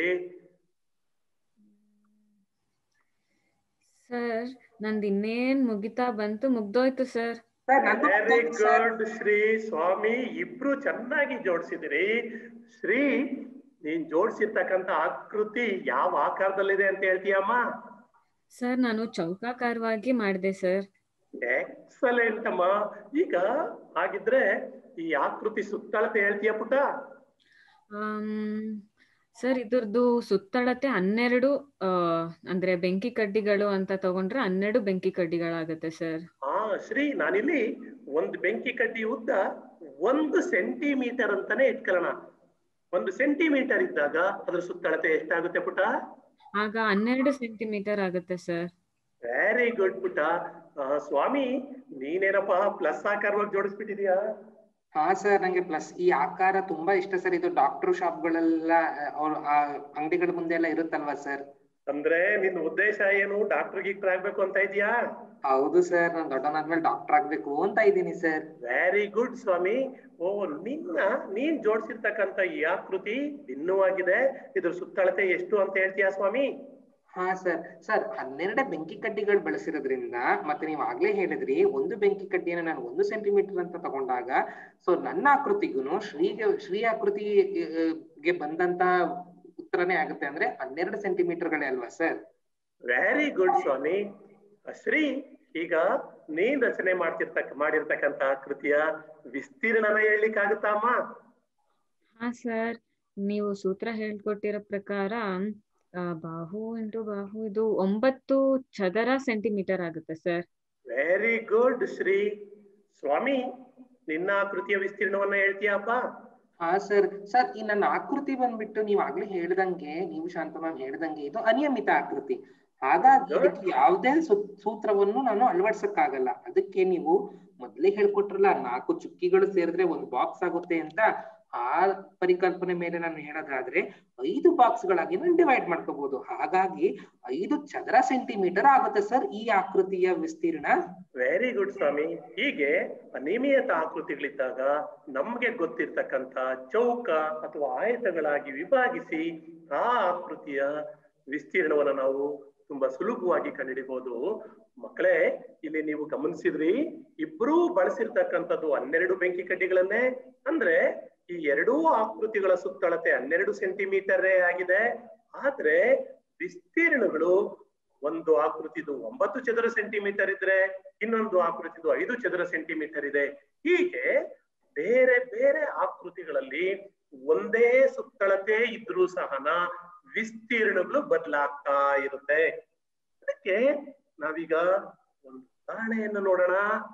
ಸರ್ ನಂದು ಇನ್ನೇನ್ ಮುಗಿತಾ ಬಂತು ಮುಗ್ದೋಯ್ತು ಸರ್ ಸರ್ ನಂದು ವೆರಿ ಗೊತ್ತಾಯ್ತು ಸರ್. ಗುಡ್ ಶ್ರೀ ಸ್ವಾಮಿ ಇಬ್ರು ಚೆನ್ನಾಗಿ ಜೋಡಿಸಿದಿರಿ ಶ್ರೀ ನೀನ್ ಜೋಡಿಸಿರ್ತಕ್ಕಂಥ ಆಕೃತಿ ಯಾವ ಆಕಾರದಲ್ಲಿದೆ ಅಂತ ಹೇಳ್ತೀಯಮ್ಮ ಸರ್ ನಾನು ಚೌಕಾಕಾರವಾಗಿ ಮಾಡಿದೆ ಸರ್ ಎಕ್ಸಲೆಂಟ್ ಅಮ್ಮ ಈಗ ಹಾಗಿದ್ರೆ ಈ ಆಕೃತಿ ಸುತ್ತಳತೆ ಹೇಳ್ತೀಯ ಪುಟ ಆಮ್, ಸರ್ ಇದ್ರದ್ದು ಸುತ್ತಳತೆ ಹನ್ನೆರಡು ಆ, ಅಂದ್ರೆ ಬೆಂಕಿ ಕಡ್ಡಿಗಳು ಅಂತ ತಗೊಂಡ್ರೆ ಹನ್ನೆರಡು ಬೆಂಕಿ ಕಡ್ಡಿಗಳಾಗತ್ತೆ ಸರ್ ಆ ಶ್ರೀ ನಾನಿಲ್ಲಿ ಒಂದು ಬೆಂಕಿ ಕಡ್ಡಿ ಉದ್ದ ಒಂದು ಸೆಂಟಿಮೀಟರ್ ಅಂತಾನೆ ಇಟ್ಕೊಳ್ಳೋಣ ಒಂದು ಸೆಂಟಿಮೀಟರ್ ಇದ್ದಾಗ ಅದ್ರ ಸುತ್ತಳತೆ ಎಷ್ಟಾಗುತ್ತೆ ಪುಟ ಆಗ ಹನ್ನೆರಡು ಸೆಂಟಿಮೀಟರ್ ಆಗುತ್ತೆ ಸರ್ ವೆರಿ ಗುಡ್ ಪುಟ ಆ, ಸ್ವಾಮಿ ನೀನೇನಪ್ಪ ಪ್ಲಸ್ ಆಕಾರವಾಗಿ ಜೋಡಿಸ್ಬಿಟ್ಟಿದ್ಯಾ ಹಾ ಸರ್ ನಂಗೆ ಪ್ಲಸ್ ಈ ಆಕಾರ ತುಂಬಾ ಇಷ್ಟ ಸರ್ ಇದು ಡಾಕ್ಟರ್ ಶಾಪ್ಗಳೆಲ್ಲ ಅವ್ರ ಆ ಅಂಗಡಿಗಳ ಮುಂದೆ ಎಲ್ಲ ಇರುತ್ತಲ್ವಾ ಸರ್ ಅಂದ್ರೆ ನಿನ್ ಉದ್ದೇಶ ಏನು ಡಾಕ್ಟರ್ ಗೀಕ್ಟರ್ ಆಗ್ಬೇಕು ಅಂತ ಇದೆಯಾ ಹೌದು ಸರ್ ನಾನು ದೊಡ್ಡವನಾದ್ಮೇಲೆ ಡಾಕ್ಟರ್ ಆಗ್ಬೇಕು ಅಂತ ಇದ್ದೀನಿ ಸರ್ ವೆರಿ ಗುಡ್ ಸ್ವಾಮಿ ಓ ನಿನ್ನ ನೀನ್ ಜೋಡಿಸಿರ್ತಕ್ಕಂಥ ಈ ಆಕೃತಿ ಭಿನ್ನವಾಗಿದೆ ಇದ್ರ ಸುತ್ತಳತೆ ಎಷ್ಟು ಅಂತ ಹೇಳ್ತೀಯಾ ಸ್ವಾಮಿ ಹಾ ಸರ್ ಸರ್ ಹನ್ನೆರಡ ಬೆಂಕಿ ಕಡ್ಡಿಗಳು ಬಳಸಿರೋದ್ರಿಂದ ಮತ್ತೆ ನೀವು ಆಗ್ಲೇ ಹೇಳಿದ್ರಿ ಒಂದು ಬೆಂಕಿ ಕಡ್ಡಿಯನ್ನ ನಾನು ಒಂದು ಸೆಂಟಿಮೀಟರ್ ಅಂತ ತಗೊಂಡಾಗ ಸೊ ನನ್ನ ಆಕೃತಿಗೂ ಶ್ರೀಗೆ ಶ್ರೀ ಆಕೃತಿಗೆ ಬಂದಂತ ಉತ್ತರನೇ ಆಗುತ್ತೆ ಅಂದ್ರೆ ಹನ್ನೆರಡು ಸೆಂಟಿಮೀಟರ್ಗಳೇ ಅಲ್ವಾ ಸರ್ ವೆರಿ ಗುಡ್ ಸ್ವಾಮಿ ಶ್ರೀ ಈಗ ನೀನ್ ರಚನೆ ಮಾಡ್ತಿರ್ತಕ್ಕ ಮಾಡಿರ್ತಕ್ಕಂಥ ಆಕೃತಿಯ ವಿಸ್ತೀರ್ಣನ ಹೇಳ್ಲಿಕ್ಕಾಗುತ್ತಾ ಅಮ್ಮ ಹಾ ಸರ್ ನೀವು ಸೂತ್ರ ಹೇಳ್ಕೊಟ್ಟಿರೋ ಪ್ರಕಾರ ಆ, ಬಾಹು ಇಂಟು ಬಾಹು ಇದು ಒಂಬತ್ತು ಚದರ ಸೆಂಟಿಮೀಟರ್ ಆಗುತ್ತೆ ಸರ್ ವೆರಿ ಗುಡ್ ಶ್ರೀ ಸ್ವಾಮಿ ನಿನ್ನ ಆಕೃತಿಯ ವಿಸ್ತೀರ್ಣವನ್ನ ಹೇಳ್ತೀಯಪ್ಪ ಹಾ ಸರ್ ಸರ್ ಈ ನನ್ನ ಆಕೃತಿ ಬಂದ್ಬಿಟ್ಟು ನೀವ್ ಆಗ್ಲೇ ಹೇಳ್ದಂಗೆ ನೀವು ಶಾಂತ ಮ್ಯಾಮ್ ಹೇಳ್ದಂಗೆ ಇದು ಅನಿಯಮಿತ ಆಕೃತಿ ಹಾಗಾಗಿ ಇದಕ್ಕೆ ಯಾವುದೇ ಸೂ- ಸೂತ್ರವನ್ನು ನಾನು ಅಳವಡಿಸಕ್ಕಾಗಲ್ಲ ಅದಕ್ಕೆ ನೀವು ಮೊದ್ಲೇ ಹೇಳ್ಕೊಟ್ರಲ್ಲ ನಾಲ್ಕು ಚುಕ್ಕಿಗಳು ಸೇರಿದ್ರೆ ಒಂದು ಬಾಕ್ಸ್ ಆಗುತ್ತೆ ಅಂತ ಆ ಪರಿಕಲ್ಪನೆ ಮೇಲೆ ನಾನು ಹೇಳೋದಾದ್ರೆ ಐದು ಬಾಕ್ಸ್ ಗಳಾಗಿ ನಾನು ಡಿವೈಡ್ ಮಾಡ್ಕೋಬಹುದು ಹಾಗಾಗಿ ಐದು ಚದರ ಸೆಂಟಿಮೀಟರ್ ಆಗುತ್ತೆ ಸರ್ ಈ ಆಕೃತಿಯ ವಿಸ್ತೀರ್ಣ ವೆರಿ ಗುಡ್ ಸ್ವಾಮಿ ಹೀಗೆ ಅನಿಯಮಿತ ಆಕೃತಿಗಳಿದ್ದಾಗ ನಮ್ಗೆ ಗೊತ್ತಿರ್ತಕ್ಕಂಥ ಚೌಕ ಅಥವಾ ಆಯತಗಳಾಗಿ ವಿಭಾಗಿಸಿ ಆ ಆಕೃತಿಯ ವಿಸ್ತೀರ್ಣವನ್ನ ನಾವು ತುಂಬಾ ಸುಲಭವಾಗಿ ಕಂಡುಹಿಡಿಬಹುದು ಮಕ್ಕಳೇ ಇಲ್ಲಿ ನೀವು ಗಮನಿಸಿದ್ರಿ ಇಬ್ರು ಬಳಸಿರ್ತಕ್ಕಂಥದ್ದು ಹನ್ನೆರಡು ಬೆಂಕಿ ಕಡ್ಡಿಗಳನ್ನೇ ಅಂದ್ರೆ ಈ ಎರಡೂ ಆಕೃತಿಗಳ ಸುತ್ತಳತೆ ಹನ್ನೆರಡು ಸೆಂಟಿಮೀಟರೇ ಆಗಿದೆ ಆದ್ರೆ ವಿಸ್ತೀರ್ಣಗಳು ಒಂದು ಆಕೃತಿದು ಒಂಬತ್ತು ಚದರ ಸೆಂಟಿಮೀಟರ್ ಇದ್ರೆ ಇನ್ನೊಂದು ಆಕೃತಿದು ಐದು ಚದರ ಸೆಂಟಿಮೀಟರ್ ಇದೆ ಹೀಗೆ ಬೇರೆ ಬೇರೆ ಆಕೃತಿಗಳಲ್ಲಿ ಒಂದೇ ಸುತ್ತಳತೆ ಇದ್ರೂ ಸಹನ ವಿಸ್ತೀರ್ಣಗಳು ಬದಲಾಗ್ತಾ ಇರುತ್ತೆ ಅದಕ್ಕೆ ನಾವೀಗ ಒಂದು ಉದಾಹರಣೆಯನ್ನು ನೋಡೋಣ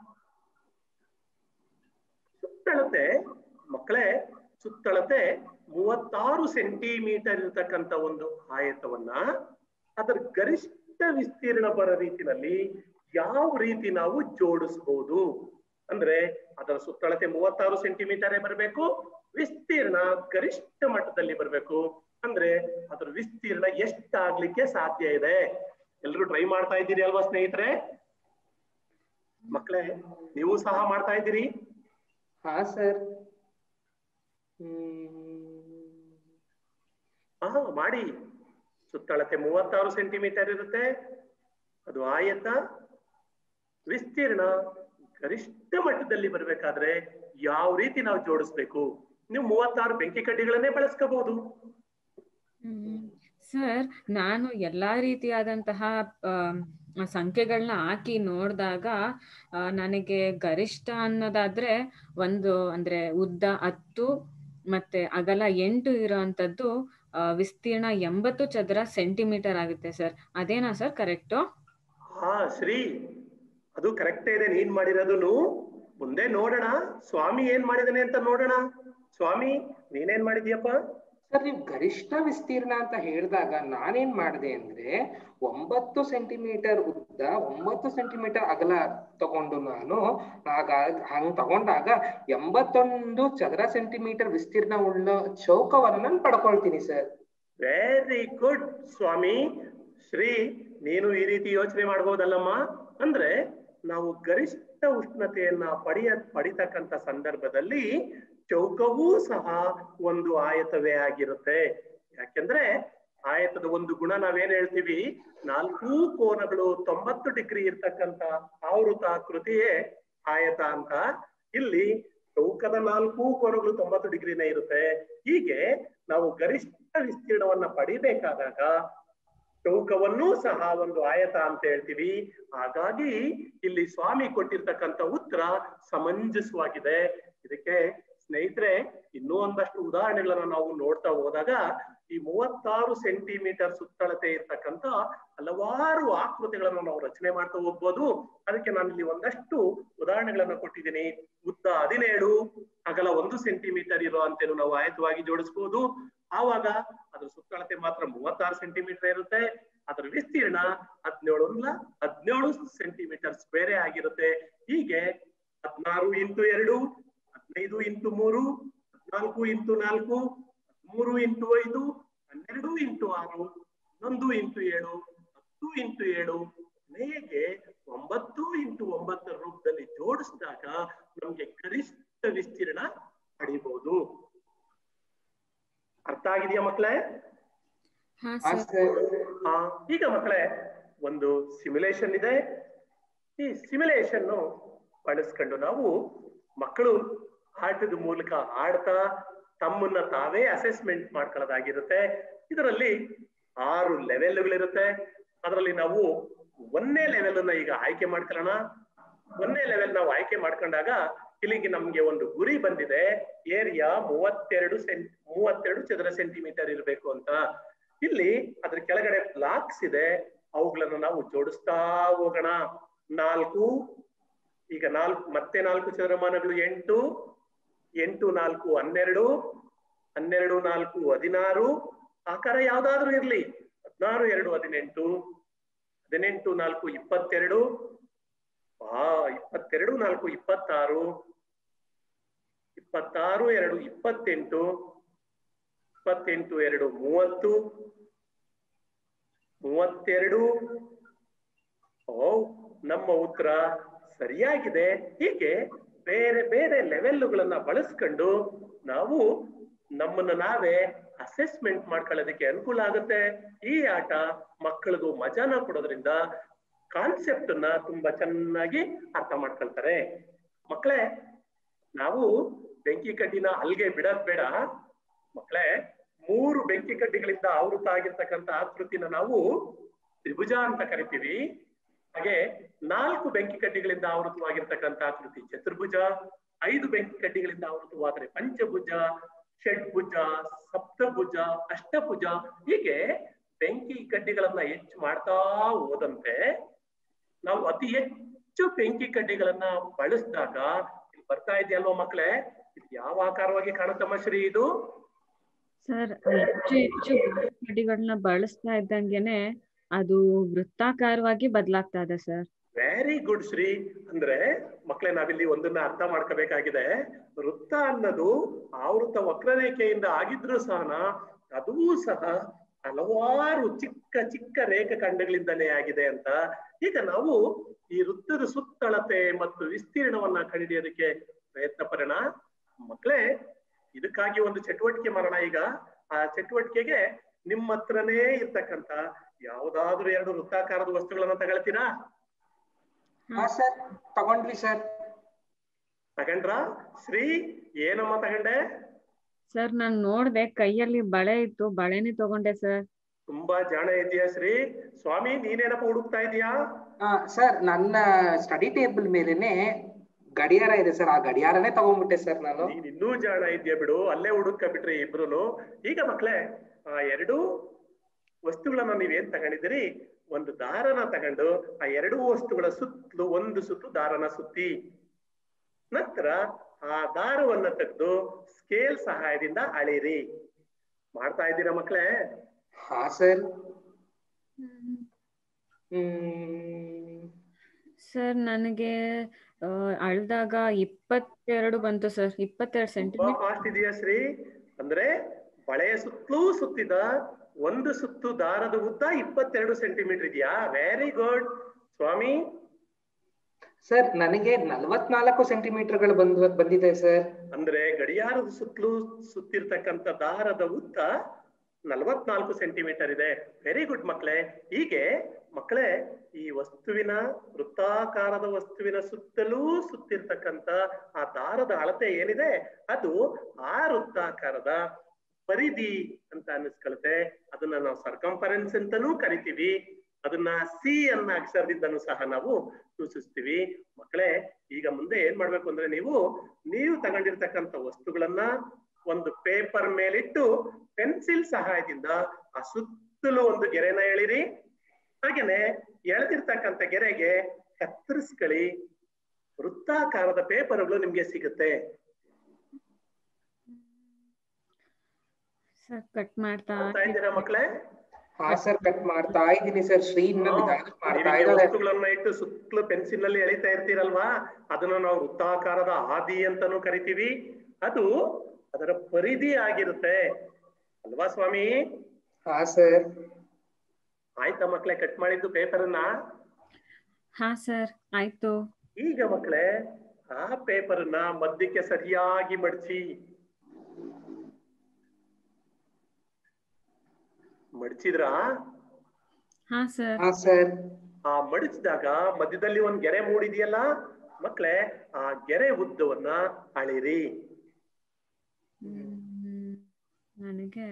ಸುತ್ತಳತೆ ಮಕ್ಕಳೇ ಸುತ್ತಳತೆ ಮೂವತ್ತಾರು ಸೆಂಟಿಮೀಟರ್ ಇರತಕ್ಕಂತ ಒಂದು ಆಯತವನ್ನ ಅದರ ಗರಿಷ್ಠ ವಿಸ್ತೀರ್ಣ ಬರೋ ರೀತಿನಲ್ಲಿ ಯಾವ ರೀತಿ ನಾವು ಜೋಡಿಸಬಹುದು ಅಂದ್ರೆ ಅದರ ಸುತ್ತಳತೆ ಮೂವತ್ತಾರು ಸೆಂಟಿಮೀಟರೇ ಬರಬೇಕು ವಿಸ್ತೀರ್ಣ ಗರಿಷ್ಠ ಮಟ್ಟದಲ್ಲಿ ಬರಬೇಕು ಅಂದ್ರೆ ಅದರ ವಿಸ್ತೀರ್ಣ ಎಷ್ಟಾಗ್ಲಿಕ್ಕೆ ಸಾಧ್ಯ ಇದೆ ಎಲ್ರು ಟ್ರೈ ಮಾಡ್ತಾ ಇದ್ದೀರಿ ಅಲ್ವಾ ಸ್ನೇಹಿತರೆ ಮಕ್ಕಳೇ ನೀವು ಸಹ ಮಾಡ್ತಾ ಇದ್ದೀರಿ ಹಾ ಸರ್ ಹ್ಮ್ ಹಾ ಮಾಡಿ ಸುತ್ತಳತೆ ಮೂವತ್ತಾರು ಸೆಂಟಿಮೀಟರ್ ಇರುತ್ತೆ ಅದು ಆಯತ ವಿಸ್ತೀರ್ಣ ಗರಿಷ್ಠ ಮಟ್ಟದಲ್ಲಿ ಬರ್ಬೇಕಾದ್ರೆ ಯಾವ ರೀತಿ ನಾವು ಜೋಡಿಸ್ಬೇಕು ನೀವು ಮೂವತ್ತಾರು ಬೆಂಕಿ ಕಡ್ಡಿಗಳನ್ನೇ ಬಳಸ್ಕೋಬಹುದು ಸರ್ ನಾನು ಎಲ್ಲಾ ರೀತಿಯಾದಂತಹ ಸಂಖ್ಯೆಗಳನ್ನ ಹಾಕಿ ನೋಡಿದಾಗ ನನಗೆ ಗರಿಷ್ಠ ಅನ್ನೋದಾದ್ರೆ ಒಂದು ಅಂದ್ರೆ ಉದ್ದ ಹತ್ತು ಮತ್ತೆ ಅಗಲ ಎಂಟು ಇರೋಂಥದ್ದು ವಿಸ್ತೀರ್ಣ ಎಂಬತ್ತು ಚದರ ಸೆಂಟಿಮೀಟರ್ ಆಗುತ್ತೆ ಸರ್ ಅದೇನಾ ಸರ್ ಕರೆಕ್ಟು ಹಾ ಶ್ರೀ ಅದು ಕರೆಕ್ಟ್ ಇದೆ ನೀನ್ ಮಾಡಿರೋದು ಮುಂದೆ ನೋಡೋಣ ಸ್ವಾಮಿ ಏನ್ ಮಾಡಿದಾನೆ ಅಂತ ನೋಡೋಣ ಸ್ವಾಮಿ ನೀನೇನ್ ಮಾಡಿದ್ಯಪ್ಪ ಸರ್ ನೀವು ಗರಿಷ್ಠ ವಿಸ್ತೀರ್ಣ ಅಂತ ಹೇಳಿದಾಗ ನಾನೇನ್ ಮಾಡಿದೆ ಅಂದ್ರೆ ಒಂಬತ್ತು ಸೆಂಟಿಮೀಟರ್ ಉದ್ದ ಒಂಬತ್ತು ಸೆಂಟಿಮೀಟರ್ ಅಗಲ ತಗೊಂಡು ನಾನು ಆಗ ಹಂಗ್ ತಗೊಂಡಾಗ ಎಂಬತ್ತೊಂದು ಚದರ ಸೆಂಟಿಮೀಟರ್ ವಿಸ್ತೀರ್ಣ ಉಳ್ಳ ಚೌಕವನ್ನು ನಾನು ಪಡ್ಕೊಳ್ತೀನಿ ಸರ್ ವೆರಿ ಗುಡ್ ಸ್ವಾಮಿ ಶ್ರೀ ನೀನು ಈ ರೀತಿ ಯೋಚನೆ ಮಾಡಬಹುದಲ್ಲಮ್ಮ ಅಂದ್ರೆ ನಾವು ಗರಿಷ್ಠ ಉಷ್ಣತೆಯನ್ನ ಪಡೆಯ ಪಡಿತಕ್ಕಂತ ಸಂದರ್ಭದಲ್ಲಿ ಚೌಕವೂ ಸಹ ಒಂದು ಆಯತವೇ ಆಗಿರುತ್ತೆ ಯಾಕೆಂದ್ರೆ ಆಯತದ ಒಂದು ಗುಣ ನಾವೇನ್ ಹೇಳ್ತೀವಿ ನಾಲ್ಕು ಕೋನಗಳು ತೊಂಬತ್ತು ಡಿಗ್ರಿ ಇರ್ತಕ್ಕಂತ ಆವೃತಾಕೃತಿಯೇ ಆಯತ ಅಂತ ಇಲ್ಲಿ ಚೌಕದ ನಾಲ್ಕು ಕೋನಗಳು ತೊಂಬತ್ತು ಡಿಗ್ರಿನೇ ಇರುತ್ತೆ ಹೀಗೆ ನಾವು ಗರಿಷ್ಠ ವಿಸ್ತೀರ್ಣವನ್ನ ಪಡಿಬೇಕಾದಾಗ ಚೌಕವನ್ನೂ ಸಹ ಒಂದು ಆಯತ ಅಂತ ಹೇಳ್ತೀವಿ ಹಾಗಾಗಿ ಇಲ್ಲಿ ಸ್ವಾಮಿ ಕೊಟ್ಟಿರ್ತಕ್ಕಂಥ ಉತ್ತರ ಸಮಂಜಸವಾಗಿದೆ ಇದಕ್ಕೆ ಸ್ನೇಹಿತರೆ ಇನ್ನೂ ಒಂದಷ್ಟು ಉದಾಹರಣೆಗಳನ್ನ ನಾವು ನೋಡ್ತಾ ಹೋದಾಗ ಈ ಮೂವತ್ತಾರು ಸೆಂಟಿಮೀಟರ್ ಸುತ್ತಳತೆ ಇರ್ತಕ್ಕಂಥ ಹಲವಾರು ಆಕೃತಿಗಳನ್ನು ನಾವು ರಚನೆ ಮಾಡ್ತಾ ಹೋಗ್ಬೋದು ಅದಕ್ಕೆ ನಾನು ಇಲ್ಲಿ ಒಂದಷ್ಟು ಉದಾಹರಣೆಗಳನ್ನ ಕೊಟ್ಟಿದ್ದೀನಿ ಉದ್ದ ಹದಿನೇಳು ಅಗಲ ಒಂದು ಸೆಂಟಿಮೀಟರ್ ಇರೋ ಅಂತೇನು ನಾವು ಆಯತವಾಗಿ ಜೋಡಿಸಬಹುದು ಆವಾಗ ಅದ್ರ ಸುತ್ತಳತೆ ಮಾತ್ರ ಮೂವತ್ತಾರು ಸೆಂಟಿಮೀಟರ್ ಇರುತ್ತೆ ಅದರ ವಿಸ್ತೀರ್ಣ ಹದಿನೇಳು ಅಲ್ಲ ಹದಿನೇಳು ಸೆಂಟಿಮೀಟರ್ ಸ್ಕ್ವೇರೇ ಆಗಿರುತ್ತೆ ಹೀಗೆ ಹದಿನಾರು ಇಂಟು ಎರಡು ಹದಿನೈದು ಇಂಟು ಮೂರು ಹದಿನಾಲ್ಕು ಇಂಟು ನಾಲ್ಕು ಮೂರು ಇಂಟು ಐದು ಹನ್ನೆರಡು ಇಂಟು ಆರು ಹನ್ನೊಂದು ಇಂಟು ಏಳು ಹತ್ತು ಇಂಟು ಏಳು ಹೇಗೆ ಒಂಬತ್ತು ಇಂಟು ಒಂಬತ್ತರ ರೂಪದಲ್ಲಿ ಜೋಡಿಸಿದಾಗ ನಮ್ಗೆ ಗರಿಷ್ಠ ವಿಸ್ತೀರ್ಣ ಪಡಿಬಹುದು ಅರ್ಥ ಆಗಿದೆಯಾ ಮಕ್ಕಳೇ ಹಾ ಈಗ ಮಕ್ಕಳೇ ಒಂದು ಸಿಮ್ಯುಲೇಷನ್ ಇದೆ ಈ ಸಿಮ್ಯುಲೇಷನ್ ಬಳಸ್ಕೊಂಡು ನಾವು ಮಕ್ಕಳು ಆಟದ ಮೂಲಕ ಆಡ್ತಾ ತಮ್ಮನ್ನ ತಾವೇ ಅಸೆಸ್ಮೆಂಟ್ ಮಾಡ್ಕೊಳ್ಳೋದಾಗಿರುತ್ತೆ ಇದರಲ್ಲಿ ಆರು ಲೆವೆಲ್ಗಳಿರುತ್ತೆ ಅದರಲ್ಲಿ ನಾವು ಒಂದೇ ಲೆವೆಲ್ ಅನ್ನ ಈಗ ಆಯ್ಕೆ ಮಾಡ್ಕೊಳ್ಳೋಣ ಒಂದೇ ಲೆವೆಲ್ ನಾವು ಆಯ್ಕೆ ಮಾಡ್ಕೊಂಡಾಗ ಇಲ್ಲಿಗೆ ನಮ್ಗೆ ಒಂದು ಗುರಿ ಬಂದಿದೆ ಏರಿಯಾ ಮೂವತ್ತೆರಡು ಸೆಂಟ್ ಮೂವತ್ತೆರಡು ಚದರ ಸೆಂಟಿಮೀಟರ್ ಇರಬೇಕು ಅಂತ ಇಲ್ಲಿ ಅದ್ರ ಕೆಳಗಡೆ ಬ್ಲಾಕ್ಸ್ ಇದೆ ಅವುಗಳನ್ನು ನಾವು ಜೋಡಿಸ್ತಾ ಹೋಗೋಣ ನಾಲ್ಕು ಈಗ ನಾಲ್ಕು ಮತ್ತೆ ನಾಲ್ಕು ಚದರಮಾನಗಳು ಎಂಟು ಎಂಟು ನಾಲ್ಕು ಹನ್ನೆರಡು ಹನ್ನೆರಡು ನಾಲ್ಕು ಹದಿನಾರು ಆಕಾರ ಯಾವ್ದಾದ್ರೂ ಇರ್ಲಿ ಹದಿನಾರು ಎರಡು ಹದಿನೆಂಟು ಹದಿನೆಂಟು ನಾಲ್ಕು ಇಪ್ಪತ್ತೆರಡು ಆ ಇಪ್ಪತ್ತೆರಡು ನಾಲ್ಕು ಇಪ್ಪತ್ತಾರು ಇಪ್ಪತ್ತಾರು ಎರಡು ಇಪ್ಪತ್ತೆಂಟು ಇಪ್ಪತ್ತೆಂಟು ಎರಡು ಮೂವತ್ತು ಮೂವತ್ತೆರಡು ಓ ನಮ್ಮ ಉತ್ತರ ಸರಿಯಾಗಿದೆ ಹೀಗೆ ಬೇರೆ ಬೇರೆ ಲೆವೆಲ್ಗಳನ್ನ ಬಳಸ್ಕೊಂಡು ನಾವು ನಮ್ಮನ್ನ ನಾವೇ ಅಸೆಸ್ಮೆಂಟ್ ಮಾಡ್ಕೊಳ್ಳೋದಕ್ಕೆ ಅನುಕೂಲ ಆಗುತ್ತೆ ಈ ಆಟ ಮಕ್ಕಳಿಗೂ ಮಜಾನ ಕೊಡೋದ್ರಿಂದ ಕಾನ್ಸೆಪ್ಟ್ ಅನ್ನ ತುಂಬಾ ಚೆನ್ನಾಗಿ ಅರ್ಥ ಮಾಡ್ಕೊಳ್ತಾರೆ ಮಕ್ಕಳೇ ನಾವು ಬೆಂಕಿ ಕಡ್ಡಿನ ಅಲ್ಗೆ ಬಿಡೋದ್ ಬೇಡ ಮಕ್ಕಳೇ ಮೂರು ಬೆಂಕಿ ಕಡ್ಡಿಗಳಿಂದ ಆವೃತ ಆಗಿರ್ತಕ್ಕಂಥ ಆಕೃತಿನ ನಾವು ತ್ರಿಭುಜ ಅಂತ ಕರಿತೀವಿ ಹಾಗೆ ನಾಲ್ಕು ಬೆಂಕಿ ಕಡ್ಡಿಗಳಿಂದ ಆವೃತವಾಗಿರ್ತಕ್ಕಂಥ ಆಕೃತಿ ಚತುರ್ಭುಜ ಐದು ಬೆಂಕಿ ಕಡ್ಡಿಗಳಿಂದ ಆವೃತವಾದರೆ ಪಂಚಭುಜ ಷಡ್ಭುಜ ಸಪ್ತಭುಜ ಅಷ್ಟಭುಜ ಹೀಗೆ ಬೆಂಕಿ ಕಡ್ಡಿಗಳನ್ನ ಹೆಚ್ಚು ಮಾಡ್ತಾ ಹೋದಂತೆ ನಾವು ಅತಿ ಹೆಚ್ಚು ಬೆಂಕಿ ಕಡ್ಡಿಗಳನ್ನ ಬಳಸಿದಾಗ ಇಲ್ಲಿ ಬರ್ತಾ ಇದೆಯಲ್ವಾ ಮಕ್ಕಳೇ ಇದು ಯಾವ ಆಕಾರವಾಗಿ ಕಾಣುತ್ತಮ್ಮ ಶ್ರೀ ಇದು ಸರ್ ಹೆಚ್ಚು ಹೆಚ್ಚು ಕಡ್ಡಿಗಳನ್ನ ಬಳಸ್ತಾ ಇದ್ದಂಗೆನೆ ಅದು ವೃತ್ತಾಕಾರವಾಗಿ ಬದಲಾಗ್ತಾ ಇದೆ ಸರ್ ವೆರಿ ಗುಡ್ ಶ್ರೀ ಅಂದ್ರೆ ಮಕ್ಕಳೇ ನಾವಿಲ್ಲಿ ಒಂದನ್ನ ಅರ್ಥ ಮಾಡ್ಕೋಬೇಕಾಗಿದೆ ವೃತ್ತ ಅನ್ನೋದು ಆವೃತ ವಕ್ರರೇಖೆಯಿಂದ ಆಗಿದ್ರು ಸಹ ಅದೂ ಸಹ ಹಲವಾರು ಚಿಕ್ಕ ಚಿಕ್ಕ ರೇಖಾಖಂಡಗಳಿಂದಲೇ ಆಗಿದೆ ಅಂತ ಈಗ ನಾವು ಈ ವೃತ್ತದ ಸುತ್ತಳತೆ ಮತ್ತು ವಿಸ್ತೀರ್ಣವನ್ನ ಕಂಡುಹಿಡಿಯೋದಕ್ಕೆ ಪ್ರಯತ್ನ ಪಡೋಣ ಮಕ್ಕಳೇ ಇದಕ್ಕಾಗಿ ಒಂದು ಚಟುವಟಿಕೆ ಮಾಡೋಣ ಈಗ ಆ ಚಟುವಟಿಕೆಗೆ ನಿಮ್ಮ ಹತ್ರನೇ ಇರ್ತಕ್ಕಂತ ಯಾವ್ದಾದ್ರು ಎರಡು ವೃತ್ತಾಕಾರದ ವಸ್ತುಗಳನ್ನ ತಗೊಳ್ತೀರಾ ಹಾ ಸರ್ ತಗೊಂಡ್ವಿ ಸರ್ ತಗೊಂಡ್ರಾ ಶ್ರೀ ಏನಮ್ಮ ತಗೊಂಡೆ ಸರ್ ನಾನ್ ನೋಡ್ದೆ ಕೈಯಲ್ಲಿ ಬಳೆ ಇತ್ತು ಬಳೆನೇ ತಗೊಂಡೆ ಸರ್ ತುಂಬಾ ಜಾಣ ಇದೆಯಾ ಶ್ರೀ ಸ್ವಾಮಿ ನೀನೇನಪ್ಪ ಹುಡುಕ್ತಾ ಇದೀಯಾ ಸರ್ ನನ್ನ ಸ್ಟಡಿ ಟೇಬಲ್ ಮೇಲೆನೆ ಗಡಿಯಾರ ಇದೆ ಸರ್ ಆ ಗಡಿಯಾರನೇ ತಗೊಂಡ್ಬಿಟ್ಟೆ ಸರ್ ನಾನು ನೀನ್ ಇನ್ನೂ ಜಾಣ ಇದೆಯಾ ಬಿಡು ಅಲ್ಲೇ ಹುಡುಕ ಬಿಟ್ರಿ ಇಬ್ರುನು ಈಗ ಮಕ್ಳೇ ಆ ಎರಡು ವಸ್ತುಗಳನ್ನ ನೀವೇನ್ ತಗೊಂಡಿದ್ದೀರಿ ಒಂದು ದಾರನ ತಗೊಂಡು ಆ ಎರಡೂ ವಸ್ತುಗಳ ಸುತ್ತಲೂ ಒಂದು ಸುತ್ತು ದಾರನ ಸುತ್ತಿ ನಂತರ ಆ ದಾರವನ್ನ ತೆಗೆದು ಸ್ಕೇಲ್ ಸಹಾಯದಿಂದ ಅಳಿರಿ ಮಾಡ್ತಾ ಇದ್ದೀರಾ ಮಕ್ಳೇ ಹಾ ಸರ್ ಹ್ಮ್ ಸರ್ ನನಗೆ ಆ, ಅಳ್ದಾಗ ಇಪ್ಪತ್ತೆರಡು ಬಂತು ಸರ್ ಇಪ್ಪತ್ತೆರಡು ತುಂಬಾ ಸೆಂಟಿಮೀಟರ್ ಫಾಸ್ಟ್ ಇದೆಯಾ ಶ್ರೀ ಅಂದ್ರೆ ಬಳೆಯ ಸುತ್ತಲೂ ಸುತ್ತಿದ ಒಂದು ಸುತ್ತು ದಾರದ ಉದ್ದ ಇಪ್ಪತ್ತೆರಡು ಸೆಂಟಿಮೀಟರ್ ಇದೆಯಾ ವೆರಿ ಗುಡ್ ಸ್ವಾಮಿ ಸರ್ ನನಗೆ ನಲವತ್ನಾಲ್ಕು ಸೆಂಟಿಮೀಟರ್ಗಳು ಬಂದ್ ಬಂದಿದೆ ಸರ್ ಅಂದ್ರೆ ಗಡಿಯಾರದ ಸುತ್ತಲೂ ಸುತ್ತಿರ್ತಕ್ಕಂಥ ದಾರದ ಉದ್ದ ನಲವತ್ನಾಲ್ಕು ಸೆಂಟಿಮೀಟರ್ ಇದೆ ವೆರಿ ಗುಡ್ ಮಕ್ಕಳೇ ಹೀಗೆ ಮಕ್ಕಳೇ ಈ ವಸ್ತುವಿನ ವೃತ್ತಾಕಾರದ ವಸ್ತುವಿನ ಸುತ್ತಲೂ ಸುತ್ತಿರ್ತಕ್ಕಂಥ ಆ ದಾರದ ಅಳತೆ ಏನಿದೆ ಅದು ಆ ವೃತ್ತಾಕಾರದ ಪರಿಧಿ ಅಂತ ಅನ್ನಿಸ್ಕೊಳುತ್ತೆ ಅದನ್ನ ನಾವು ಸರ್ಕಂಫರೆನ್ಸ್ ಅಂತಾನೂ ಕರಿತೀವಿ ಅದನ್ನ ಸಿ ಅನ್ನ ಅಕ್ಷರದಿಂದನೂ ಸಹ ನಾವು ಸೂಚಿಸ್ತೀವಿ ಮಕ್ಕಳೇ ಈಗ ಮುಂದೆ ಏನ್ ಮಾಡ್ಬೇಕು ಅಂದ್ರೆ ನೀವು ನೀವು ತಗೊಂಡಿರ್ತಕ್ಕಂಥ ವಸ್ತುಗಳನ್ನ ಒಂದು ಪೇಪರ್ ಮೇಲಿಟ್ಟು ಪೆನ್ಸಿಲ್ ಸಹಾಯದಿಂದ ಆ ಸುತ್ತಲೂ ಒಂದು ಗೆರೆನ ಎಳಿರಿ ಹಾಗೇನೆ ಎಳೆದಿರ್ತಕ್ಕಂಥ ಗೆರೆಗೆ ಕತ್ತರಿಸ್ಕೊಳ್ಳಿ ವೃತ್ತಾಕಾರದ ಪೇಪರ್ಗಳು ನಿಮ್ಗೆ ಸಿಗುತ್ತೆ ಸರ್ ಕಟ್ ಮಾಡ್ತಾ ಮಾಡ್ತಾ ಇದ್ದೀರಾ ಮಕ್ಕಳೇ ಹಾ ಸರ್ ಕಟ್ ಮಾಡ್ತಾ ಇದ್ದೀನಿ ಸರ್ ಶ್ರೀ ಇನ್ನ ನಿಧಾನಕ್ಕೆ ಮಾಡ್ತಾ ನೀವು ಇದ್ದಾಳೆ ವಸ್ತುಗಳನ್ನ ಇಟ್ಟು ಸುತ್ತಲೂ ಪೆನ್ಸಿಲ್ ನಲ್ಲಿ ಎಳಿತಾ ಇರ್ತೀರಲ್ವಾ ಅದನ್ನ ನಾವು ವೃತ್ತಾಕಾರದ ಆದಿ ಅಂತಾನೂ ಕರಿತೀವಿ ಅದು ಅದರ ಪರಿಧಿ ಆಗಿರುತ್ತೆ ಅಲ್ವಾ ಸ್ವಾಮಿ ಹಾ ಸರ್ ಆಯ್ತಾ ಮಕ್ಕಳೇ ಕಟ್ ಮಾಡಿದ್ದು ಪೇಪರ್ ಅನ್ನ ಹಾ ಸರ್ ಆಯ್ತು ಈಗ ಮಕ್ಕಳೇ ಆ ಪೇಪರ್ ಅನ್ನ ಮಧ್ಯಕ್ಕೆ ಸರಿಯಾಗಿ ಮಡಚಿ ಮಡಚಿದ್ರಾ ಹಾ ಸರ್ ಹಾ ಸರ್ ಆ ಮಡಚಿದಾಗ ಮಧ್ಯದಲ್ಲಿ ಒಂದ್ ಗೆರೆ ಮೂಡಿದೆಯಲ್ಲ ಮಕ್ಕಳೇ ಆ ಗೆರೆ ಉದ್ದವನ್ನ ಅಳಿರಿ ಹ್ಮ್, ನನಗೆ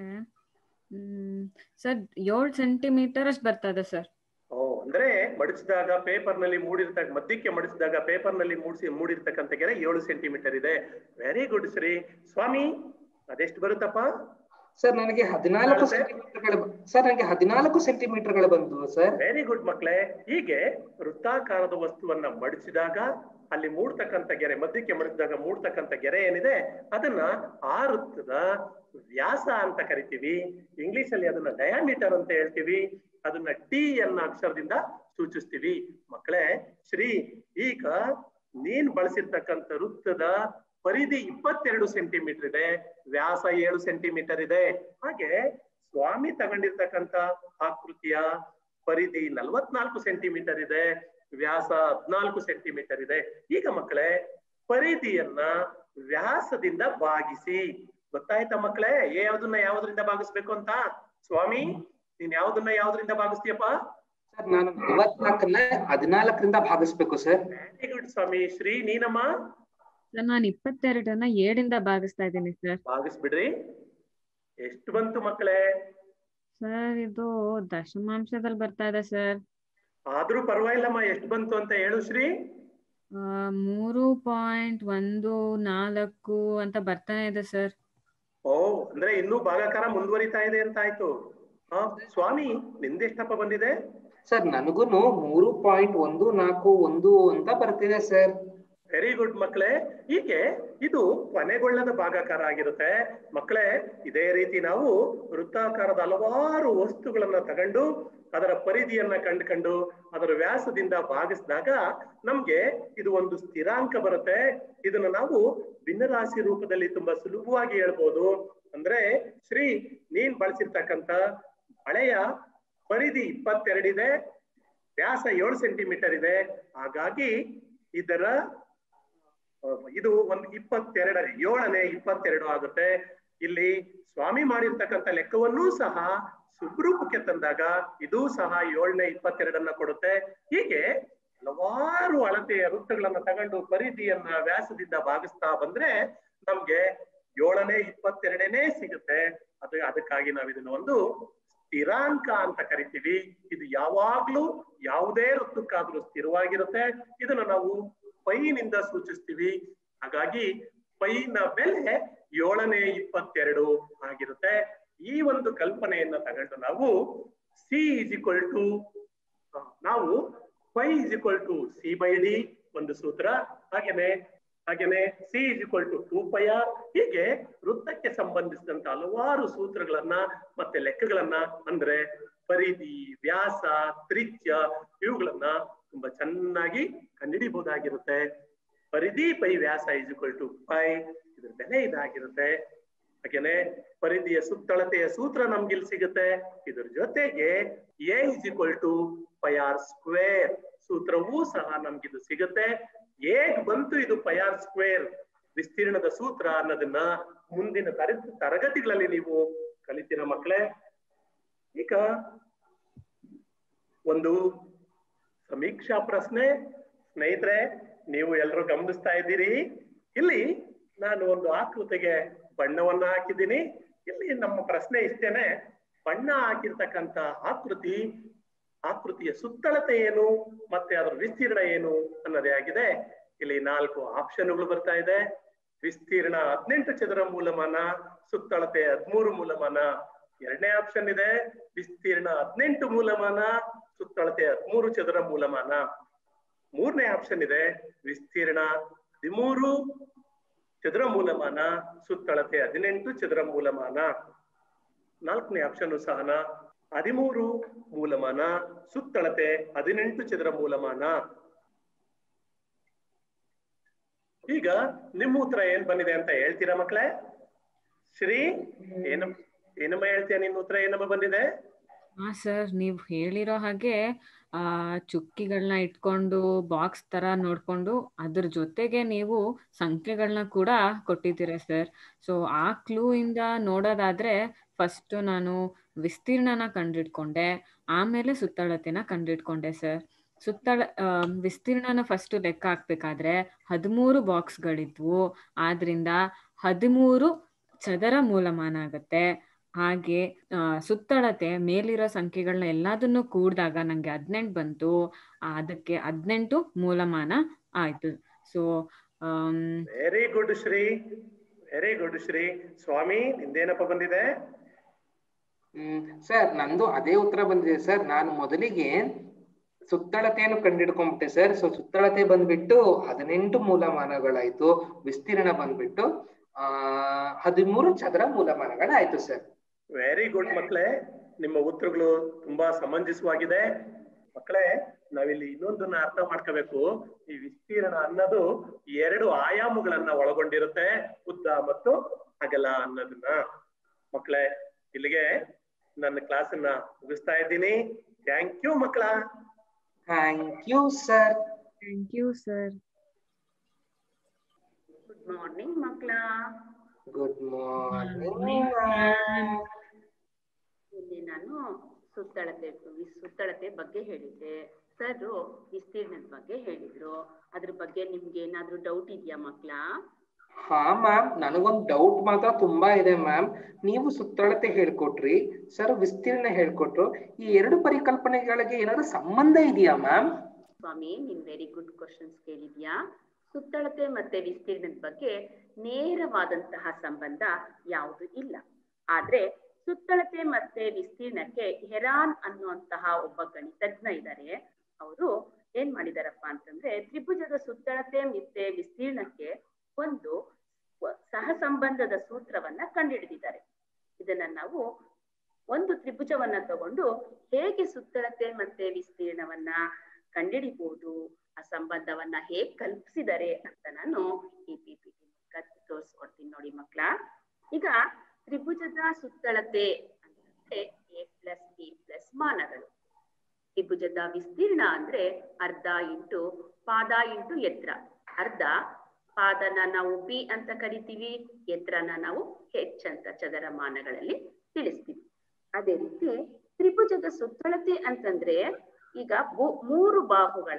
ಹ್ಮ್ ಸರ್ ಏಳು ಸೆಂಟಿಮೀಟರ್ ಅಷ್ಟು ಬರ್ತದೆ ಸರ್ ಓ ಅಂದ್ರೆ ಮಡಚಿದಾಗ ಪೇಪರ್ ನಲ್ಲಿ ಮೂಡಿರ್ತಕ್ಕ ಮಧ್ಯಕ್ಕೆ ಮಡಚಿದಾಗ ಪೇಪರ್ ನಲ್ಲಿ ಮೂಡಿಸಿ ಮೂಡಿರ್ತಕ್ಕಂಥ ಗೆರೆ ಏಳು ಸೆಂಟಿಮೀಟರ್ ಇದೆ ವೆರಿ ಗುಡ್ ಶ್ರೀ ಸ್ವಾಮಿ ಅದೆಷ್ಟು ಬರುತ್ತಪ್ಪ ಸರ್ ನನಗೆ ಹದಿನಾಲ್ಕು ಸೆಂಟಿಮೀಟರ್ಗಳು ಸರ್ ನನಗೆ ಹದಿನಾಲ್ಕು ಸೆಂಟಿಮೀಟರ್ಗಳು ಬಂದವು ಸರ್ ವೆರಿ ಗುಡ್ ಮಕ್ಕಳೇ ಹೀಗೆ ವೃತ್ತಾಕಾರದ ವಸ್ತುವನ್ನ ಮಡಿಸಿದಾಗ ಅಲ್ಲಿ ಮೂಡ್ತಕ್ಕಂಥ ಗೆರೆ ಮಧ್ಯಕ್ಕೆ ಮಡಿಸಿದಾಗ ಮೂಡ್ತಕ್ಕಂಥ ಗೆರೆ ಏನಿದೆ ಅದನ್ನ ಆ ವೃತ್ತದ ವ್ಯಾಸ ಅಂತ ಕರಿತೀವಿ ಇಂಗ್ಲಿಷ್ ಅಲ್ಲಿ ಅದನ್ನ ಡಯಾಮೀಟರ್ ಅಂತ ಹೇಳ್ತೀವಿ ಅದನ್ನ ಟಿ ಅನ್ನ ಅಕ್ಷರದಿಂದ ಸೂಚಿಸ್ತೀವಿ ಮಕ್ಕಳೇ ಶ್ರೀ ಈಗ ನೀನ್ ಬಳಸಿರ್ತಕ್ಕಂಥ ವೃತ್ತದ ಪರಿಧಿ ಇಪ್ಪತ್ತೆರಡು ಸೆಂಟಿಮೀಟರ್ ಇದೆ ವ್ಯಾಸ ಏಳು ಸೆಂಟಿಮೀಟರ್ ಇದೆ ಹಾಗೆ ಸ್ವಾಮಿ ತಗೊಂಡಿರ್ತಕ್ಕಂಥ ಆಕೃತಿಯ ಪರಿಧಿ ನಲವತ್ನಾಲ್ಕು ಸೆಂಟಿಮೀಟರ್ ಇದೆ ವ್ಯಾಸ ಹದ್ನಾಲ್ಕು ಸೆಂಟಿಮೀಟರ್ ಇದೆ ಈಗ ಮಕ್ಕಳೇ ಪರಿಧಿಯನ್ನ ವ್ಯಾಸದಿಂದ ಭಾಗಿಸಿ ಗೊತ್ತಾಯ್ತಾ ಮಕ್ಕಳೇ ಯಾವ್ದನ್ನ ಯಾವ್ದ್ರಿಂದ ಭಾಗಿಸ್ಬೇಕು ಅಂತ ಸ್ವಾಮಿ ನೀನ್ ಯಾವ್ದನ್ನ ಯಾವ್ದ್ರಿಂದ ಭಾಗಿಸ್ತೀಯಪ್ಪ ಸರ್ ನಾನು ನಲವತ್ನಾಲ್ಕನ್ನ ಹದಿನಾಲ್ಕರಿಂದ ಭಾಗಿಸ್ಬೇಕು ಸರ್ ವೆರಿ ಗುಡ್ ಸ್ವಾಮಿ ಶ್ರೀ ನೀನಮ್ಮ ಸರ್ ನಾನು ಇಪ್ಪತ್ತೆರಡನ್ನ ಏಳಿಂದ ಭಾಗಿಸ್ತಾ ಇದ್ದೀನಿ ಸರ್ ಭಾಗಿಸ್ಬಿಡ್ರಿ ಎಷ್ಟು ಬಂತು ಮಕ್ಕಳೇ ಸರ್ ಇದು ದಶಮಾಂಶದಲ್ಲಿ ಬರ್ತಾ ಇದೆ ಸರ್ ಆದ್ರೂ ಪರವಾಗಿಲ್ಲಮ್ಮ ಎಷ್ಟು ಬಂತು ಅಂತ ಹೇಳು ಶ್ರೀ ಆ, ಮೂರು ಪಾಯಿಂಟ್ ಒಂದು ನಾಲ್ಕು ಅಂತ ಬರ್ತಾನೆ ಇದೆ ಸರ್ ಓ ಅಂದ್ರೆ ಇನ್ನೂ ಭಾಗಾಕಾರ ಮುಂದುವರಿತಾ ಇದೆ ಅಂತ ಆಯ್ತು ಹಾ ಸ್ವಾಮಿ ನಿಂದೆಷ್ಟಪ್ಪ ಬಂದಿದೆ ಸರ್ ನನಗೂನು ಮೂರು ಪಾಯಿಂಟ್ ಒಂದು ನಾಲ್ಕು ಒಂದು ಅಂತ ಬರ್ತಿದೆ ಸರ್ ವೆರಿ ಗುಡ್ ಮಕ್ಕಳೇ ಹೀಗೆ ಇದು ಕೊನೆಗೊಳ್ಳದ ಭಾಗಾಕಾರ ಆಗಿರುತ್ತೆ ಮಕ್ಕಳೇ ಇದೇ ರೀತಿ ನಾವು ವೃತ್ತಾಕಾರದ ಹಲವಾರು ವಸ್ತುಗಳನ್ನ ತಗೊಂಡು ಅದರ ಪರಿಧಿಯನ್ನ ಕಂಡುಕೊಂಡು ಅದರ ವ್ಯಾಸದಿಂದ ಭಾಗಿಸಿದಾಗ ನಮ್ಗೆ ಇದು ಒಂದು ಸ್ಥಿರಾಂಕ ಬರುತ್ತೆ ಇದನ್ನ ನಾವು ಭಿನ್ನರಾಶಿ ರೂಪದಲ್ಲಿ ತುಂಬಾ ಸುಲಭವಾಗಿ ಹೇಳ್ಬೋದು ಅಂದ್ರೆ ಶ್ರೀ ನೀನ್ ಬಳಸಿರ್ತಕ್ಕಂಥ ಹಳೆಯ ಪರಿಧಿ ಇಪ್ಪತ್ತೆರಡಿದೆ ವ್ಯಾಸ ಏಳು ಸೆಂಟಿಮೀಟರ್ ಇದೆ ಹಾಗಾಗಿ ಇದರ ಅಹ್, ಇದು ಒಂದು ಇಪ್ಪತ್ತೆರಡರ ಏಳನೇ ಇಪ್ಪತ್ತೆರಡು ಆಗುತ್ತೆ ಇಲ್ಲಿ ಸ್ವಾಮಿ ಮಾಡಿರ್ತಕ್ಕಂಥ ಲೆಕ್ಕವನ್ನೂ ಸಹ ಸುಬ್ರೂಪಕ್ಕೆ ತಂದಾಗ ಇದು ಸಹ ಏಳನೇ ಇಪ್ಪತ್ತೆರಡನ್ನ ಕೊಡುತ್ತೆ ಹೀಗೆ ಹಲವಾರು ಅಳತೆಯ ವೃತ್ತಗಳನ್ನ ತಗೊಂಡು ಪರಿಧಿಯನ್ನ ವ್ಯಾಸದಿಂದ ಭಾಗಿಸ್ತಾ ಬಂದ್ರೆ ನಮ್ಗೆ ಏಳನೇ ಇಪ್ಪತ್ತೆರಡನೇ ಸಿಗುತ್ತೆ ಅದು ಅದಕ್ಕಾಗಿ ನಾವು ಇದನ್ನ ಒಂದು ಸ್ಥಿರಾಂಕ ಅಂತ ಕರಿತೀವಿ ಇದು ಯಾವಾಗ್ಲೂ ಯಾವುದೇ ವೃತ್ತಕ್ಕಾದ್ರೂ ಸ್ಥಿರವಾಗಿರುತ್ತೆ ಇದನ್ನ ನಾವು ಪೈನಿಂದ ಸೂಚಿಸ್ತೀವಿ ಹಾಗಾಗಿ ಪೈನ ಬೆಲೆ ಏಳನೇ ಇಪ್ಪತ್ತೆರಡು ಆಗಿರುತ್ತೆ ಈ ಒಂದು ಕಲ್ಪನೆಯನ್ನ ತಗೊಂಡು ನಾವು ಸಿ ಇಸ್ ಈಕ್ವಲ್ ಟು ನಾವು pi is equal to C by D ಒಂದು ಸೂತ್ರ ಹಾಗೇನೆ ಹಾಗೇನೆ C is equal to two pi R ಹೀಗೆ ವೃತ್ತಕ್ಕೆ ಸಂಬಂಧಿಸಿದಂತ ಹಲವಾರು ಸೂತ್ರಗಳನ್ನ ಮತ್ತೆ ಲೆಕ್ಕಗಳನ್ನ ಅಂದ್ರೆ ಪರಿಧಿ ವ್ಯಾಸ ತ್ರಿಜ್ಯ ಇವುಗಳನ್ನ ತುಂಬಾ ಚೆನ್ನಾಗಿ ಕಂಡುಹಿಡಿಬಹುದಾಗಿರುತ್ತೆ ಪರಿಧಿ ಪೈ ವ್ಯಾಸ ಇಸ್ ಈಕ್ವಲ್ ಟು ಪೈ ಇದ್ರ ಬೆಲೆ ಇದಾಗಿರುತ್ತೆ ಹಾಗೇನೆ ಪರಿಧಿಯ ಸುತ್ತಳತೆಯ ಸೂತ್ರ ನಮ್ಗೆ ಇಲ್ಲಿ ಸಿಗುತ್ತೆ ಇದ್ರ ಜೊತೆಗೆ A is equal to pi R square ಸೂತ್ರವೂ ಸಹ ನಮ್ಗಿದು ಸಿಗುತ್ತೆ ಹೇಗ್ ಬಂತು ಇದು ಪೈ ಆರ್ ಸ್ಕ್ವೇರ್ ವಿಸ್ತೀರ್ಣದ ಸೂತ್ರ ಅನ್ನೋದನ್ನ ಮುಂದಿನ ತರ ತರಗತಿಗಳಲ್ಲಿ ನೀವು ಕಲಿತೀರ ಮಕ್ಕಳೇ ಈಗ ಒಂದು ಸಮೀಕ್ಷಾ ಪ್ರಶ್ನೆ ಸ್ನೇಹಿತರೆ ನೀವು ಎಲ್ಲರೂ ಗಮನಿಸ್ತಾ ಇದ್ದೀರಿ ಇಲ್ಲಿ ನಾನು ಒಂದು ಆಕೃತಿಗೆ ಬಣ್ಣವನ್ನ ಹಾಕಿದ್ದೀನಿ ಇಲ್ಲಿ ನಮ್ಮ ಪ್ರಶ್ನೆ ಇಷ್ಟೇನೆ ಬಣ್ಣ ಹಾಕಿರ್ತಕ್ಕಂತ ಆಕೃತಿ ಆಕೃತಿಯ ಸುತ್ತಳತೆ ಏನು ಮತ್ತೆ ಅದರ ವಿಸ್ತೀರ್ಣ ಏನು ಅನ್ನೋದೇ ಆಗಿದೆ ಇಲ್ಲಿ ನಾಲ್ಕು ಆಪ್ಷನ್ಗಳು ಬರ್ತಾ ಇದೆ ವಿಸ್ತೀರ್ಣ ಹದಿನೆಂಟು ಚದರ ಮೂಲಮಾನ ಸುತ್ತಳತೆ ಹದಿಮೂರು ಮೂಲಮಾನ ಎರಡನೇ ಆಪ್ಷನ್ ಇದೆ ವಿಸ್ತೀರ್ಣ ಹದಿನೆಂಟು ಮೂಲಮಾನ ಸುತ್ತಳತೆ ಹದಿಮೂರು ಚದರ ಮೂಲಮಾನ ಮೂರನೇ ಆಪ್ಷನ್ ಇದೆ ವಿಸ್ತೀರ್ಣ ಹದಿಮೂರು ಚದರ ಮೂಲಮಾನ ಸುತ್ತಳತೆ ಹದಿನೆಂಟು ಚದರ ಮೂಲಮಾನ ನಾಲ್ಕನೇ ಆಪ್ಷನ್ ಸಹನ ಹದಿಮೂರು ಮೂಲಮಾನ ಸುತ್ತಳತೆ ಹದಿನೆಂಟು ಚದರ ಮೂಲಮಾನ ಈಗ ನಿಮ್ಮ ಉತ್ತರ ಏನ್ ಬಂದಿದೆ ಅಂತ ಹೇಳ್ತೀರಾ ಮಕ್ಕಳೇ ಶ್ರೀ ಏನ ಏನಮ್ಮ ಹೇಳ್ತೀಯ ನಿನ್ನ ಉತ್ತರ ಏನಮ್ಮ ಬಂದಿದೆ ಹಾ ಸರ್ ನೀವು ಹೇಳಿರೋ ಹಾಗೆ ಆ ಚುಕ್ಕಿಗಳನ್ನ ಇಟ್ಕೊಂಡು ಬಾಕ್ಸ್ ತರ ನೋಡ್ಕೊಂಡು ಅದ್ರ ಜೊತೆಗೆ ನೀವು ಸಂಖ್ಯೆಗಳನ್ನ ಕೂಡ ಕೊಟ್ಟಿದ್ದೀರಾ ಸರ್ ಸೊ ಆ ಕ್ಲೂ ಇಂದ ನೋಡೋದಾದ್ರೆ ಫಸ್ಟ್ ನಾನು ವಿಸ್ತೀರ್ಣನ ಕಂಡಿಡ್ಕೊಂಡೆ ಆಮೇಲೆ ಸುತ್ತಳತೆನ ಕಂಡಿಡ್ಕೊಂಡೆ ಸರ್ ಸುತ್ತಳ ವಿಸ್ತೀರ್ಣನ ಫಸ್ಟ್ ಲೆಕ್ಕ ಹಾಕ್ಬೇಕಾದ್ರೆ ಹದಿಮೂರು ಬಾಕ್ಸ್ಗಳಿದ್ವು ಆದ್ರಿಂದ ಹದಿಮೂರು ಚದರ ಮೂಲಮಾನ ಆಗತ್ತೆ ಹಾಗೆ ಸುತ್ತಳತೆ ಮೇಲಿರೋ ಸಂಖ್ಯೆಗಳನ್ನ ಎಲ್ಲದನ್ನು ಕೂಡಿದಾಗ ನಂಗೆ ಹದಿನೆಂಟು ಬಂತು ಅದಕ್ಕೆ ಹದಿನೆಂಟು ಮೂಲಮಾನ ಆಯ್ತು so very good Shri very good Shri ಸ್ವಾಮಿ ನಿಂದೇನಪ್ಪ ಬಂದಿದೆ ಹ್ಮ್ ಸರ್ ನಂದು ಅದೇ ಉತ್ತರ ಬಂದಿದೆ ಸರ್ ನಾನು ಮೊದಲಿಗೆ ಸುತ್ತಳತೆಯನ್ನು ಕಂಡಿಡ್ಕೊಂಡ್ಬಿಟ್ಟೆ ಸರ್ ಸೊ ಸುತ್ತಳತೆ ಬಂದ್ಬಿಟ್ಟು ಹದಿನೆಂಟು ಮೂಲಮಾನಗಳಾಯ್ತು ವಿಸ್ತೀರ್ಣ ಬಂದ್ಬಿಟ್ಟು ಆ ಹದಿಮೂರು ಚದರ ಮೂಲಮಾನಗಳಾಯ್ತು ಸರ್ ವೆರಿ ಗುಡ್ ಮಕ್ಕಳೇ ನಿಮ್ಮ ಉತ್ತರಗಳು ತುಂಬಾ ಸಮಂಜಸವಾಗಿದೆ ಮಕ್ಕಳೇ ನಾವಿಲ್ಲಿ ಇನ್ನೊಂದನ್ನ ಅರ್ಥ ಮಾಡ್ಕೋಬೇಕು ಈ ವಿಸ್ತೀರ್ಣ ಅನ್ನೋದು ಎರಡು ಆಯಾಮಗಳನ್ನ ಒಳಗೊಂಡಿರುತ್ತೆ ಉದ್ದ ಮತ್ತು ಅಗಲ ಅನ್ನೋದನ್ನ ಮಕ್ಕಳೇ ಇಲ್ಲಿಗೆ ನನ್ನ ಕ್ಲಾಸ್ ಅನ್ನ ಮುಗಿಸ್ತಾ ಇದ್ದೀನಿ ಥ್ಯಾಂಕ್ ಯು ಮಕ್ಕಳ thank you sir thank you sir good morning ಮಕ್ಕಳ ಗುಡ್ ಮಾರ್ನಿಂಗ್ ನಿನ್ನೆ ನಾನು ಸುತ್ತಳತೆ ಸುತ್ತಳತೆ ಬಗ್ಗೆ ಹೇಳಿದ್ದೆ ಸರ್ ವಿಸ್ತೀರ್ಣದ ಬಗ್ಗೆ ಹೇಳಿದ್ರು ಅದ್ರ ಬಗ್ಗೆ ನಿಮ್ಗೆ ಏನಾದ್ರೂ ಡೌಟ್ ಇದೆಯಾ ಮಕ್ಕಳ ಹಾ ಮ್ಯಾಮ್ ನನಗೊಂದು ಡೌಟ್ ಮಾತ್ರ ತುಂಬಾ ಇದೆ ಮ್ಯಾಮ್ ನೀವು ಸುತ್ತಳತೆ ಹೇಳ್ಕೊಟ್ರಿ ಸರ್ ವಿಸ್ತೀರ್ಣ ಹೇಳ್ಕೊಟ್ರು ಈ ಎರಡು ಪರಿಕಲ್ಪನೆಗಳಿಗೆ ಏನಾದ್ರು ಸಂಬಂಧ ಇದೆಯಾ ಮ್ಯಾಮ್ ಸ್ವಾಮಿ ನೀನ್ ವೆರಿ ಗುಡ್ ಕ್ವಶನ್ಸ್ ಕೇಳಿದ್ಯಾ ಸುತ್ತಳತೆ ಮತ್ತೆ ವಿಸ್ತೀರ್ಣದ ಬಗ್ಗೆ ನೇರವಾದಂತಹ ಸಂಬಂಧ ಯಾವುದು ಇಲ್ಲ ಆದ್ರೆ ಸುತ್ತಳತೆ ಮತ್ತೆ ವಿಸ್ತೀರ್ಣಕ್ಕೆ ಹೆರಾನ್ ಅನ್ನುವಂತಹ ಒಬ್ಬ ಗಣಿತಜ್ಞ ಇದ್ದಾರೆ ಅವರು ಏನ್ ಮಾಡಿದಾರಪ್ಪ ಅಂತಂದ್ರೆ ತ್ರಿಭುಜದ ಸುತ್ತಳತೆ ಮತ್ತೆ ವಿಸ್ತೀರ್ಣಕ್ಕೆ ಒಂದು ಸಹ ಸಂಬಂಧದ ಸೂತ್ರವನ್ನ ಕಂಡುಹಿಡಿದಿದ್ದಾರೆ ಇದನ್ನ ನಾವು ಒಂದು ತ್ರಿಭುಜವನ್ನ ತಗೊಂಡು ಹೇಗೆ ಸುತ್ತಳತೆ ಮತ್ತೆ ವಿಸ್ತೀರ್ಣವನ್ನ ಕಂಡುಹಿಡಿಬಹುದು ಆ ಸಂಬಂಧವನ್ನ ಹೇಗ್ ಕಲ್ಪಿಸಿದ್ದಾರೆ ಅಂತ ನಾನು ಈ ಪಿ ಪಿ ಟಿ ತೋರಿಸ್ಕೊಡ್ತೀನಿ ನೋಡಿ ಮಕ್ಕಳ ಈಗ ತ್ರಿಭುಜದ ಸುತ್ತಳತೆ ಅಂತಂದ್ರೆ ಎ ಪ್ಲಸ್ ಬಿ ಪ್ಲಸ್ ಮಾನಗಳು ತ್ರಿಭುಜದ ವಿಸ್ತೀರ್ಣ ಅಂದ್ರೆ ಅರ್ಧ ಇಂಟು ಪಾದ ಇಂಟು ಎತ್ತರ ಅರ್ಧ ಪಾದನ ನಾವು ಬಿ ಅಂತ ಕರಿತೀವಿ ಎತ್ತರನ ನಾವು ಹೆಚ್ ಅಂತ ಚದರಮಾನಗಳಲ್ಲಿ ತಿಳಿಸ್ತೀವಿ ಅದೇ ರೀತಿ ತ್ರಿಭುಜದ ಸುತ್ತಳತೆ ಅಂತಂದ್ರೆ ಈಗ ಮೂರು ಬಾಹುಗಳ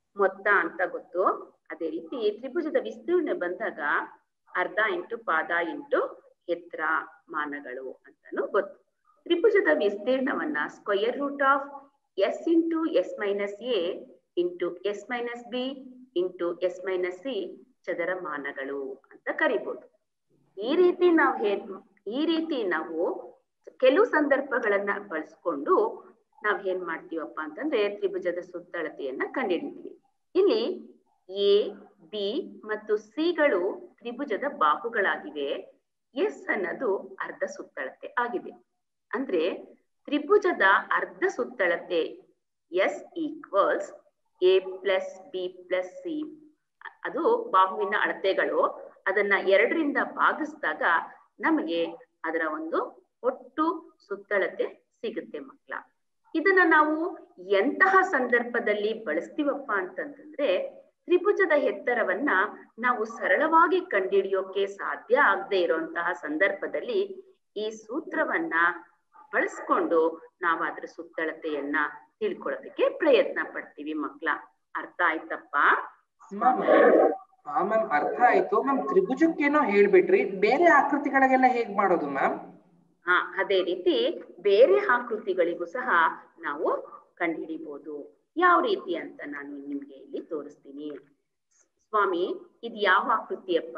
ಮೊತ್ತ ಅಂತ ಗೊತ್ತು ಅದೇ ರೀತಿ ತ್ರಿಭುಜದ ವಿಸ್ತೀರ್ಣ ಬಂದಾಗ ಅರ್ಧ ಇಂಟು ಪಾದ ಇಂಟು ಎತ್ತರ ಮಾನಗಳು ಅಂತಾನು ಗೊತ್ತು ತ್ರಿಭುಜದ ವಿಸ್ತೀರ್ಣವನ್ನ square root of S into S minus A into S minus B into S minus C ಚದರ ಮಾನಗಳು ಅಂತ ಕರಿಬಹುದು ಈ ರೀತಿ ನಾವು ಏನ್ ಈ ರೀತಿ ನಾವು ಕೆಲವು ಸಂದರ್ಭಗಳನ್ನ ಬಳಸ್ಕೊಂಡು ನಾವ್ ಏನ್ ಮಾಡ್ತೀವಪ್ಪ ಅಂತಂದ್ರೆ ತ್ರಿಭುಜದ ಸುತ್ತಳತೆಯನ್ನ ಕಂಡುಹಿಡಿತೀವಿ ಇಲ್ಲಿ ಎ ಬಿ ಮತ್ತು ಸಿಗಳು ತ್ರಿಭುಜದ ಬಾಹುಗಳಾಗಿವೆ ಎಸ್ ಅನ್ನೋದು ಅರ್ಧ ಸುತ್ತಳತೆ ಆಗಿದೆ ಅಂದ್ರೆ ತ್ರಿಭುಜದ ಅರ್ಧ ಸುತ್ತಳತೆ S equals A plus B plus C ಅದು ಬಾಹುವಿನ ಅಳತೆಗಳು ಅದನ್ನ ಎರಡರಿಂದ ಭಾಗಿಸಿದಾಗ ನಮಗೆ ಅದರ ಒಂದು ಒಟ್ಟು ಸುತ್ತಳತೆ ಸಿಗುತ್ತೆ ಮಕ್ಕಳ ಇದನ್ನ ನಾವು ಎಂತಹ ಸಂದರ್ಭದಲ್ಲಿ ಬಳಸ್ತೀವಪ್ಪ ಅಂತಂತಂದ್ರೆ ತ್ರಿಭುಜದ ಎತ್ತರವನ್ನ ನಾವು ಸರಳವಾಗಿ ಕಂಡುಹಿಡಿಯೋಕೆ ಸಾಧ್ಯ ಆಗದೆ ಇರುವಂತಹ ಸಂದರ್ಭದಲ್ಲಿ ಈ ಸೂತ್ರವನ್ನ ಬಳಸ್ಕೊಂಡು ನಾವು ಅದ್ರ ಸುತ್ತಳತೆಯನ್ನ ತಿಳ್ಕೊಳ್ಳೋದಕ್ಕೆ ಪ್ರಯತ್ನ ಪಡ್ತೀವಿ ಮಕ್ಳ ಅರ್ಥ ಆಯ್ತಪ್ಪ ಮ್ಯಾಮ್ ಹಾ ಮ್ಯಾಮ್ ಅರ್ಥ ಆಯ್ತು ಮ್ಯಾಮ್ ತ್ರಿಭುಜಕ್ಕೇನೋ ಹೇಳ್ಬಿಟ್ರಿ ಬೇರೆ ಆಕೃತಿಗಳಿಗೆಲ್ಲ ಹೇಗ್ ಮಾಡೋದು ಮ್ಯಾಮ್ ಹಾ ಅದೇ ರೀತಿ ಬೇರೆ ಆಕೃತಿಗಳಿಗೂ ಸಹ ನಾವು ಕಂಡುಹಿಡಿಬಹುದು ಯಾವ ರೀತಿ ಅಂತ ನಾನು ನಿಮ್ಗೆ ಇಲ್ಲಿ ತೋರಿಸ್ತೀನಿ ಸ್ವಾಮಿ ಇದು ಯಾವ ಆಕೃತಿಯಪ್ಪ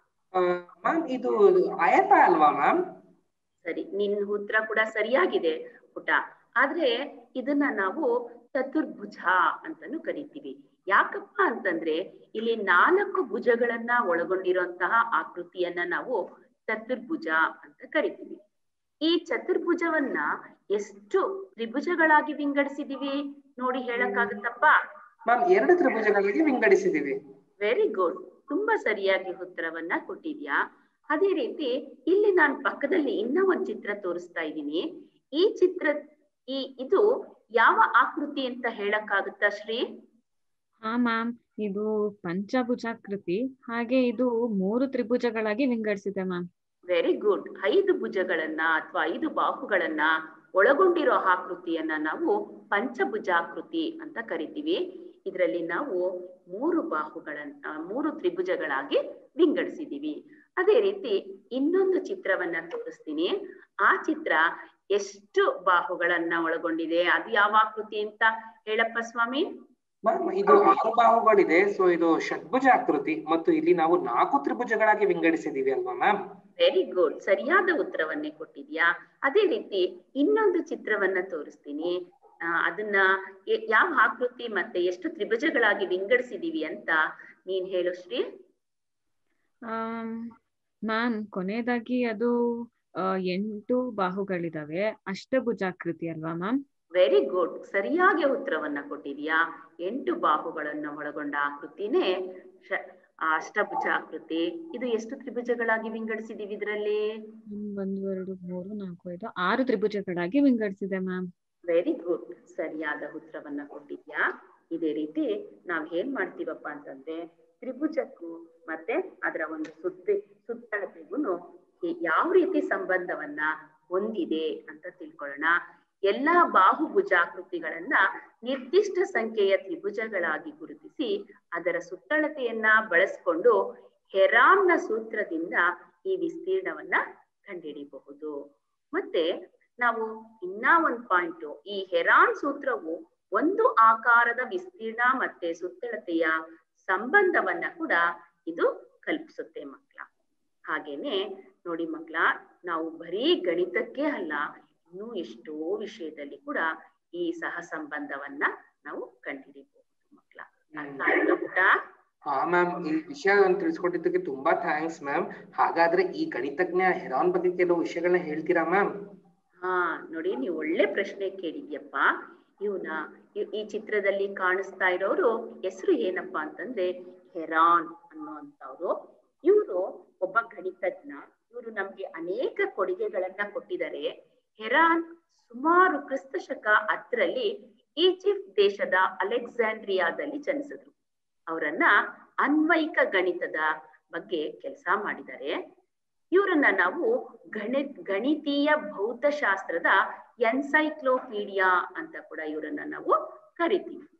ಮ್ಯಾಮ್ ಇದು ಆಯತ ಅಲ್ವಾ ಮ್ಯಾಮ್ ಸರಿ ನಿನ್ನ ಉತ್ತರ ಕೂಡ ಸರಿಯಾಗಿದೆ ಪುಟ ಆದ್ರೆ ಇದನ್ನ ನಾವು ಚತುರ್ಭುಜ ಅಂತಾನು ಕರಿತೀವಿ ಯಾಕಪ್ಪ ಅಂತಂದ್ರೆ ಇಲ್ಲಿ ನಾಲ್ಕು ಭುಜಗಳನ್ನ ಒಳಗೊಂಡಿರುವಂತಹ ಆಕೃತಿಯನ್ನ ನಾವು ಚತುರ್ಭುಜ ಅಂತ ಕರಿತೀವಿ ಈ ಚತುರ್ಭುಜವನ್ನ ಎಷ್ಟು ತ್ರಿಭುಜಗಳಾಗಿ ವಿಂಗಡಿಸಿದೀವಿ ನೋಡಿ ಹೇಳಕ್ಕಾಗತ್ತಪ್ಪ ಮ್ಯಾಮ್ ಎರಡು ತ್ರಿಭುಜಗಳಿಗೆ ವಿಂಗಡಿಸಿದೀವಿ ವೆರಿ ಗುಡ್ ತುಂಬಾ ಸರಿಯಾಗಿ ಉತ್ತರವನ್ನ ಕೊಟ್ಟಿದ್ಯಾ ಅದೇ ರೀತಿ ಇಲ್ಲಿ ನಾನು ಪಕ್ಕದಲ್ಲಿ ಇನ್ನೂ ಒಂದ್ ಚಿತ್ರ ತೋರಿಸ್ತಾ ಇದ್ದೀನಿ ಈ ಚಿತ್ರ ಈ ಇದು ಯಾವ ಆಕೃತಿ ಅಂತ ಹೇಳಕ್ಕಾಗುತ್ತಾ ಶ್ರೀ ಹಾ ಮ್ಯಾಮ್ ಇದು ಪಂಚಭುಜಾಕೃತಿ ಹಾಗೆ ಇದು ಮೂರು ತ್ರಿಭುಜಗಳಾಗಿ ವಿಂಗಡಿಸಿದೆ ಮ್ಯಾಮ್ ವೆರಿ ಗುಡ್ ಐದು ಭುಜಗಳನ್ನ ಅಥವಾ ಐದು ಬಾಹುಗಳನ್ನ ಒಳಗೊಂಡಿರೋ ಆಕೃತಿಯನ್ನ ನಾವು ಪಂಚಭುಜಾಕೃತಿ ಅಂತ ಕರಿತೀವಿ ಇದರಲ್ಲಿ ನಾವು ಮೂರು ಬಾಹುಗಳನ್ನ ಮೂರು ತ್ರಿಭುಜಗಳಾಗಿ ವಿಂಗಡಿಸಿದೀವಿ ಅದೇ ರೀತಿ ಇನ್ನೊಂದು ಚಿತ್ರವನ್ನ ತೋರಿಸ್ತೀನಿ ಆ ಚಿತ್ರ ಎಷ್ಟು ಬಾಹುಗಳನ್ನ ಒಳಗೊಂಡಿದೆ ಅದು ಯಾವ ಆಕೃತಿ ಅಂತ ಹೇಳಪ್ಪ ಸ್ವಾಮಿ ಮ್ಯಾಮ್ ಇದು ಆರು ಬಾಹುಗಳಿದೆ ಸೊ ಇದು ಷಡ್ಭುಜ ಆಕೃತಿ ಮತ್ತು ಇಲ್ಲಿ ನಾವು ನಾಲ್ಕು ತ್ರಿಭುಜಗಳಾಗಿ ವಿಂಗಡಿಸಿದೀವಿ ಅಲ್ವಾ ಮ್ಯಾಮ್ ವೆರಿ ಗುಡ್ ಸರಿಯಾದ ಉತ್ತರವನ್ನೇ ಕೊಟ್ಟಿದ್ಯಾ ಅದೇ ರೀತಿ ಇನ್ನೊಂದು ಚಿತ್ರವನ್ನ ತೋರಿಸ್ತೀನಿ ಆ, ಅದನ್ನ ಎ- ಯಾವ ಆಕೃತಿ ಮತ್ತೆ ಎಷ್ಟು ತ್ರಿಭುಜಗಳಾಗಿ ವಿಂಗಡಿಸಿದೀವಿ ಅಂತ ನೀನ್ ಹೇಳು ಶ್ರೀ ಮ್ಯಾಮ್ ಕೊನೆಯದಾಗಿ ಅದು ಆ, ಎಂಟು ಬಾಹುಗಳಿದಾವೆ ಅಷ್ಟಭುಜಾಕೃತಿ ಅಲ್ವಾ ಮ್ಯಾಮ್ ವೆರಿ ಗುಡ್ ಸರಿಯಾಗಿ ಉತ್ತರವನ್ನ ಕೊಟ್ಟಿದ್ಯಾ ಎಂಟು ಬಾಹುಗಳನ್ನ ಒಳಗೊಂಡ ಆಕೃತಿನೇ ಶ- ಆ, ಅಷ್ಟಭುಜ ಆಕೃತಿ ಇದು ಎಷ್ಟು ತ್ರಿಭುಜಗಳಾಗಿ ವಿಂಗಡಿಸಿದೀವಿ ಇದರಲ್ಲಿ ಒಂದ್, ಒಂದು ಎರಡು ಮೂರು ನಾಲ್ಕು ಐದು ಆರು ತ್ರಿಭುಜಗಳಾಗಿ ವಿಂಗಡಿಸಿದೆ ಮ್ಯಾಮ್ ವೆರಿ ಗುಡ್ ಸರಿಯಾದ ಉತ್ತರವನ್ನ ಕೊಟ್ಟಿದ್ಯಾ ಇದೇ ರೀತಿ ನಾವ್ ಏನ್ ಮಾಡ್ತೀವಪ್ಪ ಅಂತಂದ್ರೆ ತ್ರಿಭುಜಕ್ಕೂ ಮತ್ತೆ ಅದರ ಒಂದು ಸುತ್ತಿ ಸುತ್ತಳತೆಗೂ ಯಾವ ರೀತಿ ಸಂಬಂಧವನ್ನ ಹೊಂದಿದೆ ಅಂತ ತಿಳ್ಕೊಳ್ಳೋಣ ಎಲ್ಲಾ ಬಾಹುಭುಜಾಕೃತಿಗಳನ್ನ ನಿರ್ದಿಷ್ಟ ಸಂಖ್ಯೆಯ ತ್ರಿಭುಜಗಳಾಗಿ ಗುರುತಿಸಿ ಅದರ ಸುತ್ತಳತೆಯನ್ನ ಬಳಸ್ಕೊಂಡು ಹೆರಾಮ್ನ ಸೂತ್ರದಿಂದ ಈ ವಿಸ್ತೀರ್ಣವನ್ನ ಕಂಡುಹಿಡಿಯಬಹುದು ಮತ್ತೆ ನಾವು ಇನ್ನ ಒಂದ್ ಪಾಯಿಂಟ್ ಈ ಹೆರಾನ್ ಸೂತ್ರವು ಒಂದು ಆಕಾರದ ವಿಸ್ತೀರ್ಣ ಮತ್ತೆ ಸುತ್ತಳತೆಯ ಸಂಬಂಧವನ್ನ ಕೂಡ ಇದು ಕಲ್ಪಿಸುತ್ತೆ ಮಕ್ಕಳ ಹಾಗೇನೆ ನೋಡಿ ಮಕ್ಕಳ ನಾವು ಬರೀ ಗಣಿತಕ್ಕೆ ಅಲ್ಲ ಇನ್ನೂ ಎಷ್ಟೋ ವಿಷಯದಲ್ಲಿ ಕೂಡ ಈ ಸಹ ಸಂಬಂಧವನ್ನ ನಾವು ಕಂಡುಹಿಡಿಬಹುದು ಮಕ್ಕಳ ಅರ್ಥ ಆಯ್ತಾ ಪುಟ್ಟ? ಹಾ ಮ್ಯಾಮ್ ಈ ವಿಷಯ ತಿಳಿಸ್ಕೊಟ್ಟಿದ್ದಕ್ಕೆ ತುಂಬಾ ಥ್ಯಾಂಕ್ಸ್ ಮ್ಯಾಮ್ ಹಾಗಾದ್ರೆ ಈ ಗಣಿತಜ್ಞ ಹೆರಾನ್ ಬಗ್ಗೆ ಕೆಲವು ವಿಷಯಗಳನ್ನ ಹೇಳ್ತೀರಾ ಮ್ಯಾಮ್ ಹಾ ನೋಡಿ ನೀವು ಒಳ್ಳೆ ಪ್ರಶ್ನೆ ಕೇಳಿದ್ಯಪ್ಪ ಇವನ ಈ ಚಿತ್ರದಲ್ಲಿ ಕಾಣಿಸ್ತಾ ಇರೋರು ಹೆಸರು ಏನಪ್ಪಾ ಅಂತಂದ್ರೆ ಹೆರಾನ್ ಅನ್ನುವಂಥವ್ರು ಇವರು ಒಬ್ಬ ಗಣಿತಜ್ಞ ಇವರು ನಮ್ಗೆ ಅನೇಕ ಕೊಡುಗೆಗಳನ್ನ ಕೊಟ್ಟಿದ್ದಾರೆ ಹೆರಾನ್ ಸುಮಾರು ಕ್ರಿಸ್ತ ಶಕ ಹತ್ತರಲ್ಲಿ ಈಜಿಪ್ಟ್ ದೇಶದ ಅಲೆಕ್ಸಾಂಡ್ರಿಯಾದಲ್ಲಿ ಜನಿಸಿದ್ರು ಅವರನ್ನ ಅನ್ವಯಿಕ ಗಣಿತದ ಬಗ್ಗೆ ಕೆಲಸ ಮಾಡಿದ್ದಾರೆ ಇವರನ್ನ ನಾವು ಗಣಿ ಗಣಿತೀಯ ಭೌತಶಾಸ್ತ್ರದ ಎನ್ಸೈಕ್ಲೋಪೀಡಿಯಾ ಅಂತ ಕೂಡ ಇವರನ್ನ ನಾವು ಕರಿತೀವಿ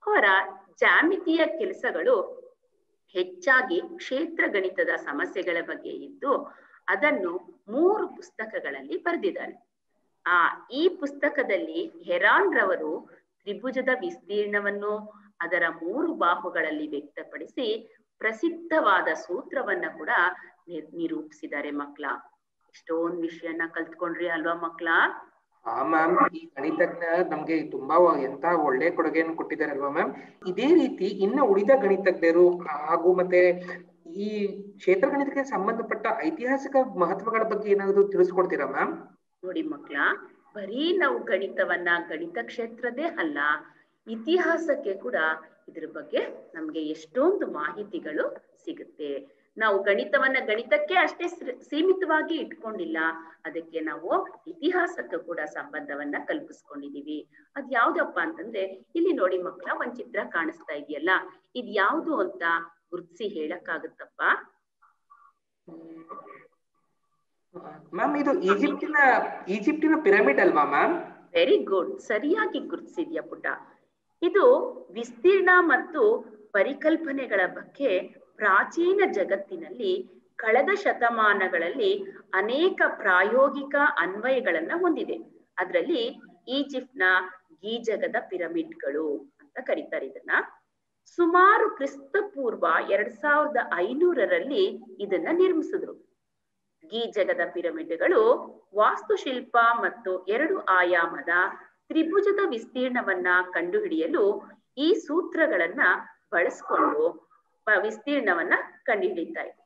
ಅವರ ಜಾಮಿತಿಯ ಕೆಲಸಗಳು ಹೆಚ್ಚಾಗಿ ಕ್ಷೇತ್ರ ಗಣಿತದ ಸಮಸ್ಯೆಗಳ ಬಗ್ಗೆ ಇದ್ದು ಅದನ್ನು ಮೂರು ಪುಸ್ತಕಗಳಲ್ಲಿ ಬರೆದಿದ್ದಾರೆ ಆ ಈ ಪುಸ್ತಕದಲ್ಲಿ ಹೆರಾನ್ ರವರು ತ್ರಿಭುಜದ ವಿಸ್ತೀರ್ಣವನ್ನು ಅದರ ಮೂರು ಬಾಹುಗಳಲ್ಲಿ ವ್ಯಕ್ತಪಡಿಸಿ ಪ್ರಸಿದ್ಧವಾದ ಸೂತ್ರವನ್ನ ಕೂಡ ನಿರ್- ನಿರೂಪಿಸಿದ್ದಾರೆ ಮಕ್ಳ ಎಷ್ಟೊಂದ್ ವಿಷಯನ ಕಲ್ತ್ಕೊಂಡ್ರಿ ಅಲ್ವಾ ಮಕ್ಳ ಹಾ ಮ್ಯಾಮ್ ಈ ಗಣಿತಜ್ಞ ನಮ್ಗೆ ತುಂಬಾ ವ- ಎಂತ ಒಳ್ಳೆ ಕೊಡುಗೆಯನ್ನು ಕೊಟ್ಟಿದ್ದಾರೆ ಅಲ್ವಾ ಮ್ಯಾಮ್ ಇದೇ ರೀತಿ ಇನ್ನ ಉಳಿದ ಗಣಿತಜ್ಞರು ಹಾಗೂ ಮತ್ತೆ ಈ ಕ್ಷೇತ್ರ ಗಣಿತಕ್ಕೆ ಸಂಬಂಧಪಟ್ಟ ಐತಿಹಾಸಿಕ ಮಹತ್ವಗಳ ಬಗ್ಗೆ ಏನಾದ್ರು ತಿಳಿಸ್ಕೊಡ್ತೀರಾ ಮ್ಯಾಮ್ ನೋಡಿ ಮಕ್ಳ ಬರೀ ನಾವು ಗಣಿತವನ್ನ ಗಣಿತ ಕ್ಷೇತ್ರದೇ ಅಲ್ಲ ಇತಿಹಾಸಕ್ಕೆ ಕೂಡ ಇದ್ರ ಬಗ್ಗೆ ನಮ್ಗೆ ಎಷ್ಟೊಂದು ಮಾಹಿತಿಗಳು ಸಿಗುತ್ತೆ ನಾವು ಗಣಿತವನ್ನ ಗಣಿತಕ್ಕೆ ಅಷ್ಟೇ ಶ್ರ- ಸೀಮಿತವಾಗಿ ಇಟ್ಕೊಂಡಿಲ್ಲ ಅದಕ್ಕೆ ನಾವು ಇತಿಹಾಸಕ್ಕೂ ಕೂಡ ಸಂಬಂಧವನ್ನ ಕಲ್ಪಿಸ್ಕೊಂಡಿದೀವಿ ಅದ್ ಯಾವ್ದಪ್ಪ ಅಂತಂದ್ರೆ ಇಲ್ಲಿ ನೋಡಿ ಮಕ್ಕಳ ಒಂದ್ ಚಿತ್ರ ಕಾಣಿಸ್ತಾ ಇದೆಯಲ್ಲ ಇದ್ ಯಾವ್ದು ಅಂತ ಗುರ್ತಿಸಿ ಹೇಳಕ್ಕಾಗತ್ತಪ್ಪ ಮ್ಯಾಮ್ ಇದು ಈಜಿಪ್ಟಿನ ಈಜಿಪ್ಟಿನ ಪಿರಮಿಡ್ ಅಲ್ವಾ ಮ್ಯಾಮ್ ವೆರಿ ಗುಡ್ ಸರಿಯಾಗಿ ಗುರುತಿಸಿದ್ಯಾ ಪುಟ ಇದು ವಿಸ್ತೀರ್ಣ ಮತ್ತು ಪರಿಕಲ್ಪನೆಗಳ ಬಗ್ಗೆ ಪ್ರಾಚೀನ ಜಗತ್ತಿನಲ್ಲಿ ಕಳೆದ ಶತಮಾನಗಳಲ್ಲಿ ಅನೇಕ ಪ್ರಾಯೋಗಿಕ ಅನ್ವಯಗಳನ್ನ ಹೊಂದಿದೆ ಅದರಲ್ಲಿ ಈಜಿಪ್ಟ್ನ ಗೀಜಗದ ಪಿರಮಿಡ್ಗಳು ಅಂತ ಕರೀತಾರೆ ಇದನ್ನ ಸುಮಾರು ಕ್ರಿಸ್ತ ಪೂರ್ವ ಎರಡ್ ಸಾವಿರದ ಐನೂರರಲ್ಲಿ ಇದನ್ನ ನಿರ್ಮಿಸಿದ್ರು ಗೀಜಗದ ಪಿರಮಿಡ್ಗಳು ವಾಸ್ತುಶಿಲ್ಪ ಮತ್ತು ಎರಡು ಆಯಾಮದ ತ್ರಿಭುಜದ ವಿಸ್ತೀರ್ಣವನ್ನ ಕಂಡುಹಿಡಿಯಲು ಈ ಸೂತ್ರಗಳನ್ನ ಬಳಸ್ಕೊಂಡು ಪ- ವಿಸ್ತೀರ್ಣವನ್ನ ಕಂಡುಹಿಡಿತಾ ಇದೆ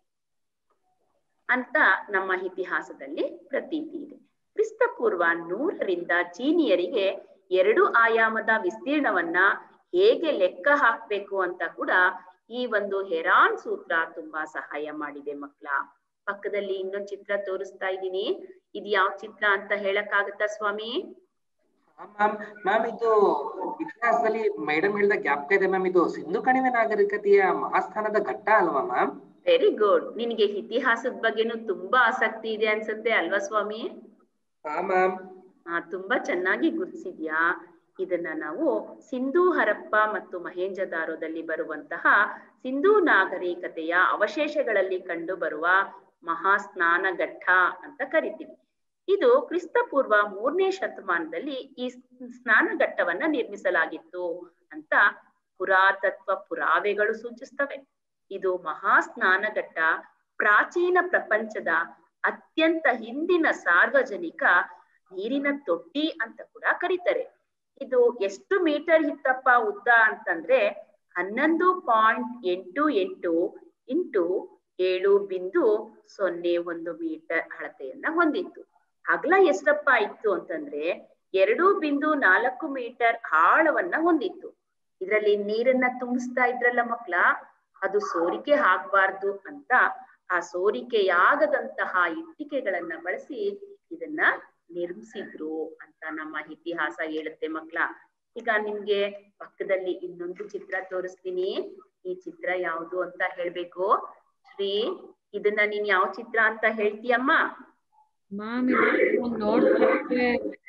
ಅಂತ ನಮ್ಮ ಇತಿಹಾಸದಲ್ಲಿ ಪ್ರತೀತಿ ಇದೆ ಕ್ರಿಸ್ತ ಪೂರ್ವ ನೂರರಿಂದ ಚೀನಿಯರಿಗೆ ಎರಡು ಆಯಾಮದ ವಿಸ್ತೀರ್ಣವನ್ನ ಹೇಗೆ ಲೆಕ್ಕ ಹಾಕ್ಬೇಕು ಅಂತ ಕೂಡ ಈ ಒಂದು ಹೆರಾನ್ ಸೂತ್ರ ತುಂಬಾ ಸಹಾಯ ಮಾಡಿದೆ ಮಕ್ಕಳ ಪಕ್ಕದಲ್ಲಿ ಇನ್ನೊಂದ್ ಚಿತ್ರ ತೋರಿಸ್ತಾ ಇದ್ದೀನಿ ಇದು ಯಾವ ಚಿತ್ರ ಅಂತ ಹೇಳಕ್ಕಾಗತ್ತಾ ಸ್ವಾಮಿ ಮ್ಯಾಮ್ ಮ್ಯಾಮ್ ಇದು ಇತಿಹಾಸದಲ್ಲಿ ಮೇಡಮ್ ಹೇಳಿದ ಜ್ಞಾಪಕ ಇದೆ ಮ್ಯಾಮ್ ಇದು ಸಿಂಧು ಕಣಿವೆ ನಾಗರಿಕತೆಯ ಮಹಾಸ್ಥಾನದ ಘಟ್ಟ ಅಲ್ವಾ ಮ್ಯಾಮ್ ವೆರಿ ಗುಡ್ ನಿನಗೆ ಇತಿಹಾಸದ ಬಗ್ಗೆನೂ ತುಂಬಾ ಆಸಕ್ತಿ ಇದೆ ಅನ್ಸುತ್ತೆ ಅಲ್ವಾ ಸ್ವಾಮಿ ಹಾ ಮ್ಯಾಮ್ ಆ ತುಂಬಾ ಚೆನ್ನಾಗಿ ಗುರುತಿಸಿದ್ಯಾ ಇದನ್ನ ನಾವು ಸಿಂಧೂ ಹರಪ್ಪ ಮತ್ತು ಮಹೇಂಜದಾರೋದಲ್ಲಿ ಬರುವಂತಹ ಸಿಂಧೂ ನಾಗರಿಕತೆಯ ಅವಶೇಷಗಳಲ್ಲಿ ಕಂಡು ಬರುವ ಮಹಾಸ್ನಾನ ಘಟ್ಟ ಅಂತ ಕರಿತೀವಿ ಇದು ಕ್ರಿಸ್ತ ಪೂರ್ವ ಮೂರನೇ ಶತಮಾನದಲ್ಲಿ ಈ ಸ್ನಾನ ಘಟ್ಟವನ್ನ ನಿರ್ಮಿಸಲಾಗಿತ್ತು ಅಂತ ಪುರಾತತ್ವ ಪುರಾವೆಗಳು ಸೂಚಿಸ್ತವೆ ಇದು ಮಹಾ ಸ್ನಾನಘಟ್ಟ ಪ್ರಾಚೀನ ಪ್ರಪಂಚದ ಅತ್ಯಂತ ಹಿಂದಿನ ಸಾರ್ವಜನಿಕ ನೀರಿನ ತೊಟ್ಟಿ ಅಂತ ಕೂಡ ಕರೀತಾರೆ ಇದು ಎಷ್ಟು ಮೀಟರ್ ಇತ್ತಪ್ಪ ಉದ್ದ ಅಂತಂದ್ರೆ ಹನ್ನೊಂದು ಪಾಯಿಂಟ್ ಎಂಟು ಎಂಟು ಇಂಟು ಏಳು ಬಿಂದು ಸೊನ್ನೆ ಒಂದು ಮೀಟರ್ ಅಳತೆಯನ್ನ ಹೊಂದಿತ್ತು ಅಗಲ ಎಷ್ಟಪ್ಪ ಇತ್ತು ಅಂತಂದ್ರೆ ಎರಡು ಬಿಂದು ನಾಲ್ಕು ಮೀಟರ್ ಆಳವನ್ನ ಹೊಂದಿತ್ತು ಇದರಲ್ಲಿ ನೀರನ್ನ ತುಂಬಿಸ್ತಾ ಇದ್ರಲ್ಲ ಮಕ್ಳ ಅದು ಸೋರಿಕೆ ಆಗ್ಬಾರ್ದು ಅಂತ ಆ ಸೋರಿಕೆಯಾಗದಂತಹ ಇಟ್ಟಿಗೆಗಳನ್ನ ಬಳಸಿ ಇದನ್ನ ನಿರ್ಮಿಸಿದ್ರು ಅಂತ ನಮ್ಮ ಇತಿಹಾಸ ಹೇಳುತ್ತೆ ಮಕ್ಳ ಈಗ ನಿಮ್ಗೆ ಪಕ್ಕದಲ್ಲಿ ಇನ್ನೊಂದು ಚಿತ್ರ ತೋರಿಸ್ತೀನಿ ಈ ಚಿತ್ರ ಯಾವುದು ಅಂತ ಹೇಳ್ಬೇಕು ಶ್ರೀ ಇದನ್ನ ನೀನ್ ಯಾವ ಚಿತ್ರ ಅಂತ ಹೇಳ್ತೀಯಮ್ಮ ಮ್ಯಾಮ್ ಇದು ನೋಡ್ತಿದ್ರೆ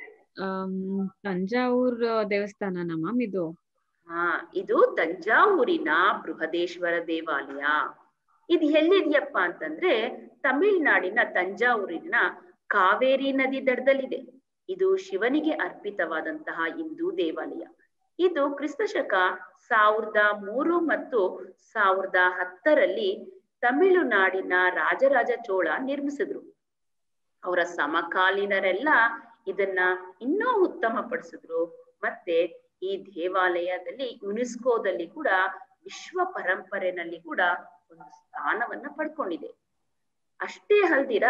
ಆಮ್, ತಂಜಾವೂರ್ ದೇವಸ್ಥಾನನ ಮ್ಯಾಮ್ ಇದು ಹಾ ಇದು ತಂಜಾವೂರಿನ ಬೃಹದೇಶ್ವರ ದೇವಾಲಯ ಇದು ಎಲ್ಲಿದೆಯಪ್ಪ ಅಂತಂದ್ರೆ ತಮಿಳ್ನಾಡಿನ ತಂಜಾವೂರಿನ ಕಾವೇರಿ ನದಿ ದಡದಲ್ಲಿದೆ ಇದು ಶಿವನಿಗೆ ಅರ್ಪಿತವಾದಂತಹ ಹಿಂದೂ ದೇವಾಲಯ ಇದು ಕ್ರಿಸ್ತ ಶಕ ಸಾವಿರದ ಮೂರು ಮತ್ತು ಸಾವಿರದ ಹತ್ತರಲ್ಲಿ ತಮಿಳುನಾಡಿನ ರಾಜರಾಜ ಚೋಳ ನಿರ್ಮಿಸಿದ್ರು ಅವರ ಸಮಕಾಲೀನರೆಲ್ಲ ಇದನ್ನ ಇನ್ನೂ ಉತ್ತಮಪಡಿಸಿದ್ರು ಮತ್ತೆ ಈ ದೇವಾಲಯದಲ್ಲಿ ಯುನೆಸ್ಕೋದಲ್ಲಿ ಕೂಡ ವಿಶ್ವ ಪರಂಪರೆನಲ್ಲಿ ಕೂಡ ಒಂದು ಸ್ಥಾನವನ್ನ ಪಡ್ಕೊಂಡಿದೆ ಅಷ್ಟೇ ಅಲ್ದಿರ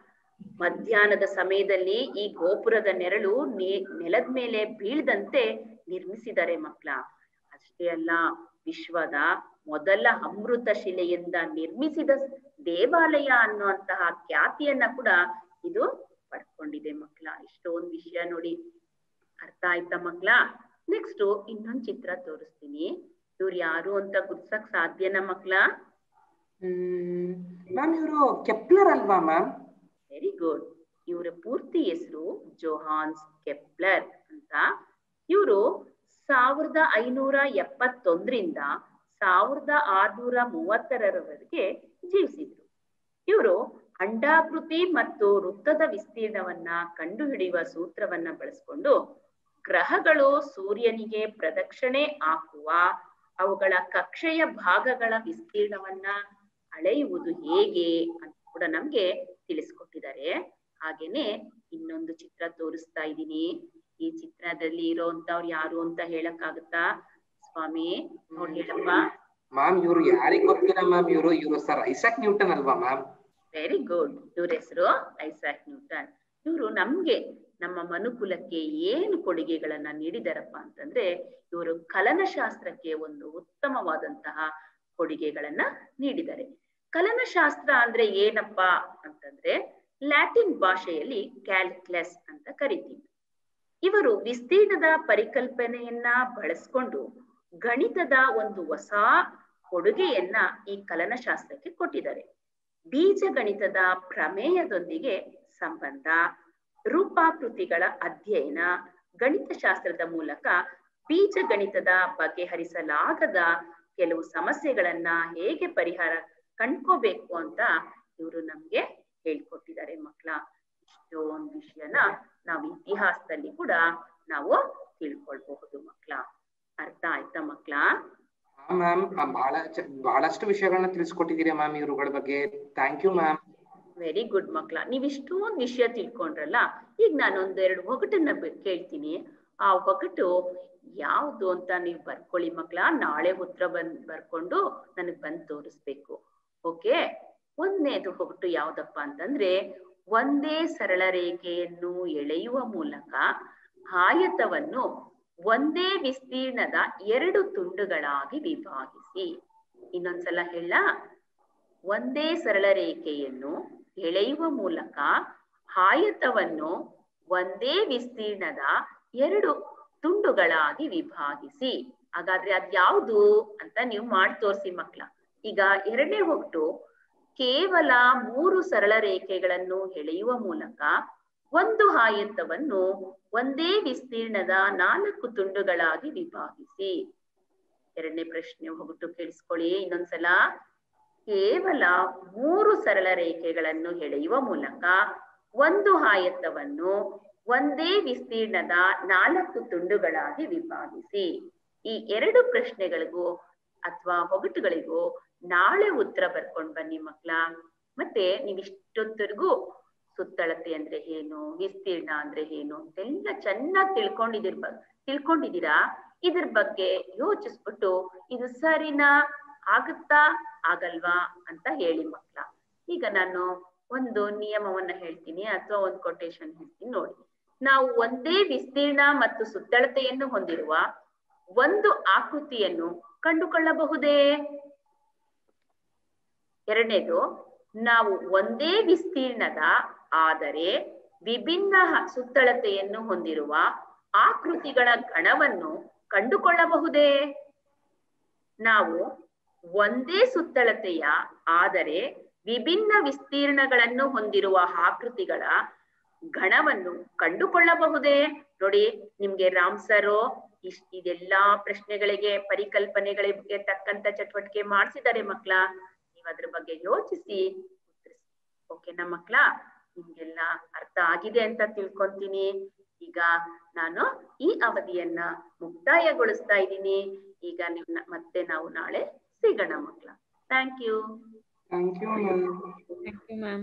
ಮಧ್ಯಾಹ್ನದ ಸಮಯದಲ್ಲಿ ಈ ಗೋಪುರದ ನೆರಳು ನೆ- ನೆಲದ ಮೇಲೆ ಬೀಳ್ದಂತೆ ನಿರ್ಮಿಸಿದ್ದಾರೆ ಮಕ್ಕಳ ಅಷ್ಟೇ ಅಲ್ಲ ವಿಶ್ವದ ಮೊದಲ ಅಮೃತ ಶಿಲೆಯಿಂದ ನಿರ್ಮಿಸಿದ ದೇವಾಲಯ ಅನ್ನುವಂತಹ ಖ್ಯಾತಿಯನ್ನ ಕೂಡ ಇದು ಪಡ್ಕೊಂಡಿದೆ ಮಕ್ಕಳ ಇಷ್ಟೊಂದು ವಿಷಯ ನೋಡಿ ಅರ್ಥ ಆಯ್ತಾ ಮಕ್ಳ ನೆಕ್ಸ್ಟ್ ಇನ್ನೊಂದ್ ಚಿತ್ರ ತೋರಿಸ್ತೀನಿ ಇವ್ರು ಯಾರು ಅಂತ ಗುರ್ಸಕ್ ಸಾಧ್ಯನಾ ಮಕ್ಳ ಹ್ಮ್ ಮ್ಯಾಮ್ ಇವರು ಕೆಪ್ಲರ್ ಅಲ್ವಾ ಮ್ಯಾಮ್ ವೆರಿ ಗುಡ್ ಇವರ ಪೂರ್ತಿ ಹೆಸರು ಜೋಹಾನ್ಸ್ ಕೆಪ್ಲರ್ ಅಂತ ಇವರು ಸಾವಿರದ ಐನೂರ ಎಪ್ಪತ್ತೊಂದರಿಂದ ಸಾವಿರದ ಆರ್ನೂರ ಮೂವತ್ತರವರೆಗೆ ಜೀವಿಸಿದ್ರು ಇವರು ಅಂಡಾಕೃತಿ ಮತ್ತು ವೃತ್ತದ ವಿಸ್ತೀರ್ಣವನ್ನ ಕಂಡುಹಿಡಿಯುವ ಸೂತ್ರವನ್ನ ಬಳಸ್ಕೊಂಡು ಗ್ರಹಗಳು ಸೂರ್ಯನಿಗೆ ಪ್ರದಕ್ಷಿಣೆ ಹಾಕುವ ಅವುಗಳ ಕಕ್ಷೆಯ ಭಾಗಗಳ ವಿಸ್ತೀರ್ಣವನ್ನ ಅಳೆಯುವುದು ಹೇಗೆ ಅಂತ ಕೂಡ ನಮ್ಗೆ ತಿಳಿಸ್ಕೊಟ್ಟಿದ್ದಾರೆ ಹಾಗೇನೆ ಇನ್ನೊಂದು ಚಿತ್ರ ತೋರಿಸ್ತಾ ಇದ್ದೀನಿ ಈ ಚಿತ್ರದಲ್ಲಿ ಇರೋಂತವ್ರು ಯಾರು ಅಂತ ಹೇಳಕ್ಕಾಗತ್ತಾ ಸ್ವಾಮಿ ನೋಡ್ ಹೇಳಪ್ಪ ಮ್ಯಾಮ್ ಇವ್ರು ಯಾರಿಗ್ ಗೊತ್ತಿಲ್ಲ ಮ್ಯಾಮ್ ಇವ್ರು ಇವ್ರು ಸರ್ ಐಸಾಕ್ ನ್ಯೂಟನ್ ಅಲ್ವಾ ಮ್ಯಾಮ್ ವೆರಿ ಗುಡ್ ಇವ್ರ ಹೆಸರು ಐಸಾಕ್ ನ್ಯೂಟನ್ ಇವರು ನಮ್ಗೆ ನಮ್ಮ ಮನುಕುಲಕ್ಕೆ ಏನು ಕೊಡುಗೆಗಳನ್ನ ನೀಡಿದಾರಪ್ಪ ಅಂತಂದ್ರೆ ಇವರು ಕಲನಶಾಸ್ತ್ರಕ್ಕೆ ಒಂದು ಉತ್ತಮವಾದಂತಹ ಕೊಡುಗೆಗಳನ್ನ ನೀಡಿದ್ದಾರೆ ಕಲನಶಾಸ್ತ್ರ ಅಂದ್ರೆ ಏನಪ್ಪಾ ಅಂತಂದ್ರೆ ಲ್ಯಾಟಿನ್ ಭಾಷೆಯಲ್ಲಿ ಕ್ಯಾಲ್ಕ್ಲೆಸ್ ಅಂತ ಕರಿತೀವಿ ಇವರು ವಿಸ್ತೀರ್ಣದ ಪರಿಕಲ್ಪನೆಯನ್ನ ಬಳಸ್ಕೊಂಡು ಗಣಿತದ ಒಂದು ಹೊಸ ಕೊಡುಗೆಯನ್ನ ಈ ಕಲನಶಾಸ್ತ್ರಕ್ಕೆ ಕೊಟ್ಟಿದ್ದಾರೆ ಬೀಜಗಣಿತದ ಪ್ರಮೇಯದೊಂದಿಗೆ ಸಂಬಂಧ ರೂಪಾಕೃತಿಗಳ ಅಧ್ಯಯನ ಗಣಿತಶಾಸ್ತ್ರದ ಮೂಲಕ ಬೀಜಗಣಿತದ ಬಗೆಹರಿಸಲಾಗದ ಕೆಲವು ಸಮಸ್ಯೆಗಳನ್ನ ಹೇಗೆ ಪರಿಹಾರ ಕಂಡ್ಕೋಬೇಕು ಅಂತ ಇವರು ನಮ್ಗೆ ಹೇಳ್ಕೊಟ್ಟಿದ್ದಾರೆ ಮಕ್ಕಳ ಇಷ್ಟೊಂದು ವಿಷಯನ ನಾವು ಇತಿಹಾಸದಲ್ಲಿ ಕೂಡ ನಾವು ತಿಳ್ಕೊಳ್ಬಹುದು ಮಕ್ಕಳ ಅರ್ಥ ಆಯ್ತಾ ಮಕ್ಕಳ ಮ್ಯಾಮ್ ಬಹಳ ಚ- ಬಹಳಷ್ಟು ವಿಷಯಗಳನ್ನ ತಿಳಿಸ್ಕೊಟ್ಟಿದ್ದೀರಾ ಮ್ಯಾಮ್ ಇವ್ರುಗಳ ಬಗ್ಗೆ thank you ma'am very good ಮಕ್ಳ ನೀವ್ ಇಷ್ಟೊಂದು ವಿಷಯ ತಿಳ್ಕೊಂಡ್ರಲ್ಲ ಈಗ ನಾನು ಒಂದೆರಡು ಒಗಟನ್ನ ಬೆ- ಕೇಳ್ತೀನಿ ಆ ಒಗಟು ಯಾವ್ದು ಅಂತ ನೀವು ಬರ್ಕೊಳ್ಳಿ ಮಕ್ಳ ನಾಳೆ ಉತ್ತರ ಬಂದ್ ಬರ್ಕೊಂಡು ನನಗ್ ಬಂದ್ ತೋರಿಸ್ಬೇಕು ಓಕೆ ಒಂದನೇದು ಒಗಟು ಯಾವ್ದಪ್ಪ ಅಂತಂದ್ರೆ ಒಂದೇ ಸರಳ ರೇಖೆಯನ್ನು ಎಳೆಯುವ ಮೂಲಕ ಆಯತವನ್ನು ಒಂದೇ ವಿಸ್ತೀರ್ಣದ ಎರಡು ತುಂಡುಗಳಾಗಿ ವಿಭಾಗಿಸಿ ಇನ್ನೊಂದ್ಸಲ ಹೇಳ ಒಂದೇ ಸರಳ ರೇಖೆಯನ್ನು ಎಳೆಯುವ ಮೂಲಕ ಆಯತವನ್ನು ಒಂದೇ ವಿಸ್ತೀರ್ಣದ ಎರಡು ತುಂಡುಗಳಾಗಿ ವಿಭಾಗಿಸಿ ಹಾಗಾದ್ರೆ ಅದ್ಯಾವುದು ಅಂತ ನೀವು ಮಾಡಿ ತೋರಿಸಿ ಮಕ್ಳ ಈಗ ಎರಡನೇ ಒಟ್ಟು ಕೇವಲ ಮೂರು ಸರಳ ರೇಖೆಗಳನ್ನು ಎಳೆಯುವ ಮೂಲಕ ಒಂದು ಆಯತವನ್ನು ಒಂದೇ ವಿಸ್ತೀರ್ಣದ ನಾಲ್ಕು ತುಂಡುಗಳಾಗಿ ವಿಭಾಗಿಸಿ ಎರಡನೇ ಪ್ರಶ್ನೆ ಹೋಗ್ಬಿಟ್ಟು ಕೇಳಿಸ್ಕೊಳ್ಳಿ ಇನ್ನೊಂದ್ಸಲ ಕೇವಲ ಮೂರು ಸರಳ ರೇಖೆಗಳನ್ನು ಎಳೆಯುವ ಮೂಲಕ ಒಂದು ಆಯತವನ್ನು ಒಂದೇ ವಿಸ್ತೀರ್ಣದ ನಾಲ್ಕು ತುಂಡುಗಳಾಗಿ ವಿಭಾಗಿಸಿ ಈ ಎರಡು ಪ್ರಶ್ನೆಗಳಿಗೂ ಅಥವಾ ಒಗಟುಗಳಿಗೂ ನಾಳೆ ಉತ್ತರ ಬರ್ಕೊಂಡ್ ಬನ್ನಿ ಮಕ್ಳ ಮತ್ತೆ ನೀವ್ ಇಷ್ಟೊತ್ತರೆಗೂ ಸುತ್ತಳತೆ ಅಂದ್ರೆ ಏನು ವಿಸ್ತೀರ್ಣ ಅಂದ್ರೆ ಏನು ಅಂತೆಲ್ಲ ಚೆನ್ನಾಗಿ ತಿಳ್ಕೊಂಡಿದಿರ್ ಬ ತಿಳ್ಕೊಂಡಿದ್ದೀರಾ ಇದ್ರ ಬಗ್ಗೆ ಯೋಚಿಸ್ಬಿಟ್ಟು ಇದು ಸರಿನಾ ಆಗುತ್ತಾ ಆಗಲ್ವಾ ಅಂತ ಹೇಳಿ ಮಕ್ಳ ಈಗ ನಾನು ಒಂದು ನಿಯಮವನ್ನ ಹೇಳ್ತೀನಿ ಅಥವಾ ಒಂದು ಕೊಟೇಶನ್ ಹೇಳ್ತೀನಿ ನೋಡಿ ನಾವು ಒಂದೇ ವಿಸ್ತೀರ್ಣ ಮತ್ತು ಸುತ್ತಳತೆಯನ್ನು ಹೊಂದಿರುವ ಒಂದು ಆಕೃತಿಯನ್ನು ಕಂಡುಕೊಳ್ಳಬಹುದೇ ಎರಡನೇದು ನಾವು ಒಂದೇ ವಿಸ್ತೀರ್ಣದ ಆದರೆ ವಿಭಿನ್ನ ಹ- ಸುತ್ತಳತೆಯನ್ನು ಹೊಂದಿರುವ ಆಕೃತಿಗಳ ಗಣವನ್ನು ಕಂಡುಕೊಳ್ಳಬಹುದೇ ನಾವು ಒಂದೇ ಸುತ್ತಳತೆಯ ಆದರೆ ವಿಭಿನ್ನ ವಿಸ್ತೀರ್ಣಗಳನ್ನು ಹೊಂದಿರುವ ಆಕೃತಿಗಳ ಗಣವನ್ನು ಕಂಡುಕೊಳ್ಳಬಹುದೇ ನೋಡಿ ನಿಮ್ಗೆ ರಾಮ್ ಸರು ಇಷ್ಟ ಇದೆಲ್ಲಾ ಪ್ರಶ್ನೆಗಳಿಗೆ ಪರಿಕಲ್ಪನೆಗಳಿಗೆ ತಕ್ಕಂತ ಚಟುವಟಿಕೆ ಮಾಡಿಸಿದ್ದಾರೆ ಮಕ್ಳ ನೀವ್ ಅದ್ರ ಬಗ್ಗೆ ಯೋಚಿಸಿ ಉತ್ತರಿಸಿ ಓಕೆನಾ ಮಕ್ಳ ನಿಮ್ಗೆಲ್ಲ ಅರ್ಥ ಆಗಿದೆ ಅಂತ ತಿಳ್ಕೊಂತೀನಿ ಈಗ ನಾನು ಈ ಅವಧಿಯನ್ನ ಮುಕ್ತಾಯಗೊಳಿಸ್ತಾ ಇದ್ದೀನಿ ಈಗ ನಿಮ್ನ ಮತ್ತೆ ನಾವು ನಾಳೆ ಸಿಗೋಣ ಮಕ್ಳ thank you thank you ma'am thank you ma'am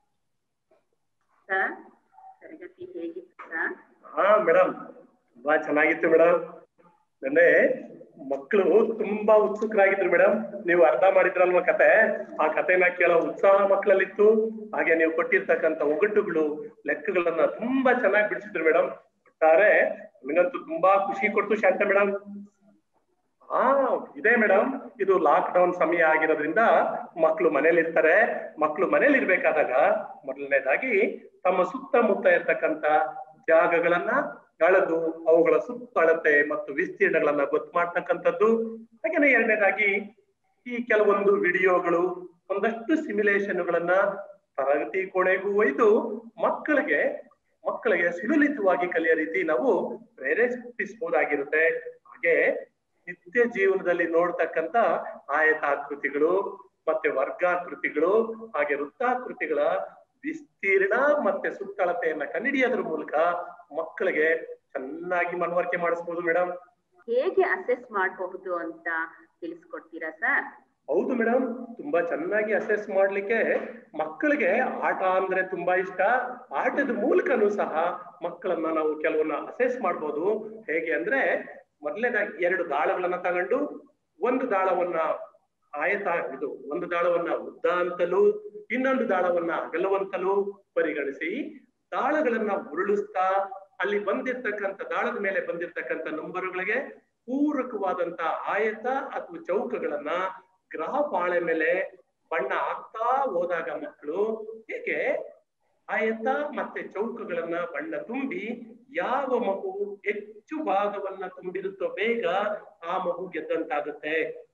sir ತರಗತಿ ಹೇಗಿತ್ತು ಸರ್ ಹಾ ಮೇಡಮ್ ತುಂಬಾ ಚೆನ್ನಾಗಿತ್ತು ಮೇಡಮ್ ನೆನ್ನೆ ಮಕ್ಕಳು ತುಂಬಾ ಉತ್ಸುಕರಾಗಿದ್ರು ಮೇಡಮ್ ನೀವು ಅರ್ಥ ಮಾಡಿದ್ರಲ್ವ ಕತೆ ಆ ಕಥೆನ ಕೇಳೋ ಉತ್ಸಾಹ ಮಕ್ಕಳಲ್ಲಿತ್ತು ಹಾಗೆ ನೀವು ಕೊಟ್ಟಿರ್ತಕ್ಕಂಥ ಒಗಟುಗಳು ಲೆಕ್ಕಗಳನ್ನ ತುಂಬಾ ಚೆನ್ನಾಗಿ ಬಿಡಿಸಿದ್ರು ಮೇಡಮ್ ಒಟ್ಟಾರೆ ನನಗಂತೂ ತುಂಬಾ ಖುಷಿ ಕೊಡ್ತು ಶಾಂತ ಮೇಡಮ್ ಹಾ ಇದೆ ಮೇಡಮ್ ಇದು ಲಾಕ್ ಡೌನ್ ಸಮಯ ಆಗಿರೋದ್ರಿಂದ ಮಕ್ಕಳು ಮನೇಲಿ ಇರ್ತಾರೆ ಮಕ್ಕಳು ಮನೇಲಿ ಇರ್ಬೇಕಾದಾಗ ಮೊದಲನೇದಾಗಿ ತಮ್ಮ ಸುತ್ತಮುತ್ತ ಇರ್ತಕ್ಕಂತ ಜಾಗಗಳನ್ನ ಅಳೆದು ಅವುಗಳ ಸುತ್ತಳತೆ ಮತ್ತು ವಿಸ್ತೀರ್ಣಗಳನ್ನ ಗೊತ್ತು ಮಾಡ್ತಕ್ಕಂಥದ್ದು ಹಾಗೇನೆ ಎರಡನೇದಾಗಿ ಈ ಕೆಲವೊಂದು ವಿಡಿಯೋಗಳು ಒಂದಷ್ಟು ಸಿಮ್ಯುಲೇಷನ್ಗಳನ್ನ ತರಗತಿ ಕೋಣೆಗೂ ಒಯ್ದು ಮಕ್ಕಳಿಗೆ ಮಕ್ಕಳಿಗೆ ಸುಲಲಿತವಾಗಿ ಕಲಿಯೋ ರೀತಿ ನಾವು ಪ್ರೇರೇಪಿಸಬಹುದಾಗಿರುತ್ತೆ ಹಾಗೆ ನಿತ್ಯ ಜೀವನದಲ್ಲಿ ನೋಡ್ತಕ್ಕಂತ ಆಯತಾಕೃತಿಗಳು ಮತ್ತೆ ವರ್ಗಾಕೃತಿಗಳು ಹಾಗೆ ವೃತ್ತಾಕೃತಿಗಳ ವಿಸ್ತೀರ್ಣ ಮತ್ತೆ ಸುತ್ತಳತೆಯನ್ನ ಕಂಡುಹಿಡಿಯೋದ್ರ ಮೂಲಕ ಮಕ್ಕಳಿಗೆ ಚೆನ್ನಾಗಿ ಮನವರಿಕೆ ಮಾಡಿಸ್ಬೋದು ಮೇಡಮ್ ಹೇಗೆ ಅಸೆಸ್ ಮಾಡಬಹುದು ಅಂತ ತಿಳಿಸ್ಕೊಡ್ತೀರಾ ಸರ್ ಹೌದು ಮೇಡಮ್ ತುಂಬಾ ಚೆನ್ನಾಗಿ ಅಸೆಸ್ ಮಾಡ್ಲಿಕ್ಕೆ ಮಕ್ಕಳಿಗೆ ಆಟ ಅಂದ್ರೆ ತುಂಬಾ ಇಷ್ಟ ಆಟದ ಮೂಲಕನೂ ಸಹ ಮಕ್ಕಳನ್ನ ನಾವು ಕೆಲವನ್ನ ಅಸೆಸ್ ಮಾಡ್ಬೋದು ಹೇಗೆ ಅಂದ್ರೆ ಮೊದಲನೇದಾಗಿ ಎರಡು ದಾಳಗಳನ್ನ ತಗೊಂಡು ಒಂದು ದಾಳವನ್ನ ಆಯತ ಇದು ಒಂದು ದಾಳವನ್ನ ಉದ್ದ ಅಂತಲೂ ಇನ್ನೊಂದು ದಾಳವನ್ನ ಅಗಲವಂತಲೂ ಪರಿಗಣಿಸಿ ದಾಳಗಳನ್ನ ಉರುಳಿಸ್ತಾ ಅಲ್ಲಿ ಬಂದಿರ್ತಕ್ಕಂಥ ದಾಳದ ಮೇಲೆ ಬಂದಿರ್ತಕ್ಕಂಥ ನಂಬರುಗಳಿಗೆ ಪೂರಕವಾದಂತ ಆಯತ ಅಥವಾ ಚೌಕಗಳನ್ನ ಗ್ರಾಫ್ ಹಾಳೆ ಮೇಲೆ ಬಣ್ಣ ಹಾಕ್ತಾ ಹೋದಾಗ ಮಕ್ಕಳು ಹೀಗೆ ಆಯತ ಮತ್ತೆ ಚೌಕಗಳನ್ನ ಬಣ್ಣ ತುಂಬಿ ಯಾವ ಮಗು ಹೆಚ್ಚು ಭಾಗವನ್ನ ತುಂಬಿರುತ್ತೋ ಬೇಗ ಆ ಮಗು ಗೆದ್ದಂತಾಗುತ್ತೆ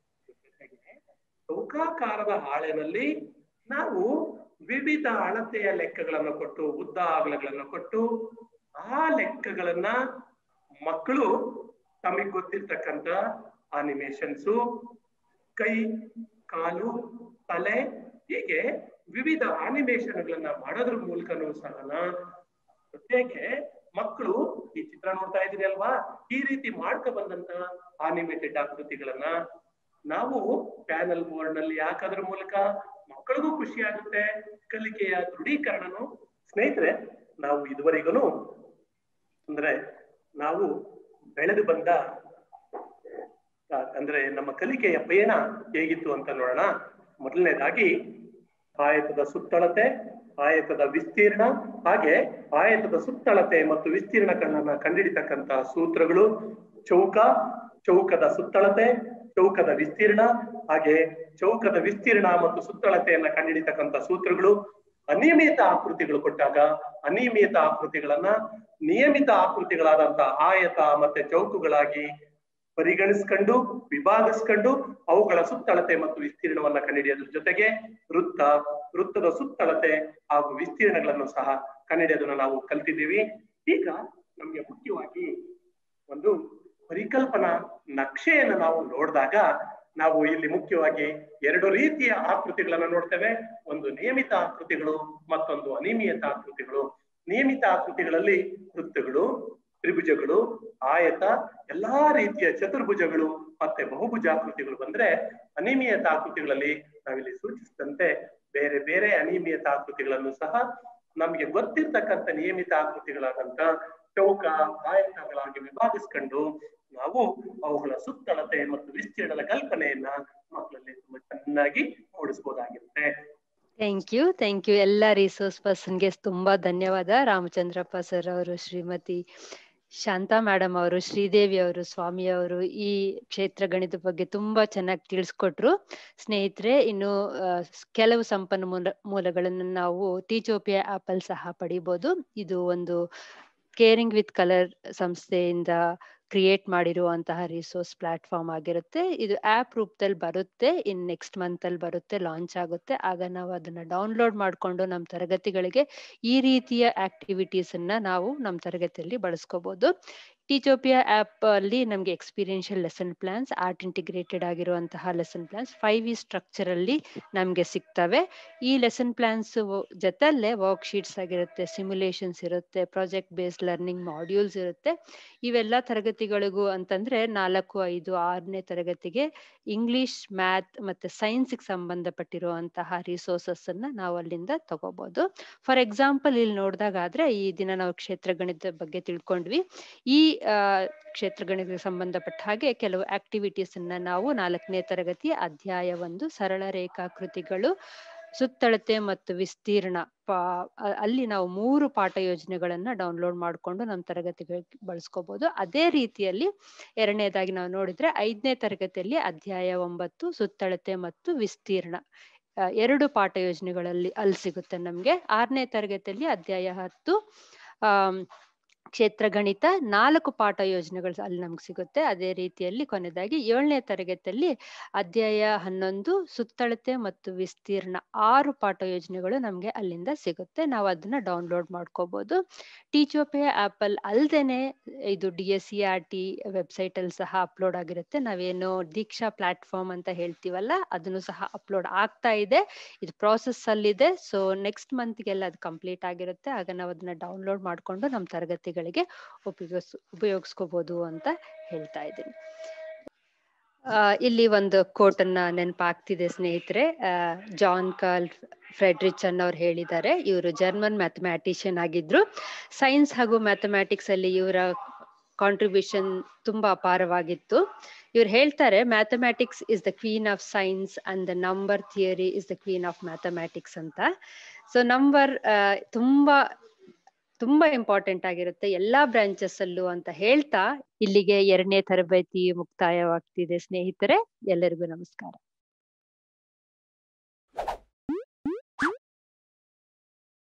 ಚೌಕಾಕಾರದ ಹಾಳೆನಲ್ಲಿ ನಾವು ವಿವಿಧ ಅಳತೆಯ ಲೆಕ್ಕಗಳನ್ನು ಕೊಟ್ಟು ಉದ್ದ ಅಗಲಗಳನ್ನು ಕೊಟ್ಟು ಆ ಲೆಕ್ಕಗಳನ್ನ ಮಕ್ಕಳು ತಮಗೆ ಗೊತ್ತಿರ್ತಕ್ಕಂಥ ಅನಿಮೇಷನ್ಸು ಕೈ ಕಾಲು ತಲೆ ಹೀಗೆ ವಿವಿಧ ಅನಿಮೇಷನ್ಗಳನ್ನ ಮಾಡೋದ್ರ ಮೂಲಕನೂ ಸಹ ಜೊತೆಗೆ ಮಕ್ಕಳು ಈ ಚಿತ್ರ ನೋಡ್ತಾ ಇದ್ದೀರಿ ಅಲ್ವಾ ಈ ರೀತಿ ಮಾಡ್ಕೊ ಬಂದಂತ ಆನಿಮೇಟೆಡ್ ಆಕೃತಿಗಳನ್ನ ನಾವು ಪ್ಯಾನಲ್ ಬೋರ್ಡ್ ನಲ್ಲಿ ಹಾಕೋದ್ರ ಮೂಲಕ ಮಕ್ಕಳಿಗೂ ಖುಷಿ ಆಗುತ್ತೆ ಕಲಿಕೆಯ ದೃಢೀಕರಣನು ಸ್ನೇಹಿತರೆ ನಾವು ಇದುವರೆಗೂ ಅಂದ್ರೆ ನಾವು ಬೆಳೆದು ಬಂದ ಆ, ಅಂದ್ರೆ ನಮ್ಮ ಕಲಿಕೆಯ ಪಯಣ ಹೇಗಿತ್ತು ಅಂತ ನೋಡೋಣ ಮೊದಲನೇದಾಗಿ ಆಯತದ ಸುತ್ತಳತೆ ಆಯತದ ವಿಸ್ತೀರ್ಣ ಹಾಗೆ ಆಯತದ ಸುತ್ತಳತೆ ಮತ್ತು ವಿಸ್ತೀರ್ಣಗಳನ್ನ ಕಂಡಿಡಿತಕ್ಕಂತ ಸೂತ್ರಗಳು ಚೌಕ ಚೌಕದ ಸುತ್ತಳತೆ ಚೌಕದ ವಿಸ್ತೀರ್ಣ ಹಾಗೆ ಚೌಕದ ವಿಸ್ತೀರ್ಣ ಮತ್ತು ಸುತ್ತಳತೆಯನ್ನ ಕಂಡಿಡಿತಕ್ಕಂತ ಸೂತ್ರಗಳು ಅನಿಯಮಿತ ಆಕೃತಿಗಳು ಕೊಟ್ಟಾಗ ಅನಿಯಮಿತ ಆಕೃತಿಗಳನ್ನ ನಿಯಮಿತ ಆಕೃತಿಗಳಾದಂತ ಆಯತ ಮತ್ತೆ ಚೌಕುಗಳಾಗಿ ಪರಿಗಣಿಸ್ಕೊಂಡು ವಿಭಾಗಿಸ್ಕೊಂಡು ಅವುಗಳ ಸುತ್ತಳತೆ ಮತ್ತು ವಿಸ್ತೀರ್ಣವನ್ನ ಕಂಡುಹಿಡಿಯೋದ್ರ ಜೊತೆಗೆ ವೃತ್ತ ವೃತ್ತದ ಸುತ್ತಳತೆ ಹಾಗೂ ವಿಸ್ತೀರ್ಣಗಳನ್ನು ಸಹ ಕಂಡುಹಿಡಿಯೋದನ್ನ ನಾವು ಕಲ್ತಿದ್ದೀವಿ ಈಗ ನಮ್ಗೆ ಮುಖ್ಯವಾಗಿ ಒಂದು ಪರಿಕಲ್ಪನಾ ನಕ್ಷೆಯನ್ನು ನಾವು ನೋಡಿದಾಗ ನಾವು ಇಲ್ಲಿ ಮುಖ್ಯವಾಗಿ ಎರಡು ರೀತಿಯ ಆಕೃತಿಗಳನ್ನ ನೋಡ್ತೇವೆ ಒಂದು ನಿಯಮಿತ ಆಕೃತಿಗಳು ಮತ್ತೊಂದು ಅನಿಯಮಿತ ಆಕೃತಿಗಳು ನಿಯಮಿತ ಆಕೃತಿಗಳಲ್ಲಿ ವೃತ್ತಗಳು ತ್ರಿಭುಜಗಳು ಆಯತ ಎಲ್ಲಾ ರೀತಿಯ ಚತುರ್ಭುಜಗಳು ಮತ್ತೆ ಬಹುಭುಜಾಕೃತಿಗಳು ಬಂದ್ರೆ ಅನಿಯಮಿತ ಆಕೃತಿಗಳಲ್ಲಿ ನಾವಿಲ್ಲಿ ಸೂಚಿಸಿದಂತೆ ಬೇರೆ ಬೇರೆ ಅನಿಯಮಿತ ಆಕೃತಿಗಳನ್ನು ಸಹ ನಮಗೆ ಗೊತ್ತಿರ್ತಕ್ಕಂಥ ನಿಯಮಿತ ಆಕೃತಿಗಳಾದಂತ ಚೌಕ ಆಯತಗಳಾಗಿ ವಿಭಾಗಿಸ್ಕೊಂಡು ನಾವು ಅವುಗಳ ಸುತ್ತಳತೆ ಮತ್ತು ವಿಸ್ತೀರ್ಣದ ಕಲ್ಪನೆಯನ್ನ ಮಕ್ಕಳಲ್ಲಿ ತುಂಬಾ ಚೆನ್ನಾಗಿ ಮೂಡಿಸಬಹುದಾಗಿರುತ್ತೆ ಥ್ಯಾಂಕ್ ಯು ಥ್ಯಾಂಕ್ ಯು ಎಲ್ಲ ರಿಸೋರ್ಸ್ ಪರ್ಸನ್ಗೆ ತುಂಬಾ ಧನ್ಯವಾದ ರಾಮಚಂದ್ರಪ್ಪ ಸರ್ ಅವರು ಶ್ರೀಮತಿ ಶಾಂತಾ ಮೇಡಮ್ ಅವರು ಶ್ರೀದೇವಿ ಅವರು ಸ್ವಾಮಿ ಅವರು ಈ ಕ್ಷೇತ್ರ ಗಣಿತ ಬಗ್ಗೆ ತುಂಬಾ ಚೆನ್ನಾಗಿ ತಿಳಿಸ್ಕೊಟ್ರು ಸ್ನೇಹಿತರೆ ಇನ್ನು ಆ, ಕೆಲವು ಸಂಪನ್ಮೂಲ ಮೂಲಗಳನ್ನು ನಾವು ಟೀಚೋಪಿಯಾ ಆಪ್ ಅಲ್ಲಿ ಸಹ ಪಡಿಬಹುದು ಇದು ಒಂದು ಕೇರಿಂಗ್ ವಿತ್ ಕಲರ್ ಸಂಸ್ಥೆಯಿಂದ ಕ್ರಿಯೇಟ್ ಮಾಡಿರುವಂತಹ ರಿಸೋರ್ಸ್ ಪ್ಲಾಟ್ಫಾರ್ಮ್ ಆಗಿರುತ್ತೆ ಇದು ಆಪ್ ರೂಪದಲ್ಲಿ ಬರುತ್ತೆ ಇನ್ ನೆಕ್ಸ್ಟ್ ಮಂತ್ ಅಲ್ಲಿ ಬರುತ್ತೆ ಲಾಂಚ್ ಆಗುತ್ತೆ ಆಗ ನಾವು ಅದನ್ನ ಡೌನ್ಲೋಡ್ ಮಾಡ್ಕೊಂಡು ನಮ್ಮ ತರಗತಿಗಳಿಗೆ ಈ ರೀತಿಯ ಆಕ್ಟಿವಿಟೀಸ್ ಅನ್ನ ನಾವು ನಮ್ಮ ತರಗತಿಯಲ್ಲಿ ಬಳಸ್ಕೋಬಹುದು ಟೀಚೋಪಿಯಾ ಆಪ್ ಅಲ್ಲಿ ನಮಗೆ experiential lesson plans art integrated ಆಗಿರುವಂತಹ lesson plans five E structure ಅಲ್ಲಿ ನಮ್ಗೆ ಸಿಗ್ತವೆ ಈ ಲೆಸನ್ ಪ್ಲಾನ್ಸ್ ಜೊತೆಲ್ಲೇ ವರ್ಕ್ ಶೀಟ್ಸ್ ಆಗಿರುತ್ತೆ ಸಿಮ್ಯುಲೇಷನ್ಸ್ ಇರುತ್ತೆ ಪ್ರಾಜೆಕ್ಟ್ ಬೇಸ್ಡ್ ಲರ್ನಿಂಗ್ ಮಾಡ್ಯೂಲ್ಸ್ ಇರುತ್ತೆ ಇವೆಲ್ಲ ತರಗತಿಗಳಿಗೂ ಅಂತಂದ್ರೆ ನಾಲ್ಕು ಐದು ಆರನೇ ತರಗತಿಗೆ ಇಂಗ್ಲಿಷ್ ಮ್ಯಾಥ್ ಮತ್ತೆ ಸೈನ್ಸ್ಗೆ ಸಂಬಂಧಪಟ್ಟಿರುವಂತಹ ರಿಸೋರ್ಸಸ್ ಅನ್ನ ನಾವು ಅಲ್ಲಿಂದ ತಗೋಬಹುದು ಫಾರ್ ಎಕ್ಸಾಂಪಲ್ ಇಲ್ಲಿ ನೋಡಿದಾಗಾದ್ರೆ ಈ ದಿನ ನಾವು ಕ್ಷೇತ್ರ ಗಣಿತದ ಬಗ್ಗೆ ತಿಳ್ಕೊಂಡ್ವಿ ಈ ಆ, ಕ್ಷೇತ್ರ ಗಣಿತಕ್ಕೆ ಸಂಬಂಧಪಟ್ಟ ಹಾಗೆ ಕೆಲವು ಆಕ್ಟಿವಿಟೀಸ್ ಅನ್ನ ನಾವು ನಾಲ್ಕನೇ ತರಗತಿ ಅಧ್ಯಾಯ ಒಂದು ಸರಳ ರೇಖಾಕೃತಿಗಳು ಸುತ್ತಳತೆ ಮತ್ತು ವಿಸ್ತೀರ್ಣ ಪಾ ಅ- ಅಲ್ಲಿ ನಾವು ಮೂರು ಪಾಠ ಯೋಜನೆಗಳನ್ನ ಡೌನ್ಲೋಡ್ ಮಾಡಿಕೊಂಡು ನಮ್ಮ ತರಗತಿಗಳಿಗೆ ಬಳಸ್ಕೋಬಹುದು ಅದೇ ರೀತಿಯಲ್ಲಿ ಎರಡನೇದಾಗಿ ನಾವು ನೋಡಿದ್ರೆ ಐದನೇ ತರಗತಿಯಲ್ಲಿ ಅಧ್ಯಾಯ ಒಂಬತ್ತು ಸುತ್ತಳತೆ ಮತ್ತು ವಿಸ್ತೀರ್ಣ ಆ, ಎರಡು ಪಾಠ ಯೋಜನೆಗಳಲ್ಲಿ ಅಲ್ಲಿ ಸಿಗುತ್ತೆ ನಮ್ಗೆ ಆರನೇ ತರಗತಿಯಲ್ಲಿ ಅಧ್ಯಾಯ ಹತ್ತು ಆಮ್, ಕ್ಷೇತ್ರ ಗಣಿತ ನಾಲ್ಕು ಪಾಠ ಯೋಜನೆಗಳು ಅಲ್ಲಿ ನಮ್ಗೆ ಸಿಗುತ್ತೆ ಅದೇ ರೀತಿಯಲ್ಲಿ ಕೊನೆಯದಾಗಿ ಏಳನೇ ತರಗತಿಯಲ್ಲಿ ಅಧ್ಯಾಯ ಹನ್ನೊಂದು ಸುತ್ತಳತೆ ಮತ್ತು ವಿಸ್ತೀರ್ಣ ಆರು ಪಾಠ ಯೋಜನೆಗಳು ನಮ್ಗೆ ಅಲ್ಲಿಂದ ಸಿಗುತ್ತೆ ನಾವು ಅದನ್ನ ಡೌನ್ಲೋಡ್ ಮಾಡ್ಕೋಬಹುದು ಟೀಚೋಪೆ ಆಪಲ್ ಅಲ್ದೇನೆ ಇದು D S C R T website ಅಲ್ಲಿ ಸಹ ಅಪ್ಲೋಡ್ ಆಗಿರುತ್ತೆ ನಾವೇನು ದೀಕ್ಷಾ ಪ್ಲಾಟ್ಫಾರ್ಮ್ ಅಂತ ಹೇಳ್ತೀವಲ್ಲ ಅದನ್ನು ಸಹ ಅಪ್ಲೋಡ್ ಆಗ್ತಾ ಇದೆ ಇದು ಪ್ರಾಸೆಸ್ ಅಲ್ಲಿದೆ ಸೊ ನೆಕ್ಸ್ಟ್ ಮಂತ್ಗೆಲ್ಲ ಅದು ಕಂಪ್ಲೀಟ್ ಆಗಿರುತ್ತೆ ಆಗ ನಾವು ಅದನ್ನ ಡೌನ್ಲೋಡ್ ಮಾಡ್ಕೊಂಡು ನಮ್ಮ ತರಗತಿಗಳಿಗೆ ಉಪಯೋಗಿಸ್ ಉಪಯೋಗಿಸ್ಕೋಬಹುದು ಅಂತ ಹೇಳ್ತಾ ಇದ್ದೀನಿ ಆ, ಇಲ್ಲಿ ಒಂದು ಕೋಟ್ ಅನ್ನ ನೆನಪಾಗ್ತಿದೆ ಸ್ನೇಹಿತರೆ ಜಾನ್ ಕಾರ್ಲ್ ಫ್ರೆಡ್ರಿಚನ್ ಅವ್ರು ಹೇಳಿದ್ದಾರೆ ಇವರು ಜರ್ಮನ್ ಮ್ಯಾಥಮ್ಯಾಟಿಷಿಯನ್ ಆಗಿದ್ರು ಸೈನ್ಸ್ ಹಾಗೂ ಮ್ಯಾಥಮ್ಯಾಟಿಕ್ಸ್ ಅಲ್ಲಿ ಇವರ ಕಾಂಟ್ರಿಬ್ಯೂಷನ್ ತುಂಬಾ ಅಪಾರವಾಗಿತ್ತು ಇವ್ರು ಹೇಳ್ತಾರೆ mathematics is the queen of science and the number theory is the queen of mathematics ಅಂತ ಸೊ ನಂಬರ್ ತುಂಬಾ ತುಂಬಾ ಇಂಪಾರ್ಟೆಂಟ್ ಆಗಿರುತ್ತೆ ಎಲ್ಲಾ ಬ್ರಾಂಚಸ್ ಅಲ್ಲೂ ಅಂತ ಹೇಳ್ತಾ ಇಲ್ಲಿಗೆ ಎರಡನೇ ತರಬೇತಿ ಮುಕ್ತಾಯವಾಗ್ತಿದೆ ಸ್ನೇಹಿತರೆ ಎಲ್ಲರಿಗೂ ನಮಸ್ಕಾರ